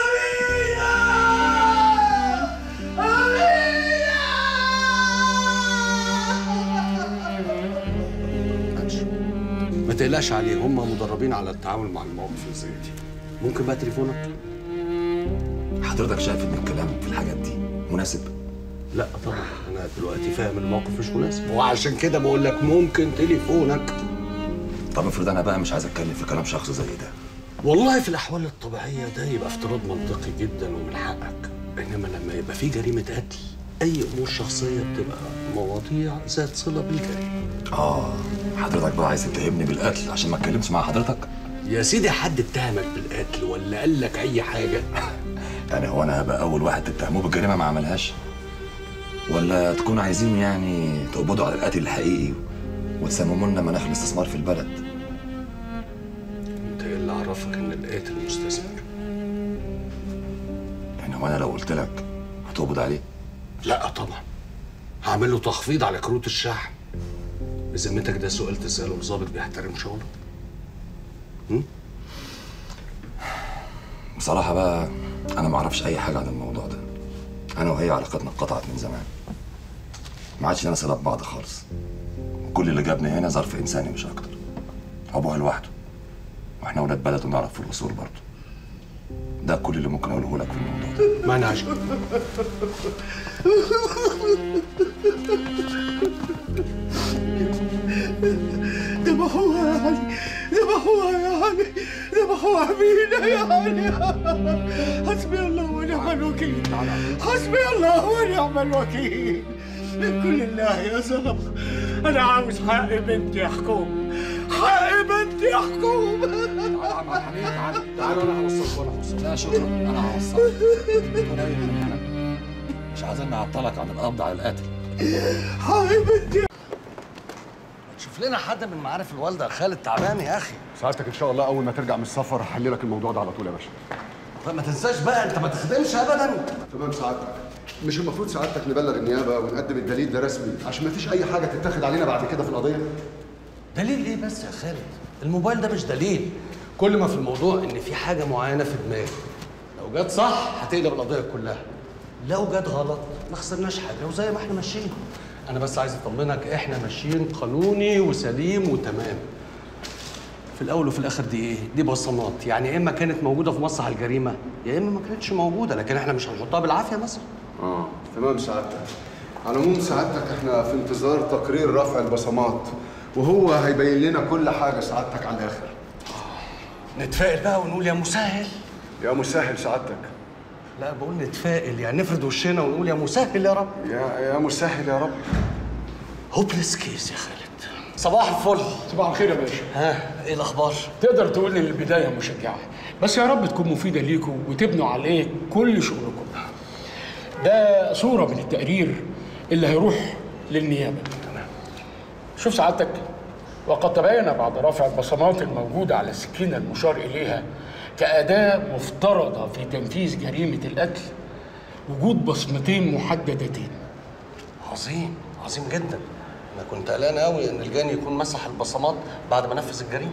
ما تقلقش عليه هم مدربين على التعامل مع المواقف اللي زي دي ممكن بقى تليفونك حضرتك شايف إن الكلام في الحاجات دي مناسب؟ لا طبعا انا دلوقتي فاهم الموقف مش مناسب وعشان كده بقول لك ممكن تليفونك طب افرض أنا بقى مش عايز أتكلم في كلام شخص زي ده والله في الاحوال الطبيعيه ده يبقى افتراض منطقي جدا ومن حقك انما لما يبقى في جريمه قتل اي امور شخصيه بتبقى مواضيع ذات صله بالجريمه آه حضرتك بقى عايز تتهمني بالقتل عشان ما اتكلمش مع حضرتك؟ يا سيدي حد اتهمك بالقتل ولا قال لك اي حاجه يعني هو أنا هبقى أول واحد تتهموه بالجريمة ما عملهاش؟ ولا تكونوا عايزين يعني تقبضوا على القاتل الحقيقي وتسمموا لنا مناخ الاستثمار في البلد انت ايه اللي عرفك ان القاتل مستثمر يعني هو انا لو قلت لك هتقبض عليه لا طبعا هعمل له تخفيض على كروت الشحن بذمتك ده سؤال تساله لظابط بيحترم شغله بصراحة بقى أنا ما أعرفش أي حاجة عن الموضوع ده أنا وهي علاقتنا اتقطعت من زمان ما عادش لنا صلة ببعض خالص كل اللي جابني هنا ظرف إنساني مش أكتر أبوها لوحده وإحنا ولاد بلد ونعرف في الأصول برضه ده كل اللي ممكن أقوله لك في الموضوع ده ما أنا عشان ده ما هو يا علي ده ما هو يا علي ده ما هو أمينة يا علي حسبي الله ونعم الوكيل حسبي الله ونعم الوكيل من كل الله يا زلمة أنا عاوز حق بنتي يا حكوم حق بنتي يا حكوم تعالوا انا هوصلك وانا هوصلك لا شكرا انا هوصلك مش عايزين نعطلك عن القبض على القاتل حق بنتي شوف لنا حد من معارف الوالده خالد تعبان يا اخي سعادتك ان شاء الله اول ما ترجع من السفر هحل لك الموضوع ده على طول يا باشا طب ما تنساش بقى انت ما تخدمش ابدا تمام سعادتك مش المفروض سعادتك نبلغ النيابه ونقدم الدليل ده رسمي عشان ما فيش اي حاجه تتاخد علينا بعد كده في القضيه دليل ايه بس يا خالد الموبايل ده مش دليل كل ما في الموضوع ان في حاجه معينه في دماغي لو جت صح هتقلب القضيه كلها لو جت غلط ما خسرناش حاجه وزي ما احنا ماشيين انا بس عايز اطمنك احنا ماشيين قانوني وسليم وتمام في الاول وفي الاخر دي ايه دي بصمات يعني يا اما كانت موجوده في مسرح الجريمه يا اما ما كانتش موجوده لكن احنا مش هنحطها بالعافيه مثلا اه تمام سعادتك على العموم سعادتك احنا في انتظار تقرير رفع البصمات وهو هيبين لنا كل حاجه سعادتك على الاخر نتفائل بقى ونقول يا مسهل يا مسهل سعادتك لا بقول نتفائل يعني نفرد وشنا ونقول يا مسهل يا رب يا يا مسهل يا رب هوبلس كيس يا خالد صباح الفل صباح الخير يا باشا ها ايه الاخبار تقدر تقول ان البدايه مشجعه بس يا رب تكون مفيده ليكم وتبنوا عليه كل شغلكم ده صوره من التقرير اللي هيروح للنيابه تمام شوف سعادتك وقد تبين بعد رفع البصمات الموجوده على السكينه المشار اليها كاداه مفترضه في تنفيذ جريمه القتل وجود بصمتين محددتين عظيم عظيم جدا انا كنت قلقان قوي ان الجاني يكون مسح البصمات بعد ما نفذ الجريمه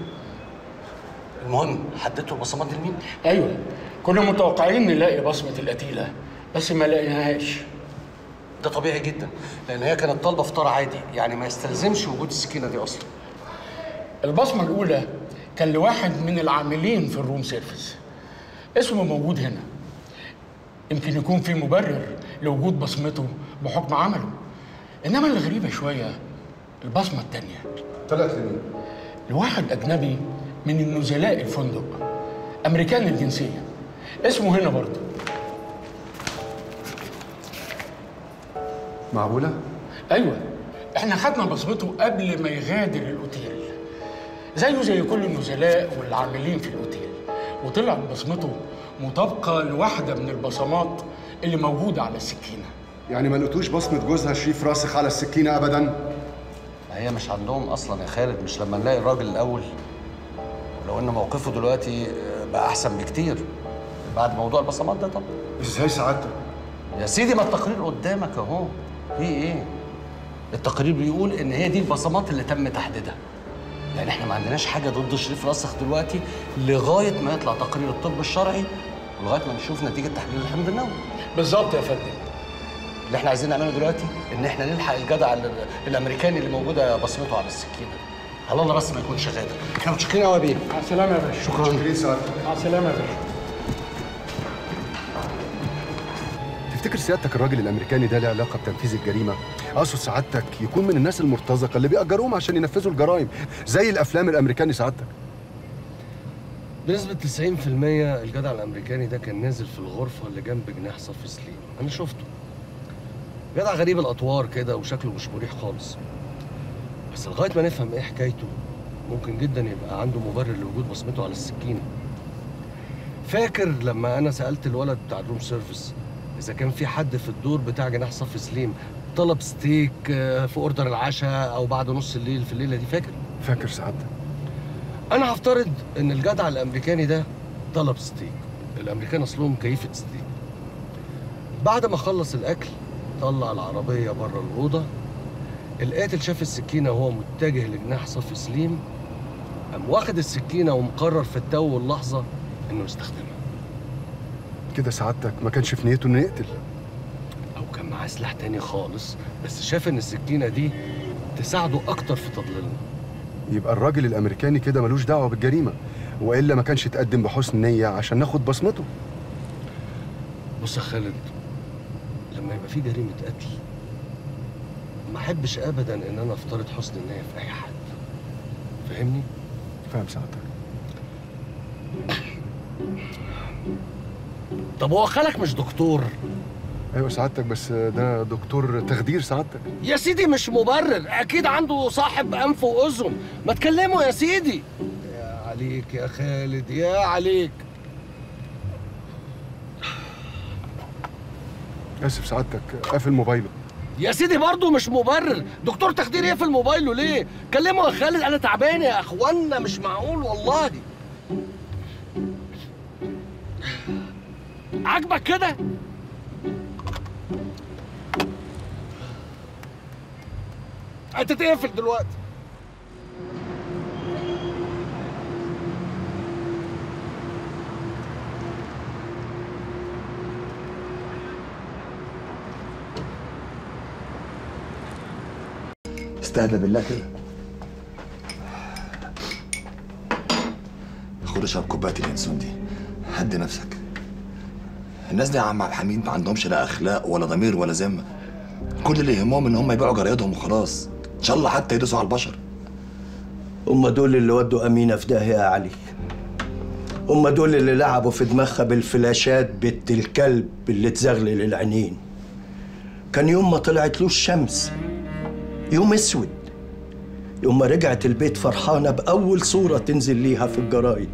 المهم حددتوا البصمات دي لمين ايوه كنا متوقعين نلاقي بصمه القتيله بس ما لقيناهاش ده طبيعي جدا لان هي كانت طالبه فطار عادي يعني ما يستلزمش وجود السكينه دي اصلا البصمه الاولى كان لواحد من العاملين في الروم سيرفيس اسمه موجود هنا يمكن يكون في مبرر لوجود بصمته بحكم عمله انما اللي غريبه شويه البصمه الثانيه طلعت لمين؟ لواحد اجنبي من النزلاء الفندق امريكان الجنسيه اسمه هنا برضه معقوله؟ ايوه احنا خدنا بصمته قبل ما يغادر الاوتيل زيه زي كل النزلاء والعاملين في الاوتيل وطلعت بصمته مطابقه لواحده من البصمات اللي موجوده على السكينه يعني ما لقيتوش بصمه جوزها شريف راسخ على السكينه ابدا ما هي مش عندهم اصلا يا خالد مش لما نلاقي الراجل الاول ولو ان موقفه دلوقتي بقى احسن بكتير بعد موضوع البصمات ده طبعا ازاي سعادتك؟ يا سيدي ما التقرير قدامك اهو في ايه التقرير بيقول ان هي دي البصمات اللي تم تحديدها يعني احنا ما عندناش حاجه ضد شريف راسخ دلوقتي لغايه ما يطلع تقرير الطب الشرعي ولغايه ما نشوف نتيجه تحليل الحمض النووي بالظبط يا فندم اللي احنا عايزين نعمله دلوقتي ان احنا نلحق الجدع ال- الامريكاني اللي موجوده بصمته على السكينه على الله بس ما يكونش غادر احنا متشكرين قوي يا بيه مع السلامه يا باشا شكرا شكرا سعادتك مع السلامه يا باشا تفتكر سيادتك الراجل الامريكاني ده له علاقه بتنفيذ الجريمه اقصد سعادتك يكون من الناس المرتزقه اللي بيأجروهم عشان ينفذوا الجرائم زي الافلام الامريكاني سعادتك بنسبة 90% الجدع الأمريكاني ده كان نازل في الغرفة اللي جنب جناح صف سليم، أنا شفته. جدع غريب الأطوار كده وشكله مش مريح خالص. بس لغاية ما نفهم إيه حكايته ممكن جدا يبقى عنده مبرر لوجود بصمته على السكينة. فاكر لما أنا سألت الولد بتاع الروم سيرفيس إذا كان في حد في الدور بتاع جناح صف سليم طلب ستيك آه، في اوردر العشاء او بعد نص الليل في الليله دي فاكر فاكر سعادتك انا هفترض ان الجدع الامريكاني ده طلب ستيك الامريكان اصلهم كيفه ستيك بعد ما خلص الاكل طلع العربيه بره الاوضه القاتل شاف السكينه وهو متجه لجناح صفي سليم قام واخد السكينه ومقرر في التو واللحظه انه يستخدمها كده سعادتك ما كانش في نيته انه يقتل او كان معاه سلاح تاني خالص بس شاف ان السكينه دي تساعده اكتر في تضليلنا يبقى الراجل الامريكاني كده ملوش دعوه بالجريمه والا ما كانش اتقدم بحسن نيه عشان ناخد بصمته بص يا خالد لما يبقى في جريمه قتل ما احبش ابدا ان انا افترض حسن النيه في اي حد فاهمني فاهم سعادتك طب هو خالك مش دكتور ايوه سعادتك بس ده دكتور تخدير سعادتك يا سيدي مش مبرر اكيد عنده صاحب انف واذن ما تكلمه يا سيدي يا عليك يا خالد يا عليك اسف سعادتك قافل موبايله يا سيدي برضه مش مبرر دكتور تخدير ايه في الموبايل ليه كلمه يا خالد انا تعبان يا اخوانا مش معقول والله عاجبك كده انت تقفل دلوقتي استهدى بالله كده خد اشرب كوبايه الانسون دي هدي نفسك الناس دي يا عم عبد الحميد ما عندهمش لا اخلاق ولا ضمير ولا ذمه كل اللي يهمهم ان هم يبيعوا جرايدهم وخلاص ان شاء الله حتى يدوسوا على البشر هم دول اللي ودوا أمينة في داهية يا علي هم دول اللي لعبوا في دماغها بالفلاشات بنت الكلب اللي تزغلل العينين كان يوم ما طلعت له الشمس يوم اسود يوم ما رجعت البيت فرحانة بأول صورة تنزل ليها في الجرايد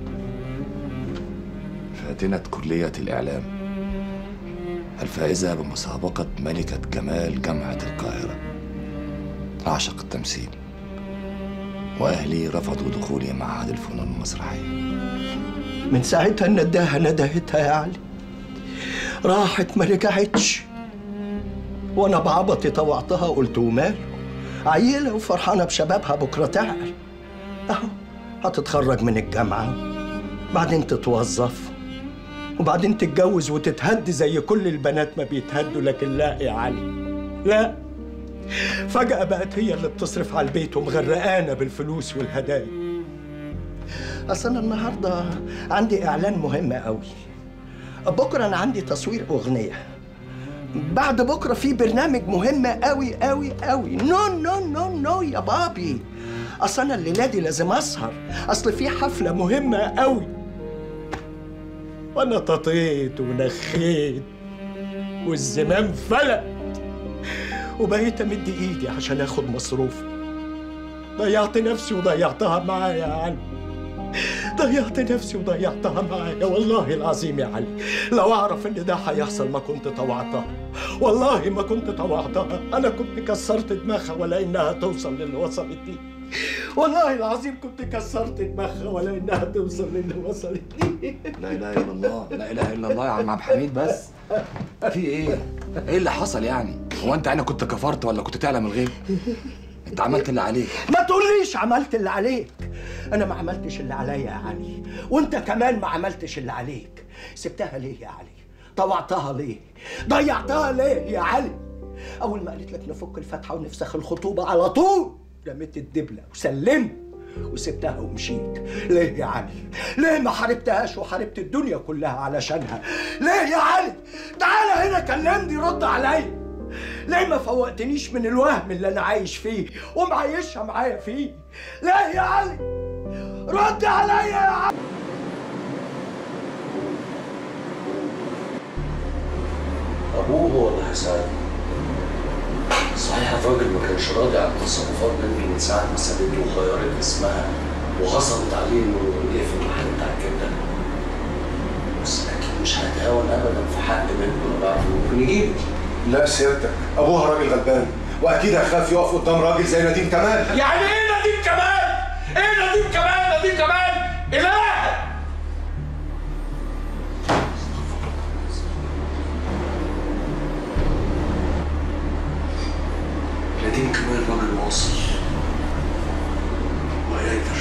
فاتنة كلية الإعلام الفائزة بمسابقة ملكة جمال جامعة القاهرة أعشق التمثيل وأهلي رفضوا دخولي معهد الفنون المسرحية من ساعتها النداهة ندهتها يا علي راحت ما رجعتش وانا بعبطي طوعتها قلت وماله عيلة وفرحانة بشبابها بكرة تعقل اهو هتتخرج من الجامعة بعدين تتوظف وبعدين تتجوز وتتهد زي كل البنات ما بيتهدوا لكن لا يا علي لا فجأة بقت هي اللي بتصرف على البيت ومغرقانة بالفلوس والهدايا أصل أنا النهاردة عندي إعلان مهم قوي بكرة أنا عندي تصوير أغنية بعد بكرة في برنامج مهم قوي قوي قوي نو نو نو نو يا بابي أصل أنا الليلة دي لازم أسهر أصل في حفلة مهمة قوي وأنا تطيت ونخيت والزمام فلت وبقيت أمد إيدي عشان آخد مصروفي ضيعت نفسي وضيعتها معايا يا علي ضيعت نفسي وضيعتها معايا والله العظيم يا علي لو اعرف ان ده هيحصل ما كنت طوعتها والله ما كنت طوعتها انا كنت كسرت دماغها ولا انها توصل للي وصلت ليه والله العظيم كنت كسرت دماغها ولا انها توصل للي وصلت ليه لا اله الا الله لا اله الا الله يا عم عبد الحميد بس في ايه؟ ايه اللي حصل يعني؟ هو انت انا كنت كفرت ولا كنت تعلم الغيب؟ انت عملت اللي عليك ما تقوليش عملت اللي عليك انا ما عملتش اللي عليا يا علي وانت كمان ما عملتش اللي عليك سبتها ليه يا علي طوعتها ليه ضيعتها ليه يا علي اول ما قالت لك نفك الفتحه ونفسخ الخطوبه على طول رميت الدبله وسلمت وسبتها ومشيت ليه يا علي ليه ما حاربتهاش وحاربت الدنيا كلها علشانها ليه يا علي تعالى هنا كلمني رد عليا ليه ما فوقتنيش من الوهم اللي انا عايش فيه ومعيشها معايا فيه ليه يا علي رد عليا يا علي ابوه هو اللي هيساعده صحيح الراجل ما كانش راضي عن تصرفات بنته من ساعه ما سابته وغيرت اسمها وغصبت عليه انه يقفل المحل بتاع الكبده بس اكيد مش هتهاون ابدا في حق بنته انا بعرف إنه ممكن يجيب لا سيادتك ابوها راجل غلبان واكيد هيخاف يقف قدام راجل زي نديم كمال يعني ايه نديم كمال؟ ايه نديم كمال؟ نديم كمال؟ اله نديم كمال راجل واصل وقادر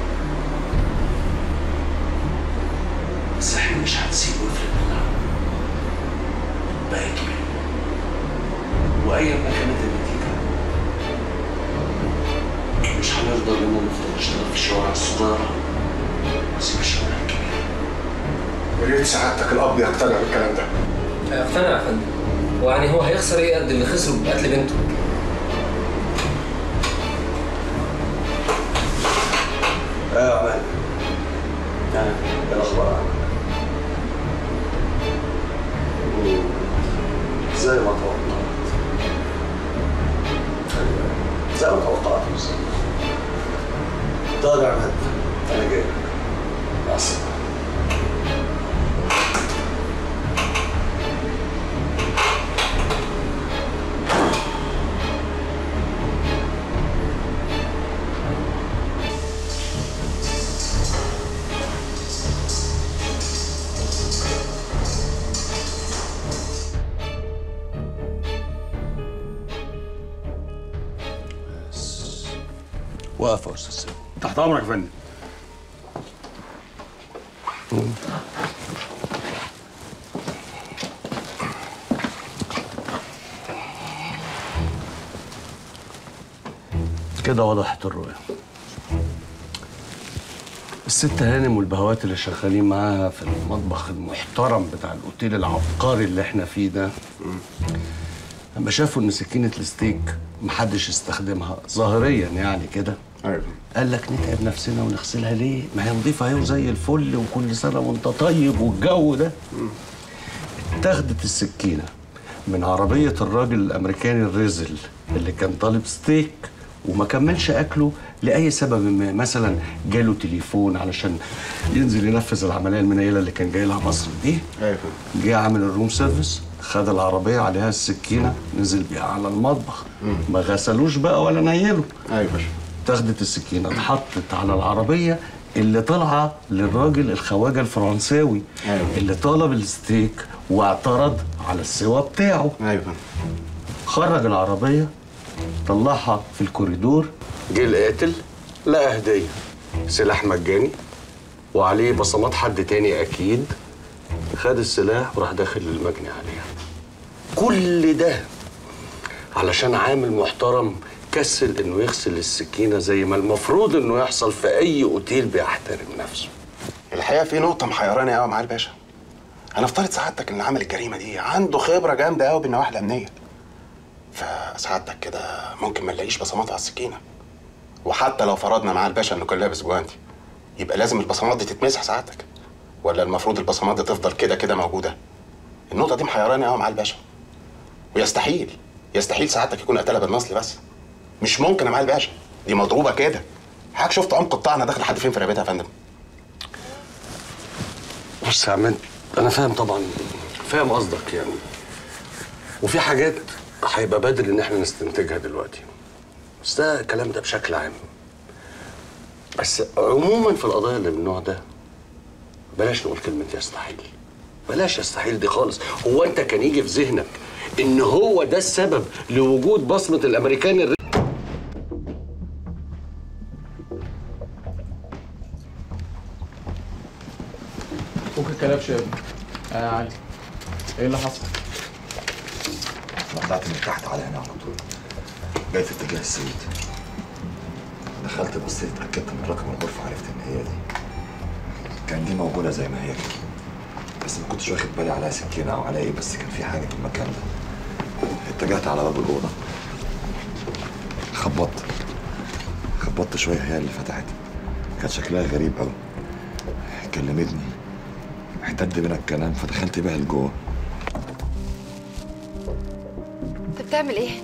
بس احنا مش هنسيبه يفرق مننا بقيته وايا ما كانت النتيجه مش هنرضى اننا نفضل نشتغل في الشوارع الصغيره ونسيب الشوارع الكبيره يا ريت سعادتك الاب يقتنع بالكلام ده اقتنع يا فندم ويعني هو هيخسر ايه قد اللي خسره بقتل بنته ايه يا عماد ايه الاخبار عنك مم. زي ما توقعت أيوة، زي ما توقعت بالظبط طيب يا عماد انا جاي مع السلامه واقف يا استاذ سامي تحت امرك يا فندم كده وضحت الرؤية الست هانم والبهوات اللي شغالين معاها في المطبخ المحترم بتاع الاوتيل العبقري اللي احنا فيه ده لما شافوا ان سكينة الستيك محدش استخدمها ظاهريا يعني كده قال لك نتعب نفسنا ونغسلها ليه؟ ما هي نظيفة اهي وزي الفل وكل سنة وانت طيب والجو ده اتاخدت السكينة من عربية الراجل الأمريكاني الرزل اللي كان طالب ستيك وما كملش أكله لأي سبب ما مثلا جاله تليفون علشان ينزل ينفذ العملية المنيلة اللي كان جاي لها مصر دي جه عامل الروم سيرفيس خد العربية عليها السكينة نزل بيها على المطبخ ما غسلوش بقى ولا نيلوا ايوه باشا اتاخدت السكينة اتحطت على العربية اللي طالعة للراجل الخواجة الفرنساوي أيوة. اللي طلب الستيك واعترض على السوا بتاعه ايوه خرج العربية طلعها في الكوريدور جه القاتل لقى هدية سلاح مجاني وعليه بصمات حد تاني أكيد خد السلاح وراح داخل المجني عليها كل ده علشان عامل محترم كسل انه يغسل السكينه زي ما المفروض انه يحصل في اي اوتيل بيحترم نفسه الحقيقه في نقطه محيراني قوي مع الباشا انا افترض سعادتك ان عامل الجريمه دي عنده خبره جامده قوي بالنواحي الامنيه فسعادتك كده ممكن ما نلاقيش بصمات على السكينه وحتى لو فرضنا مع الباشا انه كان لابس جوانتي يبقى لازم البصمات دي تتمسح سعادتك ولا المفروض البصمات دي تفضل كده كده موجوده النقطه دي محيراني قوي مع الباشا ويستحيل يستحيل سعادتك يكون قتلها بالنصل بس مش ممكن يا معالي الباشا دي مضروبه كده حضرتك شفت عمق الطعنه داخل لحد فين في رقبتها يا فندم بص يا عماد انا فاهم طبعا فاهم قصدك يعني وفي حاجات هيبقى بدري ان احنا نستنتجها دلوقتي بس ده الكلام ده بشكل عام بس عموما في القضايا اللي من النوع ده بلاش نقول كلمة يستحيل بلاش يستحيل دي خالص هو انت كان يجي في ذهنك ان هو ده السبب لوجود بصمة الامريكان الر... فك الكلبش يا ابني آه علي ايه اللي حصل؟ انا طلعت من تحت على هنا على طول جاي في اتجاه السويد دخلت بصيت اتاكدت من رقم الغرفه عرفت ان هي دي كان دي موجوده زي ما هي كده بس ما كنتش واخد بالي عليها سكينه او على ايه بس كان في حاجه في المكان ده اتجهت على باب الاوضه خبطت خبطت شويه هي اللي فتحت كان شكلها غريب قوي كلمتني احتد بينا الكلام فدخلت بيها لجوه انت بتعمل ايه هنا؟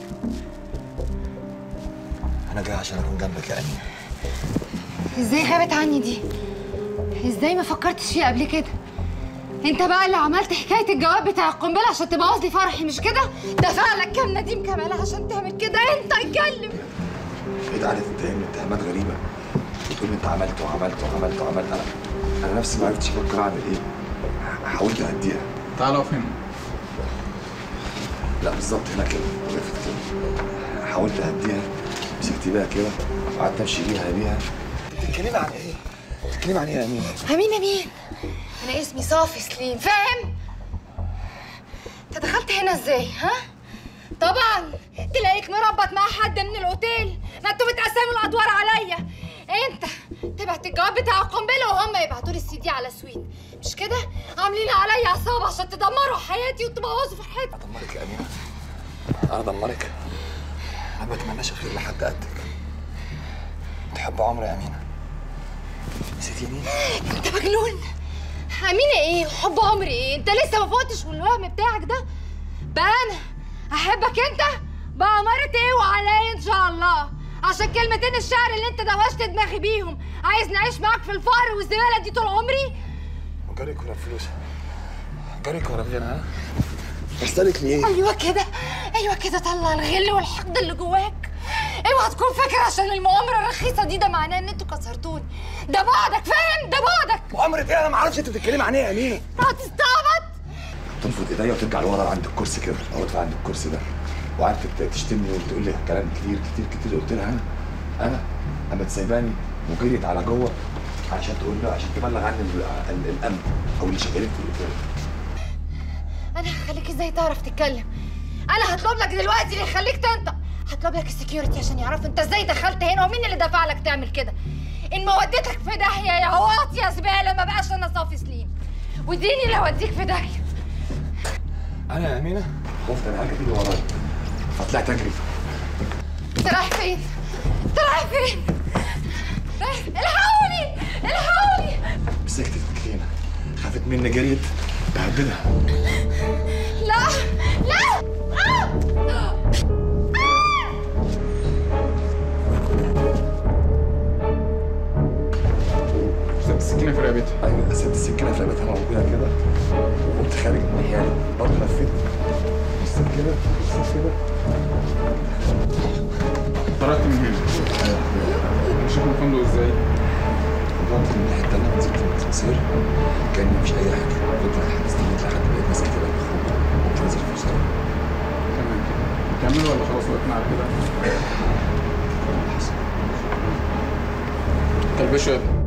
انا جاي عشان اكون جنبك يا امين ازاي غابت عني دي؟ ازاي ما فكرتش فيها قبل كده؟ انت بقى اللي عملت حكايه الجواب بتاع القنبله عشان تبوظ لي فرحي مش كده دفع لك كام نديم كمال عشان تعمل كده انت اتكلم ايه ده قاعده تتهمني اتهامات غريبه بتقول انت عملت وعملت وعملت وعملت انا انا نفسي ما عرفتش افكر اعمل ايه حاولت اهديها تعالى اقف هنا لا بالظبط هنا كده وقفت كده حاولت اهديها مسكت بيها كده وقعدت امشي بيها بيها بتتكلمي عن ايه؟ بتتكلمي عن ايه يا امين؟ امين مين انا اسمي صافي سليم فاهم انت دخلت هنا ازاي ها طبعا تلاقيك مربط مع حد من الاوتيل ما انتوا بتقسموا الادوار عليا انت تبعت الجواب بتاع القنبله وهم يبعتوا لي السي دي على سويت مش كده عاملين عليا عصابه عشان تدمروا حياتي وتبوظوا فرحتي ادمرك يا امينه انا ادمرك انا ما بتمناش الخير لحد قدك تحب عمري يا امينه نسيتي مين؟ انت مجنون امينه ايه وحب عمري ايه انت لسه ما فوتش من الوهم بتاعك ده بقى انا احبك انت بأمارة ايه وعليا ان شاء الله عشان كلمتين الشعر اللي انت دوشت دماغي بيهم عايز نعيش معاك في الفقر والزباله دي طول عمري جارك ولا فلوس جارك ولا غير ها؟ بستلك ليه؟ ايوه كده ايوه كده طلع الغل والحقد اللي جواك اوعى تكون فاكر عشان المؤامره الرخيصه دي ده معناه ان انتوا كسرتوني ده بعدك فاهم ده بعدك مؤامرة ايه انا ما اعرفش انت بتتكلمي عن ايه يا امينه هتستعبط تنفض ايديا وترجع لورا عند الكرسي كده اقعد عند الكرسي ده وقعدت تشتمني وتقول لي كلام كتير كتير كتير قلت لها انا انا قامت سايباني وجريت على جوه عشان تقول له عشان تبلغ عني ال- ال- الامن او اللي شغالين في الاوتيل انا هخليك ازاي تعرف تتكلم انا هطلب لك دلوقتي اللي يخليك تنطق هطلب لك السكيورتي عشان يعرفوا انت ازاي دخلت هنا ومين اللي دفع لك تعمل كده ان ما وديتك في داهيه يا هواط يا زباله ما بقاش انا صافي سليم وديني لو اوديك في داهيه انا يا امينه خفت انا حاجه تيجي ورايا فطلعت اجري انت رايح فين؟ انت رايح فين؟ رايح الحقوني الحقوني مسكت السكينه خافت مني جريت بهددها لا لا آه! سبت السكينه في رقبتها ايوه سبت السكينه في رقبتها موجوده كده وقمت خارج من العيال برضه لفيت بصيت كده بصيت كده خرجت من هنا شوف الفندق ازاي طلعت من الناحيه التانيه نزلت من الاسانسير كان مفيش اي حاجه فضلت لحد استنيت لحد ما لقيت ناس كتير قوي بيخرجوا قمت نازل في وسطهم تمام نكمل ولا خلاص وقفنا على كده كلبشه يا ابني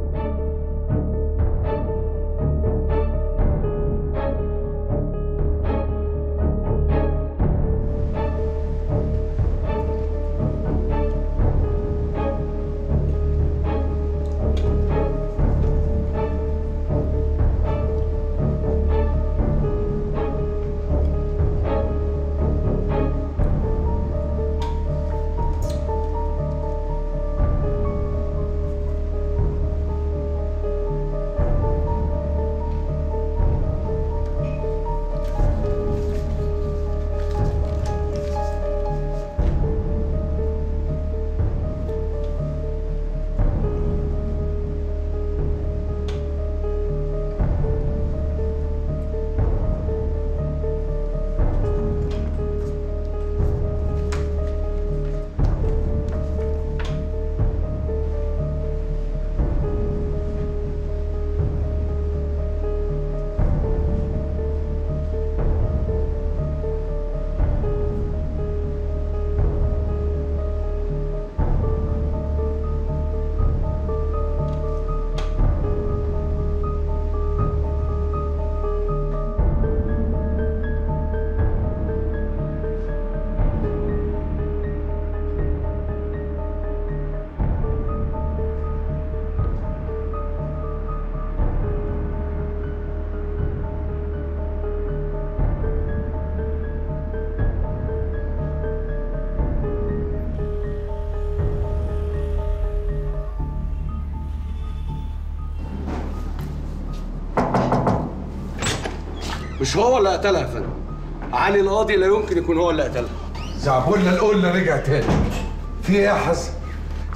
مش هو اللي قتلها يا فندم علي القاضي لا يمكن يكون هو اللي قتلها زعبولنا القلة رجع تاني في ايه يا حسن؟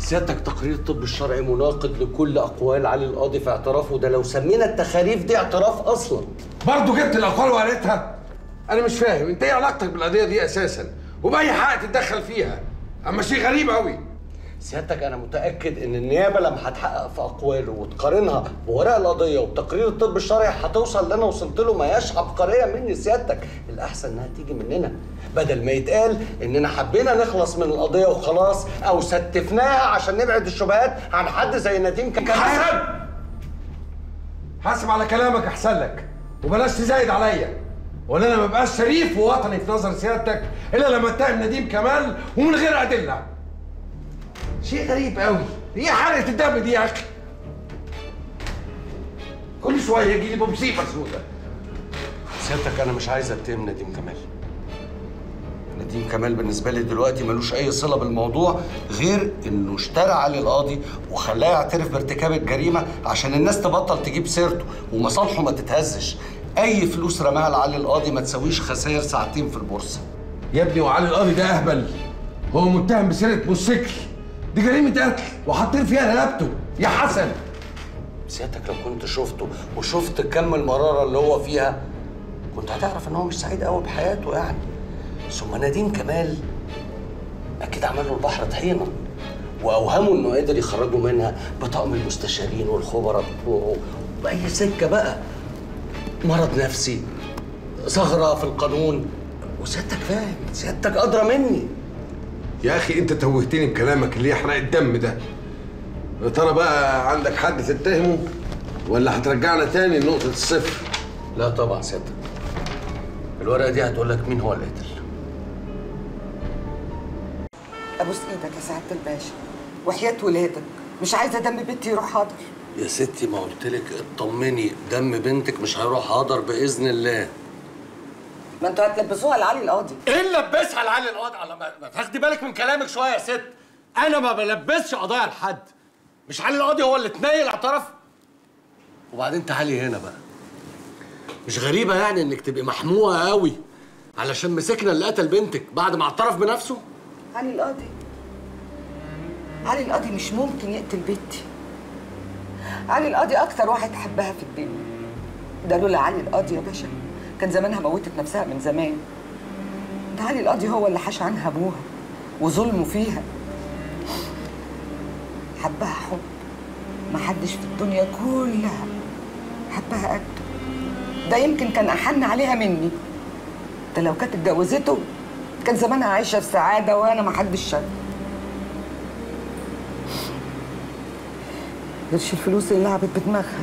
سيادتك تقرير الطب الشرعي مناقض لكل اقوال علي القاضي في اعترافه ده لو سمينا التخاريف دي اعتراف اصلا برضه جبت الاقوال وقريتها انا مش فاهم انت ايه علاقتك بالقضيه دي اساسا وباي حق تتدخل فيها اما شيء غريب قوي سيادتك انا متاكد ان النيابه لما هتحقق في اقواله وتقارنها بورق القضيه وبتقرير الطب الشرعي هتوصل اللي انا وصلت له ما هياش عبقريه مني سيادتك الاحسن انها تيجي مننا بدل ما يتقال اننا حبينا نخلص من القضيه وخلاص او ستفناها عشان نبعد الشبهات عن حد زي نديم كان حسن حاسب على كلامك احسن لك وبلاش تزايد عليا ولا انا ما بقاش شريف ووطني في نظر سيادتك الا لما اتهم نديم كمال ومن غير ادله شيء غريب قوي هي حرقه الدم دي يا اخي كل شويه يجي لي بمصيبه سودة سيادتك انا مش عايز اتهم نديم كمال نديم كمال بالنسبه لي دلوقتي ملوش اي صله بالموضوع غير انه اشترى علي القاضي وخلاه يعترف بارتكاب الجريمه عشان الناس تبطل تجيب سيرته ومصالحه ما تتهزش اي فلوس رماها لعلي القاضي ما تساويش خسائر ساعتين في البورصه يا ابني وعلي القاضي ده اهبل هو متهم بسرقه موتوسيكل دي جريمه قتل وحاطين فيها رقبته يا حسن سيادتك لو كنت شفته وشفت كم المراره اللي هو فيها كنت هتعرف ان هو مش سعيد قوي بحياته يعني ثم نديم كمال اكيد عمل له البحر طحينه واوهمه انه قادر يخرجه منها بطقم المستشارين والخبراء بتوعه باي سكه بقى مرض نفسي ثغره في القانون وسيادتك فاهم سيادتك ادرى مني يا اخي انت توهتني بكلامك اللي يحرق الدم ده يا ترى بقى عندك حد تتهمه ولا هترجعنا تاني لنقطه الصفر لا طبعا سيادتك الورقه دي هتقول لك مين هو القاتل ابوس ايدك يا سعاده الباشا وحياه ولادك مش عايزه دم بنتي يروح حاضر يا ستي ما قلت لك اطمني دم بنتك مش هيروح حاضر باذن الله ما انتوا هتلبسوها لعلي القاضي ايه اللي لبسها لعلي القاضي على ما ما تاخدي بالك من كلامك شويه يا ست انا ما بلبسش قضايا لحد مش علي القاضي هو اللي اتنيل اعترف وبعدين تعالي هنا بقى مش غريبه يعني انك تبقي محموقه قوي علشان مسكنا اللي قتل بنتك بعد ما اعترف بنفسه علي القاضي علي القاضي مش ممكن يقتل بنتي علي القاضي اكتر واحد حبها في الدنيا ده لولا علي القاضي يا باشا كان زمانها موتت نفسها من زمان ده علي القاضي هو اللي حاش عنها ابوها وظلمه فيها حبها حب محدش في الدنيا كلها حبها قده ده يمكن كان احن عليها مني ده لو كانت اتجوزته كان زمانها عايشه في سعاده وانا محدش شاف قرش الفلوس اللي لعبت بدماغها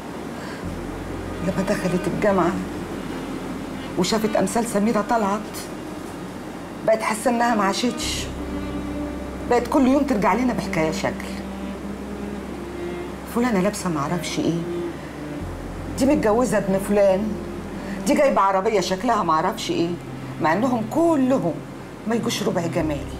لما دخلت الجامعه وشافت امثال سميره طلعت بقت حاسه انها ما عاشتش بقت كل يوم ترجع لنا بحكايه شكل فلانه لابسه معرفش ايه دي متجوزه ابن فلان دي جايبه عربيه شكلها معرفش ايه مع انهم كلهم ما يجوش ربع جمالي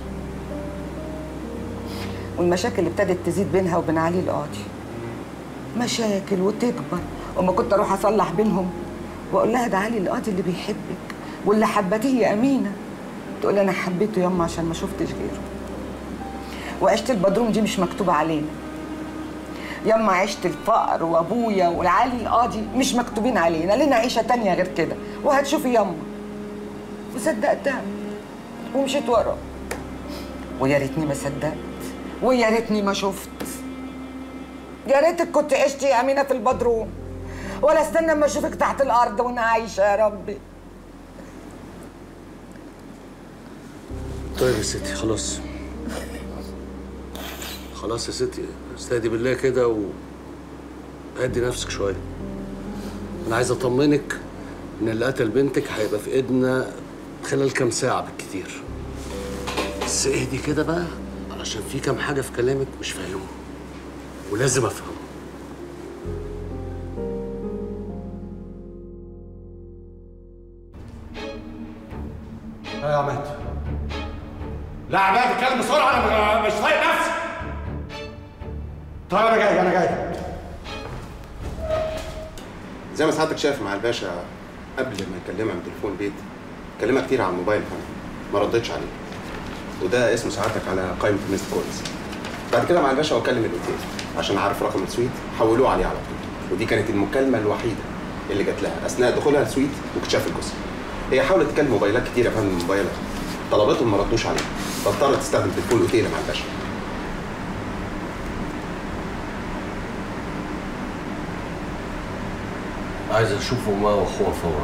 والمشاكل اللي ابتدت تزيد بينها وبين علي القاضي مشاكل وتكبر وما كنت اروح اصلح بينهم واقول لها ده علي القاضي اللي بيحبك واللي حبتيه يا امينه تقول انا حبيته ياما عشان ما شفتش غيره وعيشه البدروم دي مش مكتوبه علينا ياما عيشه الفقر وابويا والعلي القاضي مش مكتوبين علينا لنا عيشه تانية غير كده وهتشوفي ياما وصدقتها ومشيت ورا ويا ريتني ما صدقت ويا ريتني ما شفت يا ريتك كنت عشتي يا امينه في البدروم ولا استنى اما اشوفك تحت الارض وانا عايشه يا ربي طيب يا ستي خلاص خلاص يا ستي استهدي بالله كده و هدي نفسك شويه انا عايز اطمنك ان اللي قتل بنتك هيبقى في ايدنا خلال كام ساعه بالكتير بس اهدي كده بقى علشان في كام حاجه في كلامك مش فاهمهم ولازم افهمهم يا عماد لا يا عماد اتكلم بسرعه انا مش طايق نفسي طيب انا جاي انا جاي زي ما سعادتك شايف مع الباشا قبل ما يكلمها من تليفون البيت كلمها كتير على الموبايل كمان ما ردتش عليه وده اسم سعادتك على قائمه الميست كولز بعد كده مع الباشا واكلم الاوتيل عشان اعرف رقم السويت حولوه عليه على طول ودي كانت المكالمه الوحيده اللي جات لها اثناء دخولها السويت واكتشاف الجثه هي حاولت تكلم موبايلات كتير يا فندم موبايلات طلباتهم ما ردوش عليها فاضطرت تستخدم تليفون الاوتيل مع الباشا عايز اشوفه ما واخوه فورا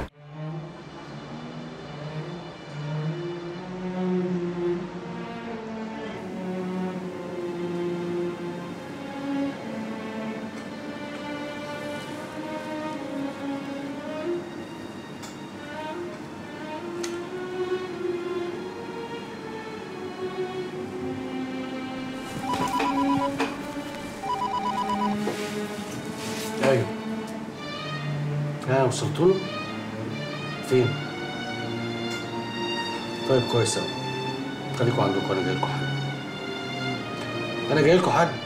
ايوه ها وصلت له فين طيب كويس قوي خليكم عندكم انا جاي لكم حاجه انا جاي لكم حاجه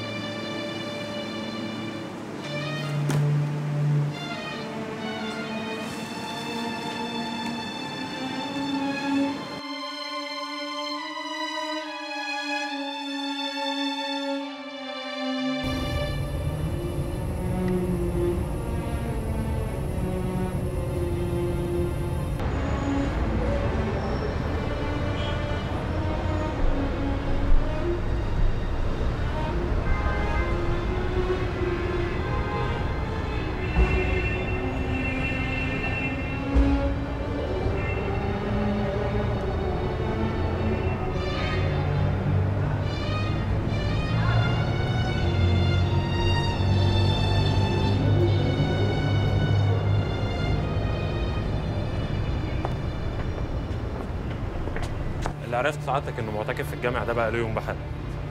اللي عرفت سعادتك انه معتكف في الجامع ده بقى له يوم بحال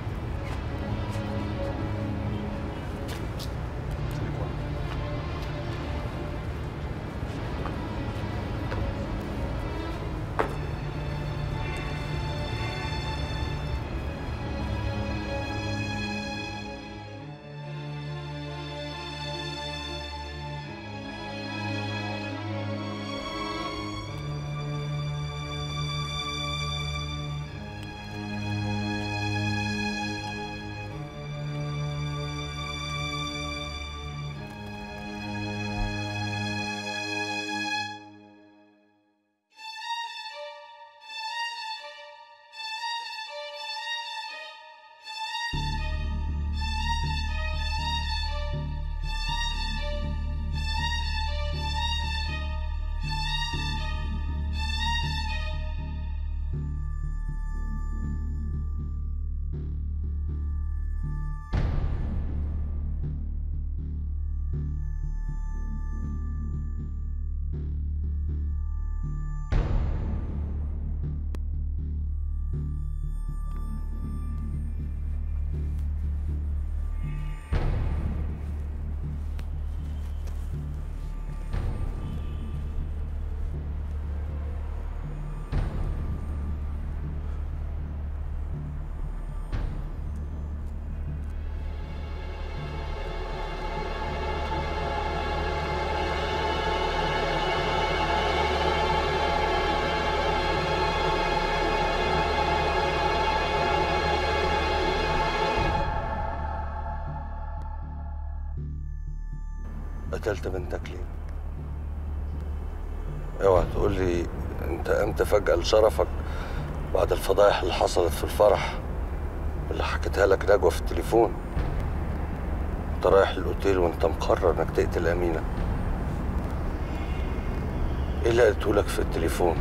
قتلت بنتك ليه؟ اوعى تقول لي انت قمت فجأة لشرفك بعد الفضايح اللي حصلت في الفرح اللي حكيتها لك نجوى في التليفون انت رايح الاوتيل وانت مقرر انك تقتل امينه ايه اللي قلته لك في التليفون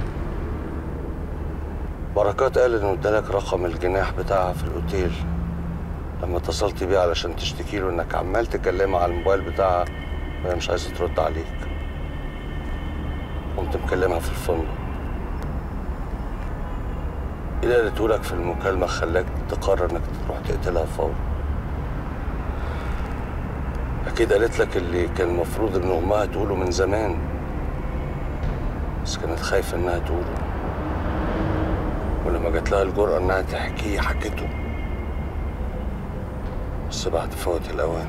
بركات قال انه ادالك رقم الجناح بتاعها في الاوتيل لما اتصلت بيه علشان تشتكي له انك عمال تكلمها على الموبايل بتاعها وهي مش عايزه ترد عليك قمت مكلمها في الفندق ايه اللي قالته لك في المكالمه خلاك تقرر انك تروح تقتلها فورا اكيد قالت لك اللي كان المفروض ان امها تقوله من زمان بس كانت خايفه انها تقوله ولما جات لها الجرأة انها تحكيه حكته بس بعد فوات الاوان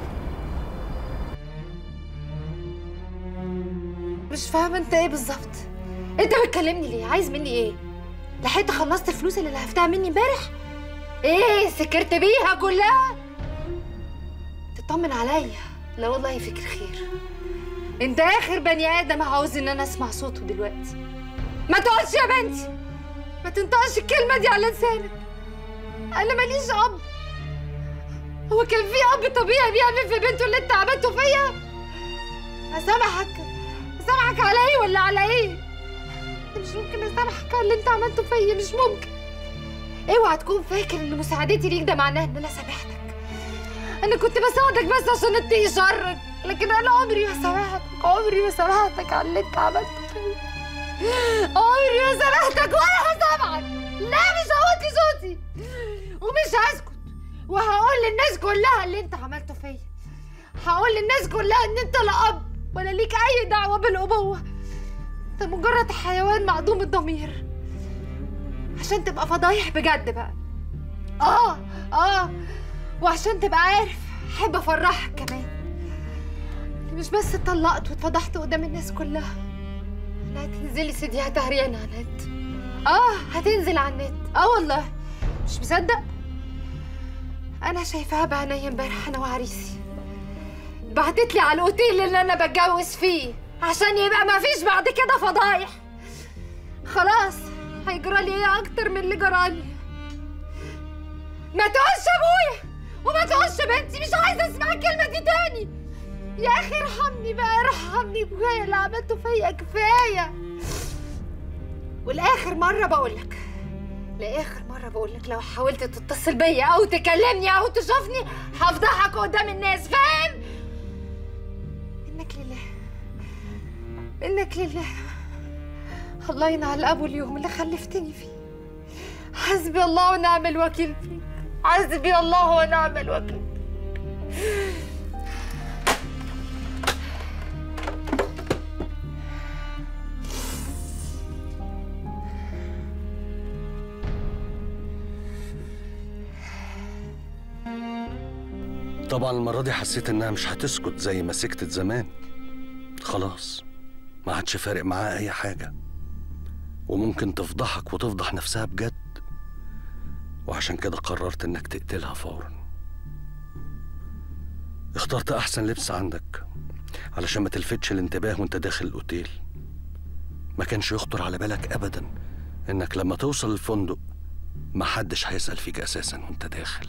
مش فاهمه انت ايه بالظبط انت بتكلمني ليه عايز مني ايه لحقت خلصت الفلوس اللي لهفتها مني امبارح ايه سكرت بيها كلها تطمن عليا لا والله فكر خير انت اخر بني ادم عاوز ان انا اسمع صوته دلوقتي ما تقولش يا بنتي ما تنطقش الكلمه دي على لسانك انا ماليش اب هو كان في اب طبيعي بيعمل في بنته اللي انت عملته فيا اسامحك اسامحك على ايه ولا على ايه أنا مش ممكن اسامحك على اللي انت عملته فيا مش ممكن اوعى تكون فاكر ان مساعدتي ليك ده معناه ان انا سامحتك انا كنت بساعدك بس عشان اتقي شرك لكن انا عمري ما سامحتك عمري ما سامحتك على اللي انت عملته فيا عمري ما سامحتك ولا هسامحك لا مش هوطي صوتي ومش هسكت وهقول للناس كلها اللي انت عملته فيا هقول للناس كلها ان انت لا اب ولا ليك اي دعوه بالابوه انت مجرد حيوان معدوم الضمير عشان تبقى فضايح بجد بقى اه اه وعشان تبقى عارف احب افرحك كمان مش بس اتطلقت واتفضحت قدام الناس كلها لا هتنزلي سيديها تهريان على النت اه هتنزل على النت اه والله مش مصدق انا شايفاها بعينيا امبارح انا وعريسي بعتت لي على الاوتيل اللي انا بتجوز فيه عشان يبقى ما فيش بعد كده فضايح خلاص هيجرى لي ايه اكتر من اللي جرالي ما تقولش ابويا وما تقولش بنتي مش عايزه اسمع الكلمه دي تاني يا اخي ارحمني بقى ارحمني كفايه اللي عملته فيا كفايه والاخر مره بقولك لاخر مره بقولك لو حاولت تتصل بيا او تكلمني او تشوفني هفضحك قدام الناس فاهم منك لله منك لله الله ينعل ابو اليوم اللي خلفتني فيه حسبي الله ونعم الوكيل فيك حسبي الله ونعم الوكيل طبعا المرة دي حسيت إنها مش هتسكت زي ما سكتت زمان خلاص ما عادش فارق معاها أي حاجة وممكن تفضحك وتفضح نفسها بجد وعشان كده قررت إنك تقتلها فورا اخترت أحسن لبس عندك علشان ما تلفتش الانتباه وانت داخل الأوتيل ما كانش يخطر على بالك أبدا إنك لما توصل الفندق محدش هيسأل فيك أساسا وانت داخل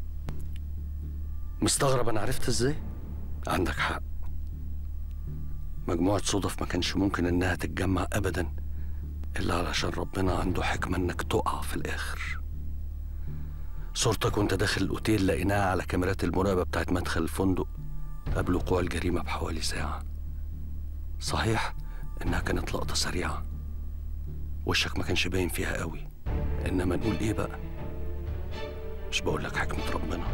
مستغرب انا عرفت ازاي عندك حق مجموعة صدف ما كانش ممكن انها تتجمع ابدا الا علشان ربنا عنده حكمة انك تقع في الاخر صورتك وانت داخل الاوتيل لقيناها على كاميرات المراقبة بتاعت مدخل الفندق قبل وقوع الجريمة بحوالي ساعة صحيح انها كانت لقطة سريعة وشك ما كانش باين فيها قوي انما نقول ايه بقى مش بقولك حكمة ربنا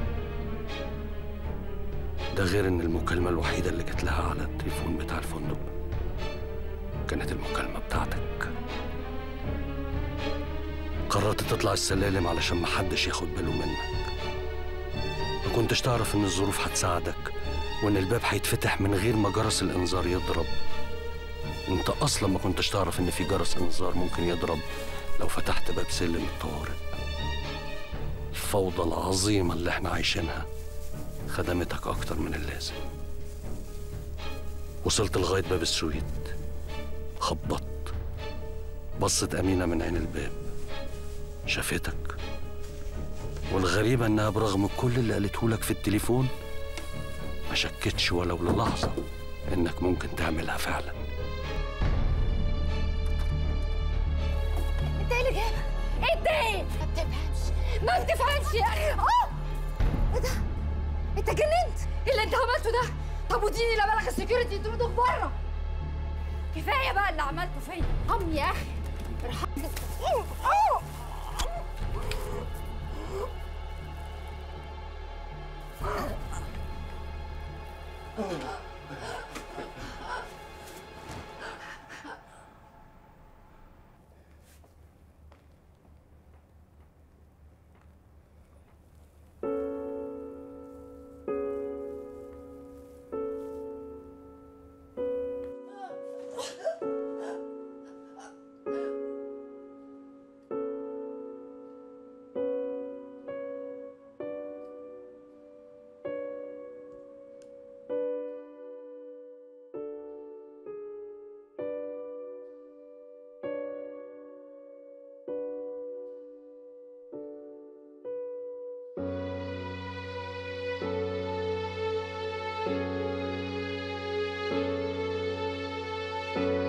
ده غير ان المكالمة الوحيدة اللي جت لها على التليفون بتاع الفندق كانت المكالمة بتاعتك قررت تطلع السلالم علشان محدش ياخد باله منك ما كنتش تعرف ان الظروف هتساعدك وان الباب هيتفتح من غير ما جرس الانذار يضرب انت اصلا ما كنتش تعرف ان في جرس انذار ممكن يضرب لو فتحت باب سلم الطوارئ الفوضى العظيمة اللي احنا عايشينها خدمتك أكتر من اللازم وصلت لغاية باب السويت خبطت بصت أمينة من عين الباب شافتك والغريبة إنها برغم كل اللي قالته لك في التليفون ما شكتش ولو للحظة إنك ممكن تعملها فعلا انت ايه اللي جابك؟ انت ايه؟ ما بتفهمش ما بتفهمش يا اخي اه ايه ده؟ انت جننت إيه اللي انت عملته ده طب وديني لا بلغ السكيورتي يطردوك بره كفايه بقى اللي عملته فيا ارحمني يا اخي ارحمني اه